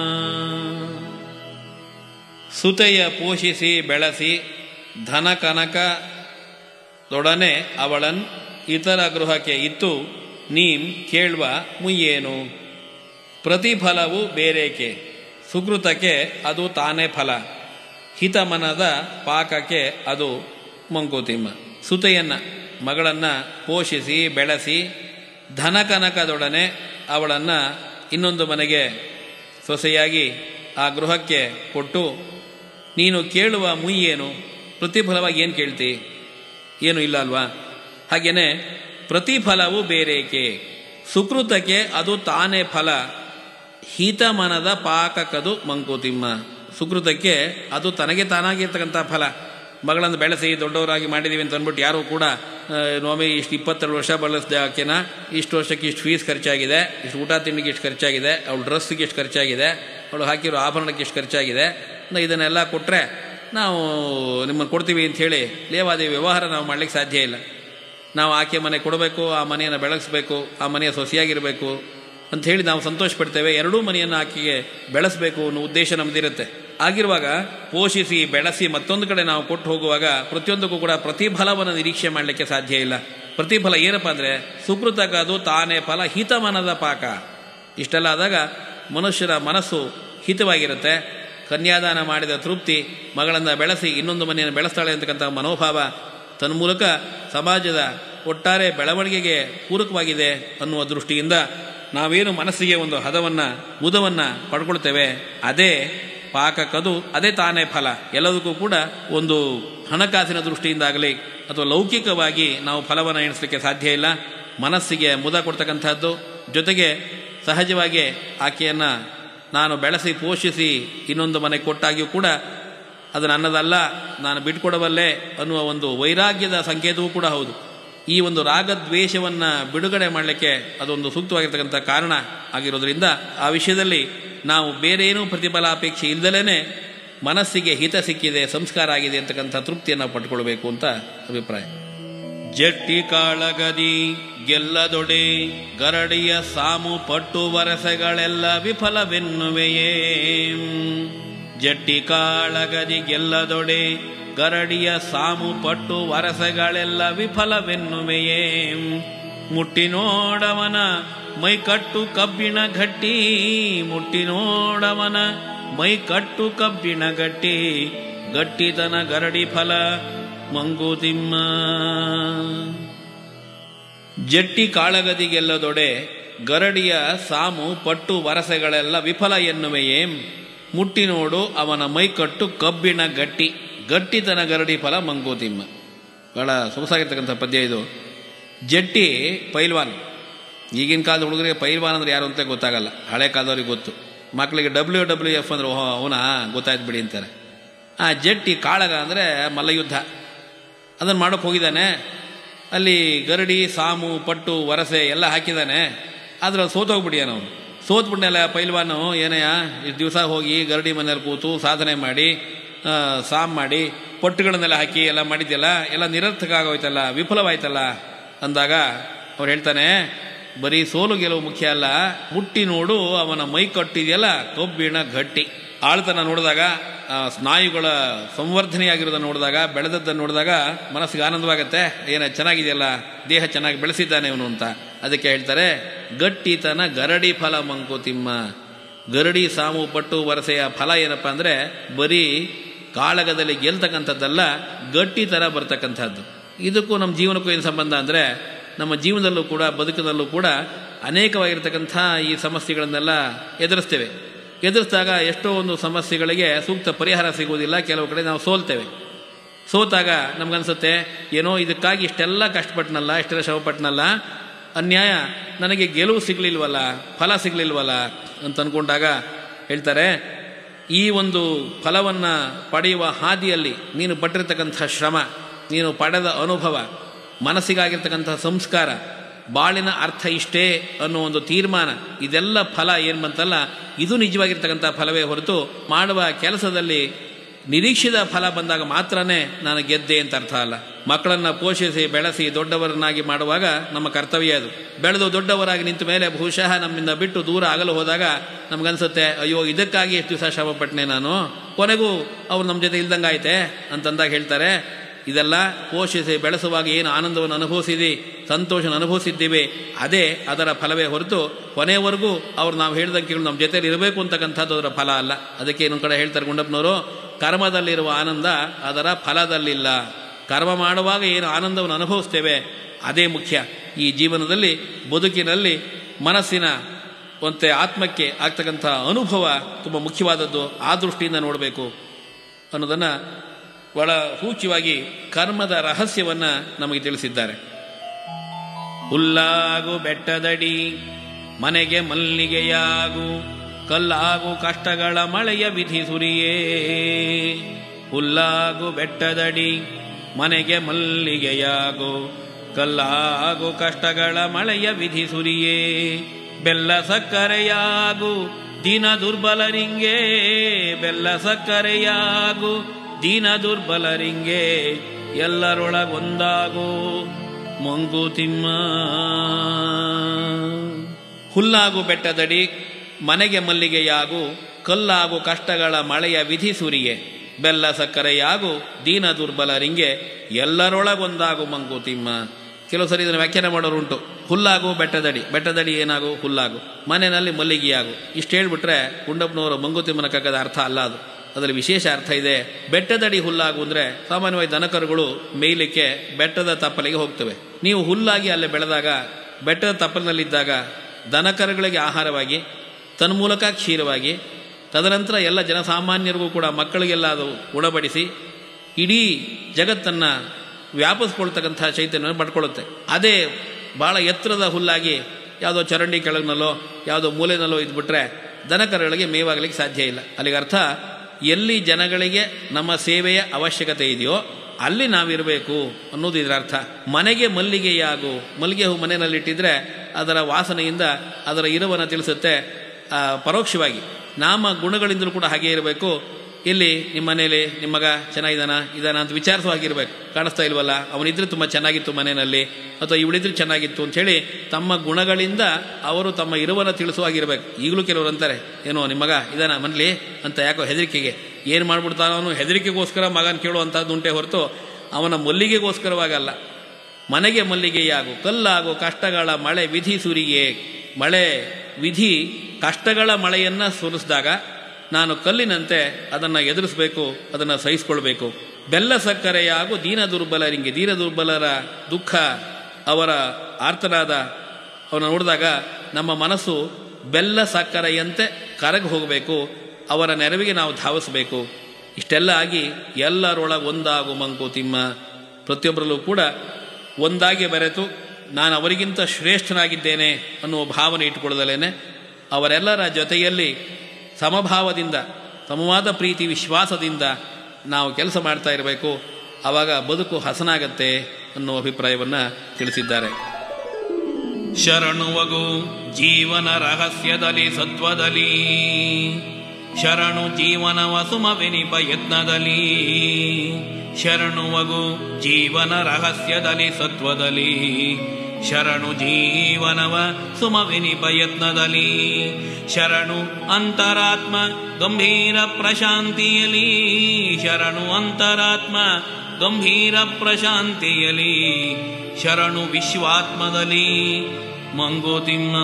ಸುತೆಯ ಪೋಷಿಸಿ ಬೆಳೆಸಿ ಧನ ಕನಕದೊಡನೆ ಅವಳನ್ ಇತರ ಗೃಹಕ್ಕೆ ಇತ್ತು ನೀಂ ಕೇಳುವ ಮುಯ್ಯೇನು ಪ್ರತಿಫಲವು ಬೇರೇಕೆ ಸುಕೃತಕ್ಕೆ ಅದು ತಾನೇ ಫಲ ಹಿತಮನದ ಪಾಕಕ್ಕೆ ಅದು ಮಂಕುತಿಮ್ಮ ಸುತೆಯನ್ನ ಮಗಳನ್ನು ಪೋಷಿಸಿ ಬೆಳೆಸಿ ಧನಕನಕದೊಡನೆ ಅವಳನ್ನು ಇನ್ನೊಂದು ಮನೆಗೆ ಸೊಸೆಯಾಗಿ ಆ ಗೃಹಕ್ಕೆ ಕೊಟ್ಟು ನೀನು ಕೇಳುವ ಮುಯ್ಯೇನು ಪ್ರತಿಫಲವಾಗಿ ಏನು ಕೇಳ್ತಿ ಏನು ಇಲ್ಲ ಅಲ್ವಾ ಹಾಗೆಯೇ ಪ್ರತಿಫಲವು ಬೇರೇಕೆ ಸುಕೃತಕ್ಕೆ ಅದು ತಾನೇ ಫಲ ಹಿತಮನದ ಪಾಕಕದು ಮಂಕುತಿಮ್ಮ ಸುಕೃತಕ್ಕೆ ಅದು ತನಗೆ ತಾನಾಗಿರ್ತಕ್ಕಂಥ ಫಲ ಮಗಳನ್ನು ಬೆಳೆಸಿ ದೊಡ್ಡವರಾಗಿ ಮಾಡಿದ್ದೀವಿ ಅಂತ ಅಂದ್ಬಿಟ್ಟು ಯಾರೂ ಕೂಡ ನೋಮಿ ಇಷ್ಟು ಇಪ್ಪತ್ತೆರಡು ವರ್ಷ ಬಳಸಿದ ಆಕೆನ ಇಷ್ಟು ವರ್ಷಕ್ಕೆ ಇಷ್ಟು ಫೀಸ್ ಖರ್ಚಾಗಿದೆ ಇಷ್ಟು ಊಟ ತಿಂಡಿಗೆ ಇಷ್ಟು ಖರ್ಚಾಗಿದೆ ಅವಳ ಡ್ರೆಸ್ಸಿಗೆ ಎಷ್ಟು ಖರ್ಚಾಗಿದೆ ಅವಳು ಹಾಕಿರೋ ಆಭರಣಕ್ಕೆ ಎಷ್ಟು ಖರ್ಚಾಗಿದೆ ಇದನ್ನೆಲ್ಲ ಕೊಟ್ಟರೆ ನಾವು ನಿಮ್ಮನ್ನು ಕೊಡ್ತೀವಿ ಅಂತ ಹೇಳಿ ಲೇವಾದೇವಿ ವ್ಯವಹಾರ ನಾವು ಮಾಡ್ಲಿಕ್ಕೆ ಸಾಧ್ಯ ಇಲ್ಲ ನಾವು ಆಕೆ ಮನೆ ಕೊಡಬೇಕು ಆ ಮನೆಯನ್ನು ಬೆಳಗಿಸ್ಬೇಕು ಆ ಮನೆಯ ಸೊಸೆಯಾಗಿರಬೇಕು ಅಂತ ಹೇಳಿ ನಾವು ಸಂತೋಷ ಪಡ್ತೇವೆ ಎರಡೂ ಮನೆಯನ್ನು ಆಕೆಗೆ ಬೆಳೆಸಬೇಕು ಅನ್ನೋ ಉದ್ದೇಶ ನಮ್ಮದಿರುತ್ತೆ ಆಗಿರುವಾಗ ಪೋಷಿಸಿ ಬೆಳೆಸಿ ಮತ್ತೊಂದು ಕಡೆ ನಾವು ಕೊಟ್ಟು ಹೋಗುವಾಗ ಪ್ರತಿಯೊಂದಕ್ಕೂ ಕೂಡ ಪ್ರತಿಫಲವನ್ನು ನಿರೀಕ್ಷೆ ಮಾಡಲಿಕ್ಕೆ ಸಾಧ್ಯ ಇಲ್ಲ ಪ್ರತಿಫಲ ಏನಪ್ಪ ಅಂದರೆ ಸುಕೃತಕ ಅದು ತಾನೇ ಫಲ ಹಿತಮನದ ಪಾಕ ಇಷ್ಟೆಲ್ಲ ಆದಾಗ ಮನುಷ್ಯರ ಮನಸ್ಸು ಹಿತವಾಗಿರುತ್ತೆ ಕನ್ಯಾದಾನ ಮಾಡಿದ ತೃಪ್ತಿ ಮಗಳನ್ನು ಬೆಳೆಸಿ ಇನ್ನೊಂದು ಮನೆಯನ್ನು ಬೆಳೆಸ್ತಾಳೆ ಅಂತಕ್ಕಂಥ ಮನೋಭಾವ ತನ್ಮೂಲಕ ಸಮಾಜದ ಒಟ್ಟಾರೆ ಬೆಳವಣಿಗೆಗೆ ಪೂರಕವಾಗಿದೆ ಅನ್ನುವ ದೃಷ್ಟಿಯಿಂದ ನಾವೇನು ಮನಸ್ಸಿಗೆ ಒಂದು ಹದವನ್ನು ಮುದವನ್ನು ಪಡ್ಕೊಳ್ತೇವೆ ಅದೇ ಪಾಕಕ್ಕದು ಅದೇ ತಾನೇ ಫಲ ಎಲ್ಲದಕ್ಕೂ ಕೂಡ ಒಂದು ಹಣಕಾಸಿನ ದೃಷ್ಟಿಯಿಂದಾಗಲಿ ಅಥವಾ ಲೌಕಿಕವಾಗಿ ನಾವು ಫಲವನ್ನು ಎಣಿಸಲಿಕ್ಕೆ ಸಾಧ್ಯ ಇಲ್ಲ ಮನಸ್ಸಿಗೆ ಮುದ ಕೊಡ್ತಕ್ಕಂಥದ್ದು ಜೊತೆಗೆ ಸಹಜವಾಗಿ ಆಕೆಯನ್ನು ನಾನು ಬೆಳೆಸಿ ಪೋಷಿಸಿ ಇನ್ನೊಂದು ಮನೆ ಕೊಟ್ಟಾಗಿಯೂ ಕೂಡ ಅದು ನನ್ನದಲ್ಲ ನಾನು ಬಿಟ್ಕೊಡಬಲ್ಲೆ ಅನ್ನುವ ಒಂದು ವೈರಾಗ್ಯದ ಸಂಕೇತವೂ ಕೂಡ ಹೌದು ಈ ಒಂದು ರಾಗದ್ವೇಷವನ್ನು ಬಿಡುಗಡೆ ಮಾಡಲಿಕ್ಕೆ ಅದೊಂದು ಸೂಕ್ತವಾಗಿರ್ತಕ್ಕಂಥ ಕಾರಣ ಆಗಿರೋದ್ರಿಂದ ಆ ವಿಷಯದಲ್ಲಿ ನಾವು ಬೇರೇನೂ ಪ್ರತಿಫಲಾಪೇಕ್ಷೆ ಇಲ್ಲದಲೇ ಮನಸ್ಸಿಗೆ ಹಿತ ಸಿಕ್ಕಿದೆ ಸಂಸ್ಕಾರ ಆಗಿದೆ ಅಂತಕ್ಕಂಥ ತೃಪ್ತಿಯನ್ನು ಪಟ್ಕೊಳ್ಬೇಕು ಅಂತ ಅಭಿಪ್ರಾಯ ಜಟ್ಟಿ ಕಾಳಗದಿ ಗೆಲ್ಲದೊಡೆ ಗರಡಿಯ ಸಾಮು ಪಟ್ಟು ವರಸೆಗಳೆಲ್ಲ ವಿಫಲವೆನ್ನುವೆಯೇ ಜಟ್ಟಿ ಕಾಳಗದಿ ಗೆಲ್ಲದೊಡೆ ಗರಡಿಯ ಸಾಮು ಪಟ್ಟು ವರಸೆಗಳೆಲ್ಲ ವಿಫಲವೆನ್ನುವೆಯೇ ಮುಟ್ಟಿ ನೋಡವನ ಮೈಕಟ್ಟು ಕಬ್ಬಿಣ ಗಟ್ಟಿ ಮುಟ್ಟಿ ನೋಡವನ ಮೈಕಟ್ಟು ಕಬ್ಬಿಣ ಗಟ್ಟಿ ಗಟ್ಟಿತನ ಗರಡಿ ಫಲ ಮಂಗುತಿಮ್ಮ ಜಟ್ಟಿ ಕಾಳಗದಿಗೆಲ್ಲದೊಡೆ ಗರಡಿಯ ಸಾಮು ಪಟ್ಟು ವರಸೆಗಳೆಲ್ಲ ವಿಫಲ ಎನ್ನುವೆಯೇ ಮುಟ್ಟಿ ನೋಡು ಅವನ ಮೈಕಟ್ಟು ಕಬ್ಬಿಣ ಗಟ್ಟಿ ಗಟ್ಟಿತನ ಗರಡಿ ಫಲ ಮಂಗೋತಿಮ್ಮ ಬಹಳ ಸೊಗಸಾಗಿರ್ತಕ್ಕಂಥ ಪದ್ಯ ಇದು ಜಟ್ಟಿ ಪೈಲ್ವಾನ್ ಈಗಿನ ಕಾಲದ ಹುಡುಗರಿಗೆ ಪೈಲ್ವಾನ್ ಅಂದ್ರೆ ಯಾರು ಅಂತ ಗೊತ್ತಾಗಲ್ಲ ಹಳೆ ಕಾಲದವ್ರಿಗೆ ಗೊತ್ತು ಮಕ್ಕಳಿಗೆ ಡಬ್ಲ್ಯೂ ಡಬ್ಲ್ಯೂ ಎಫ್ ಅಂದ್ರೆ ಓಹೋ ಅವನ ಗೊತ್ತಾಯ್ತು ಬಿಡಿ ಅಂತಾರೆ ಆ ಜಟ್ಟಿ ಕಾಳಗ ಅಂದರೆ ಮಲ್ಲಯುದ್ಧ ಅದನ್ನು ಮಾಡೋಕ್ಕೆ ಹೋಗಿದ್ದಾನೆ ಅಲ್ಲಿ ಗರಡಿ ಸಾಮು ಪಟ್ಟು ವರಸೆ ಎಲ್ಲ ಹಾಕಿದ್ದಾನೆ ಆದ್ರೆ ಸೋತೋಗ್ಬಿಡಿಯಾನ ಅವನು ಸೋತ್ಬಿಟ್ನಲ್ಲ ಪೈಲ್ವಾನು ಏನಯ್ಯ ಇಷ್ಟು ದಿವಸ ಹೋಗಿ ಗರಡಿ ಮನೇಲಿ ಕೂತು ಸಾಧನೆ ಮಾಡಿ ಆ, ಸಾಮ್ ಮಾಡಿ ಪಟ್ಟುಗಳನ್ನೆಲ್ಲ ಹಾಕಿ ಎಲ್ಲ ಮಾಡಿದ್ಯಲ್ಲ ಎಲ್ಲ ನಿರರ್ಥಕ ಆಗೋಯ್ತಲ್ಲ ವಿಫಲವಾಯ್ತಲ್ಲ ಅಂದಾಗ ಅವ್ರು ಹೇಳ್ತಾನೆ ಬರೀ ಸೋಲು ಗೆಲುವು ಮುಖ್ಯ ಅಲ್ಲ ಮುಟ್ಟಿ ನೋಡು ಅವನ ಮೈ ಕಟ್ಟಿದೆಯಲ್ಲ ಕೊಬ್ಬಿಣ ಗಟ್ಟಿ ಆಳ್ತನ ನೋಡಿದಾಗ ಆ ಸ್ನಾಯುಗಳ ಸಂವರ್ಧನೆಯಾಗಿರೋದನ್ನು ನೋಡಿದಾಗ ಬೆಳೆದದ್ದನ್ನು ನೋಡಿದಾಗ ಮನಸ್ಸಿಗೆ ಆನಂದವಾಗತ್ತೆ ಏನ ಚೆನ್ನಾಗಿದೆಯಲ್ಲ ದೇಹ ಚೆನ್ನಾಗಿ ಬೆಳೆಸಿದ್ದಾನೆ ಇವನು ಅಂತ ಅದಕ್ಕೆ ಹೇಳ್ತಾರೆ ಗಟ್ಟಿತನ ಗರಡಿ ಫಲ ಮಂಕುತಿಮ್ಮ ಗರಡಿ ಸಾಮು ಪಟ್ಟು ವರಸೆಯ ಫಲ ಏನಪ್ಪ ಅಂದರೆ ಬರೀ ಕಾಳಗದಲ್ಲಿ ಗೆಲ್ತಕ್ಕಂಥದ್ದಲ್ಲ ಗಟ್ಟಿ ಥರ ಬರ್ತಕ್ಕಂಥದ್ದು ಇದಕ್ಕೂ ನಮ್ಮ ಜೀವನಕ್ಕೂ ಏನು ಸಂಬಂಧ ಅಂದರೆ ನಮ್ಮ ಜೀವನದಲ್ಲೂ ಕೂಡ ಬದುಕಿನಲ್ಲೂ ಕೂಡ ಅನೇಕವಾಗಿರ್ತಕ್ಕಂಥ ಈ ಸಮಸ್ಯೆಗಳನ್ನೆಲ್ಲ ಎದುರಿಸ್ತೇವೆ ಎದುರಿಸಿದಾಗ ಎಷ್ಟೋ ಒಂದು ಸಮಸ್ಯೆಗಳಿಗೆ ಸೂಕ್ತ ಪರಿಹಾರ ಸಿಗುವುದಿಲ್ಲ ಕೆಲವು ಕಡೆ ನಾವು ಸೋಲ್ತೇವೆ ಸೋತಾಗ ನಮ್ಗನ್ಸುತ್ತೆ ಏನೋ ಇದಕ್ಕಾಗಿ ಇಷ್ಟೆಲ್ಲ ಕಷ್ಟಪಟ್ಟನಲ್ಲ ಇಷ್ಟೆಲ್ಲ ಶ್ರಮಪಟ್ಟನಲ್ಲ ಅನ್ಯಾಯ ನನಗೆ ಗೆಲುವು ಸಿಗಲಿಲ್ವಲ್ಲ ಫಲ ಸಿಗಲಿಲ್ವಲ್ಲ ಅಂತ ಅಂದ್ಕೊಂಡಾಗ ಹೇಳ್ತಾರೆ ಈ ಒಂದು ಫಲವನ್ನು ಪಡೆಯುವ ಹಾದಿಯಲ್ಲಿ ನೀನು ಪಟ್ಟಿರ್ತಕ್ಕಂಥ ಶ್ರಮ ನೀನು ಪಡೆದ ಅನುಭವ ಮನಸ್ಸಿಗಾಗಿರ್ತಕ್ಕಂಥ ಸಂಸ್ಕಾರ ಬಾಳಿನ ಅರ್ಥ ಇಷ್ಟೇ ಅನ್ನೋ ಒಂದು ತೀರ್ಮಾನ ಇದೆಲ್ಲ ಫಲ ಏನು ಬಂತಲ್ಲ ಇದು ನಿಜವಾಗಿರ್ತಕ್ಕಂಥ ಫಲವೇ ಹೊರತು ಮಾಡುವ ಕೆಲಸದಲ್ಲಿ ನಿರೀಕ್ಷಿತ ಫಲ ಬಂದಾಗ ಮಾತ್ರನೇ ನಾನು ಗೆದ್ದೆ ಅಂತ ಅರ್ಥ ಅಲ್ಲ ಮಕ್ಕಳನ್ನ ಪೋಷಿಸಿ ಬೆಳೆಸಿ ದೊಡ್ಡವರನ್ನಾಗಿ ಮಾಡುವಾಗ ನಮ್ಮ ಕರ್ತವ್ಯ ಅದು ಬೆಳೆದು ದೊಡ್ಡವರಾಗಿ ನಿಂತ ಮೇಲೆ ಬಹುಶಃ ನಮ್ಮಿಂದ ಬಿಟ್ಟು ದೂರ ಆಗಲು ಹೋದಾಗ ನಮಗನ್ಸುತ್ತೆ ಅಯ್ಯೋ ಇದಕ್ಕಾಗಿ ಎಷ್ಟು ದಿವಸ ಶ್ರಮಪಟ್ಟನೆ ನಾನು ಕೊನೆಗೂ ಅವ್ರು ನಮ್ಮ ಜೊತೆ ಇಲ್ದಂಗಾಯ್ತೆ ಅಂತಂದಾಗ ಹೇಳ್ತಾರೆ ಇದೆಲ್ಲ ಪೋಷಿಸಿ ಬೆಳೆಸುವಾಗ ಏನು ಆನಂದವನ್ನು ಅನುಭವಿಸಿದಿ ಸಂತೋಷನ ಅನುಭವಿಸಿದ್ದೀವಿ ಅದೇ ಅದರ ಫಲವೇ ಹೊರತು ಕೊನೆಯವರೆಗೂ ಅವ್ರು ನಾವು ಹೇಳ್ದಂಗೆ ನಮ್ಮ ಜೊತೆಲಿ ಇರಬೇಕು ಅಂತಕ್ಕಂಥದ್ದು ಅದರ ಫಲ ಅಲ್ಲ ಅದಕ್ಕೆ ಇನ್ನೊಂದು ಕಡೆ ಹೇಳ್ತಾರೆ ಗುಂಡಪ್ಪನವರು ಕರ್ಮದಲ್ಲಿರುವ ಆನಂದ ಅದರ ಫಲದಲ್ಲಿಲ್ಲ ಕರ್ಮ ಮಾಡುವಾಗ ಏನು ಆನಂದವನ್ನು ಅನುಭವಿಸ್ತೇವೆ ಅದೇ ಮುಖ್ಯ ಈ ಜೀವನದಲ್ಲಿ ಬದುಕಿನಲ್ಲಿ ಮನಸ್ಸಿನ ಒಂತೆ ಆತ್ಮಕ್ಕೆ ಆಗ್ತಕ್ಕಂಥ ಅನುಭವ ತುಂಬ ಮುಖ್ಯವಾದದ್ದು ಆ ದೃಷ್ಟಿಯಿಂದ ನೋಡಬೇಕು ಅನ್ನೋದನ್ನು ಬಹಳ ಸೂಚ್ಯವಾಗಿ ಕರ್ಮದ ರಹಸ್ಯವನ್ನು ನಮಗೆ ತಿಳಿಸಿದ್ದಾರೆ ಹುಲ್ಲಾಗು ಬೆಟ್ಟದಡಿ ಮನೆಗೆ ಮಲ್ಲಿಗೆಯಾಗು ಕಲ್ಲಾಗು ಕಷ್ಟಗಳ ಮಳೆಯ ವಿಧಿ ಸುರಿಯೇ ಹುಲ್ಲಾಗು ಬೆಟ್ಟದಡಿ ಮನೆಗೆ ಮಲ್ಲಿಗೆಯಾಗು ಕಲ್ಲಾಗು ಕಷ್ಟಗಳ ಮಳೆಯ ವಿಧಿ ಸುರಿಯೇ ಬೆಲ್ಲ ಸಕ್ಕರೆಯಾಗು ದೀನ ದುರ್ಬಲರಿಂಗೆ ಬೆಲ್ಲ ಸಕ್ಕರೆಯಾಗು ದೀನ ದುರ್ಬಲರಿಂಗೆ ಎಲ್ಲರೊಳಗೊಂದಾಗು ಮಂಗುತಿಮ್ಮ ಹುಲ್ಲಾಗು ಬೆಟ್ಟದಡಿ ಮನೆಗೆ ಮಲ್ಲಿಗೆಯಾಗು ಕಲ್ಲಾಗು ಕಷ್ಟಗಳ ಮಳೆಯ ವಿಧಿ ಸುರಿಯೆ ಬೆಲ್ಲ ಸಕ್ಕರೆಯಾಗು ದೀನ ದುರ್ಬಲರಿಂಗೆ ಎಲ್ಲರೊಳಗೊಂದಾಗು ಮಂಗುತಿಮ್ಮ ಕೆಲವು ಸರಿ ಇದನ್ನು ವ್ಯಾಖ್ಯಾನ ಮಾಡೋರುಂಟು ಹುಲ್ಲಾಗು ಬೆಟ್ಟದಡಿ ಬೆಟ್ಟದಡಿ ಏನಾಗು ಹುಲ್ಲಾಗು ಮನೆಯಲ್ಲಿ ಮಲ್ಲಿಗೆಯಾಗು ಇಷ್ಟು ಹೇಳ್ಬಿಟ್ರೆ ಗುಂಡಪ್ಪನವರ ಮಂಗುತಿಮ್ಮನ ಕಗ್ಗದ ಅರ್ಥ ಅಲ್ಲ ಅದು ಅದರಲ್ಲಿ ವಿಶೇಷ ಅರ್ಥ ಇದೆ ಬೆಟ್ಟದಡಿ ಹುಲ್ಲಾಗು ಅಂದರೆ ಸಾಮಾನ್ಯವಾಗಿ ದನಕರುಗಳು ಮೇಯ್ಲಿಕ್ಕೆ ಬೆಟ್ಟದ ತಪ್ಪಲಿಗೆ ಹೋಗ್ತವೆ ನೀವು ಹುಲ್ಲಾಗಿ ಅಲ್ಲೇ ಬೆಳೆದಾಗ ಬೆಟ್ಟದ ತಪ್ಪಲಿನಲ್ಲಿದ್ದಾಗ ದನಕರುಗಳಿಗೆ ಆಹಾರವಾಗಿ ತನ್ಮೂಲಕ ಕ್ಷೀರವಾಗಿ ತದನಂತರ ಎಲ್ಲ ಜನಸಾಮಾನ್ಯರಿಗೂ ಕೂಡ ಮಕ್ಕಳಿಗೆಲ್ಲ ಅದು ಉಣಬಡಿಸಿ ಇಡೀ ಜಗತ್ತನ್ನು ವ್ಯಾಪಿಸ್ಕೊಳ್ತಕ್ಕಂಥ ಚೈತನ್ಯವನ್ನು ಪಡ್ಕೊಳ್ಳುತ್ತೆ ಅದೇ ಭಾಳ ಎತ್ತರದ ಹುಲ್ಲಾಗಿ ಯಾವುದೋ ಚರಂಡಿ ಕೆಳಗಿನಲ್ಲೋ ಯಾವುದೋ ಮೂಲೆನಲ್ಲೋ ಇದ್ಬಿಟ್ರೆ ದನಕರುಗಳಿಗೆ ಮೇವಾಗಲಿಕ್ಕೆ ಸಾಧ್ಯ ಇಲ್ಲ ಅಲ್ಲಿಗೆ ಅರ್ಥ ಎಲ್ಲಿ ಜನಗಳಿಗೆ ನಮ್ಮ ಸೇವೆಯ ಅವಶ್ಯಕತೆ ಇದೆಯೋ ಅಲ್ಲಿ ನಾವಿರಬೇಕು ಅನ್ನೋದು ಇದರ ಅರ್ಥ ಮನೆಗೆ ಮಲ್ಲಿಗೆಯಾಗು ಮಲ್ಲಿಗೆ ಹೂ ಮನೆಯಲ್ಲಿಟ್ಟಿದ್ರೆ ಅದರ ವಾಸನೆಯಿಂದ ಅದರ ಇರುವನ್ನು ತಿಳಿಸುತ್ತೆ ಆ, ಪರೋಕ್ಷವಾಗಿ ನಾಮ ಗುಣಗಳಿಂದಲೂ ಕೂಡ ಹಾಗೆ ಇರಬೇಕು ಇಲ್ಲಿ ನಿಮ್ಮ ಮನೇಲಿ ನಿಮ್ಮ ಮಗ ಚೆನ್ನಾಗಿದ್ದಾನ ಇದಾನ ಅಂತ ವಿಚಾರಿಸುವ ಹಾಗಿರ್ಬೇಕು ಕಾಣಿಸ್ತಾ ಇಲ್ವಲ್ಲ ಅವನಿದ್ರೆ ತುಂಬ ಚೆನ್ನಾಗಿತ್ತು ಮನೆಯಲ್ಲಿ ಅಥವಾ ಇವಳಿದ್ರೆ ಚೆನ್ನಾಗಿತ್ತು ಅಂಥೇಳಿ ತಮ್ಮ ಗುಣಗಳಿಂದ ಅವರು ತಮ್ಮ ಇರುವನ್ನು ತಿಳಿಸುವ ಹಾಗಿರ್ಬೇಕು ಈಗಲೂ ಕೆಲವರು ಅಂತಾರೆ ಏನೋ ನಿಮ್ಮ ಮಗ ಇದಾನ ಮನೇಲಿ ಅಂತ ಯಾಕೋ ಹೆದರಿಕೆಗೆ ಏನು ಮಾಡ್ಬಿಡ್ತಾನೋ ಅವನು ಹೆದರಿಕೆಗೋಸ್ಕರ ಮಗನ ಕೇಳುವಂಥದ್ದು ಉಂಟೆ ಹೊರತು ಅವನ ಮಲ್ಲಿಗೆಗೋಸ್ಕರವಾಗಲ್ಲ ಮನೆಗೆ ಮಲ್ಲಿಗೆಯಾಗು ಕಲ್ಲಾಗು ಕಷ್ಟಗಳ ಮಳೆ ವಿಧಿ ಸುರಿಗೆ ಮಳೆ ವಿಧಿ ಕಷ್ಟಗಳ ಮಳೆಯನ್ನು ಸುರಿಸಿದಾಗ ನಾನು ಕಲ್ಲಿನಂತೆ ಅದನ್ನು ಎದುರಿಸಬೇಕು ಅದನ್ನು ಸಹಿಸಿಕೊಳ್ಬೇಕು ಬೆಲ್ಲ ಸಕ್ಕರೆಯಾಗು ದೀನ ದುರ್ಬಲರಿಗೆ ದೀನ ದುರ್ಬಲರ ದುಃಖ ಅವರ ಆರ್ತನಾದ ಅವನ ನೋಡಿದಾಗ ನಮ್ಮ ಮನಸ್ಸು ಬೆಲ್ಲ ಸಕ್ಕರೆಯಂತೆ ಕರಗಿ ಹೋಗಬೇಕು ಅವರ ನೆರವಿಗೆ ನಾವು ಧಾವಿಸಬೇಕು ಇಷ್ಟೆಲ್ಲ ಆಗಿ ಎಲ್ಲರೊಳಗೆ ಒಂದಾಗು ಮಂಕುತಿಮ್ಮ ಪ್ರತಿಯೊಬ್ಬರಲ್ಲೂ ಕೂಡ ಒಂದಾಗಿ ಬೆರೆತು ನಾನು ಅವರಿಗಿಂತ ಶ್ರೇಷ್ಠನಾಗಿದ್ದೇನೆ ಅನ್ನುವ ಭಾವನೆ ಇಟ್ಟುಕೊಳ್ಳದಲೇನೆ ಅವರೆಲ್ಲರ ಜೊತೆಯಲ್ಲಿ ಸಮಭಾವದಿಂದ ಸಮವಾದ ಪ್ರೀತಿ ವಿಶ್ವಾಸದಿಂದ ನಾವು ಕೆಲಸ ಮಾಡ್ತಾ ಇರಬೇಕು ಆವಾಗ ಬದುಕು ಹಸನಾಗತ್ತೆ ಅನ್ನುವ ಅಭಿಪ್ರಾಯವನ್ನು ತಿಳಿಸಿದ್ದಾರೆ ಶರಣುವಗು ಜೀವನ ರಹಸ್ಯದಲ್ಲಿ ಸತ್ವದಲ್ಲಿ ಶರಣು ಜೀವನವ ಸುಮವೆನಿಪ ಯತ್ನದಲ್ಲಿ ಶರಣುವಗು ಜೀವನ ರಹಸ್ಯದಲ್ಲಿ ಸತ್ವದಲ್ಲಿ ಶರಣು ಜೀವನವ ಸುಮವೆನಿಪ ಯತ್ನದಲ್ಲಿ ಶರಣು ಅಂತರಾತ್ಮ ಗಂಭೀರ ಪ್ರಶಾಂತಿಯಲಿ ಶರಣು ಅಂತರಾತ್ಮ ಗಂಭೀರ ಪ್ರಶಾಂತಿಯಲಿ ಶರಣು ವಿಶ್ವಾತ್ಮದಲ್ಲಿ ಮಂಗೋತಿಮ್ಮ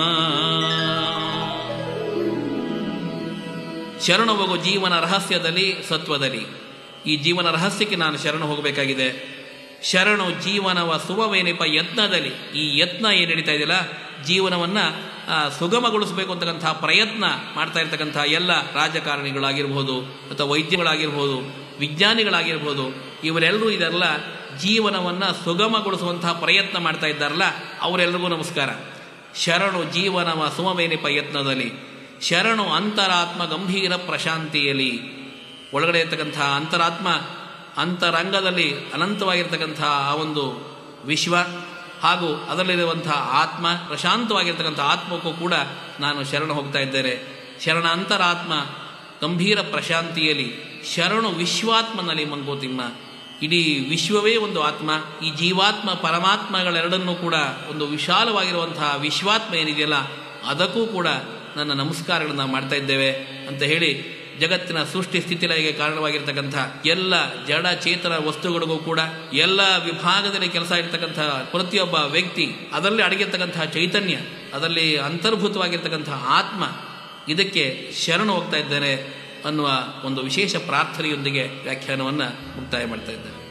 ಶರಣು ಹೋಗೋ ಜೀವನ ರಹಸ್ಯದಲ್ಲಿ ಸತ್ವದಲ್ಲಿ ಈ ಜೀವನ ರಹಸ್ಯಕ್ಕೆ ನಾನು ಶರಣು ಹೋಗಬೇಕಾಗಿದೆ ಶರಣು ಜೀವನವ ಸುಮವೇನಿಪ ಯತ್ನದಲ್ಲಿ ಈ ಯತ್ನ ಏನು ನಡೀತಾ ಇದೆಯಲ್ಲ ಜೀವನವನ್ನು ಸುಗಮಗೊಳಿಸಬೇಕು ಅಂತಕ್ಕಂಥ ಪ್ರಯತ್ನ ಮಾಡ್ತಾ ಇರ್ತಕ್ಕಂಥ ಎಲ್ಲ ರಾಜಕಾರಣಿಗಳಾಗಿರ್ಬೋದು ಅಥವಾ ವೈದ್ಯಗಳಾಗಿರ್ಬೋದು ವಿಜ್ಞಾನಿಗಳಾಗಿರ್ಬೋದು ಇವರೆಲ್ಲರೂ ಇದೆಲ್ಲ ಜೀವನವನ್ನು ಸುಗಮಗೊಳಿಸುವಂತಹ ಪ್ರಯತ್ನ ಮಾಡ್ತಾ ಇದ್ದಾರಲ್ಲ ಅವರೆಲ್ಲರಿಗೂ ನಮಸ್ಕಾರ ಶರಣು ಜೀವನವ ಸುಮವೇನಿಪ ಯತ್ನದಲ್ಲಿ ಶರಣು ಅಂತರಾತ್ಮ ಗಂಭೀರ ಪ್ರಶಾಂತಿಯಲ್ಲಿ ಒಳಗಡೆ ಇರ್ತಕ್ಕಂಥ ಅಂತರಾತ್ಮ ಅಂತರಂಗದಲ್ಲಿ ಅನಂತವಾಗಿರ್ತಕ್ಕಂಥ ಆ ಒಂದು ವಿಶ್ವ ಹಾಗೂ ಅದರಲ್ಲಿರುವಂಥ ಆತ್ಮ ಪ್ರಶಾಂತವಾಗಿರ್ತಕ್ಕಂಥ ಆತ್ಮಕ್ಕೂ ಕೂಡ ನಾನು ಶರಣ ಹೋಗ್ತಾ ಇದ್ದೇನೆ ಶರಣ ಅಂತರಾತ್ಮ ಗಂಭೀರ ಪ್ರಶಾಂತಿಯಲ್ಲಿ ಶರಣು ವಿಶ್ವಾತ್ಮನಲ್ಲಿ ಮಂಗೋತಿಮ್ಮ ಇಡೀ ವಿಶ್ವವೇ ಒಂದು ಆತ್ಮ ಈ ಜೀವಾತ್ಮ ಪರಮಾತ್ಮಗಳೆರಡನ್ನೂ ಕೂಡ ಒಂದು ವಿಶಾಲವಾಗಿರುವಂತಹ ವಿಶ್ವಾತ್ಮ ಏನಿದೆಯಲ್ಲ ಅದಕ್ಕೂ ಕೂಡ ನನ್ನ ನಮಸ್ಕಾರಗಳನ್ನು ಮಾಡ್ತಾ ಇದ್ದೇವೆ ಅಂತ ಹೇಳಿ ಜಗತ್ತಿನ ಸೃಷ್ಟಿ ಸ್ಥಿತಿಲಯಗೆ ಕಾರಣವಾಗಿರ್ತಕ್ಕಂಥ ಎಲ್ಲ ಜಡ ಚೇತನ ವಸ್ತುಗಳಿಗೂ ಕೂಡ ಎಲ್ಲ ವಿಭಾಗದಲ್ಲಿ ಕೆಲಸ ಇರ್ತಕ್ಕಂಥ ಪ್ರತಿಯೊಬ್ಬ ವ್ಯಕ್ತಿ ಅದರಲ್ಲಿ ಅಡಗಿರ್ತಕ್ಕಂಥ ಚೈತನ್ಯ ಅದರಲ್ಲಿ ಅಂತರ್ಭೂತವಾಗಿರ್ತಕ್ಕಂಥ ಆತ್ಮ ಇದಕ್ಕೆ ಶರಣು ಹೋಗ್ತಾ ಇದ್ದೇನೆ ಅನ್ನುವ ಒಂದು ವಿಶೇಷ ಪ್ರಾರ್ಥನೆಯೊಂದಿಗೆ ವ್ಯಾಖ್ಯಾನವನ್ನು ಮುಕ್ತಾಯ ಮಾಡ್ತಾ ಇದ್ದೇನೆ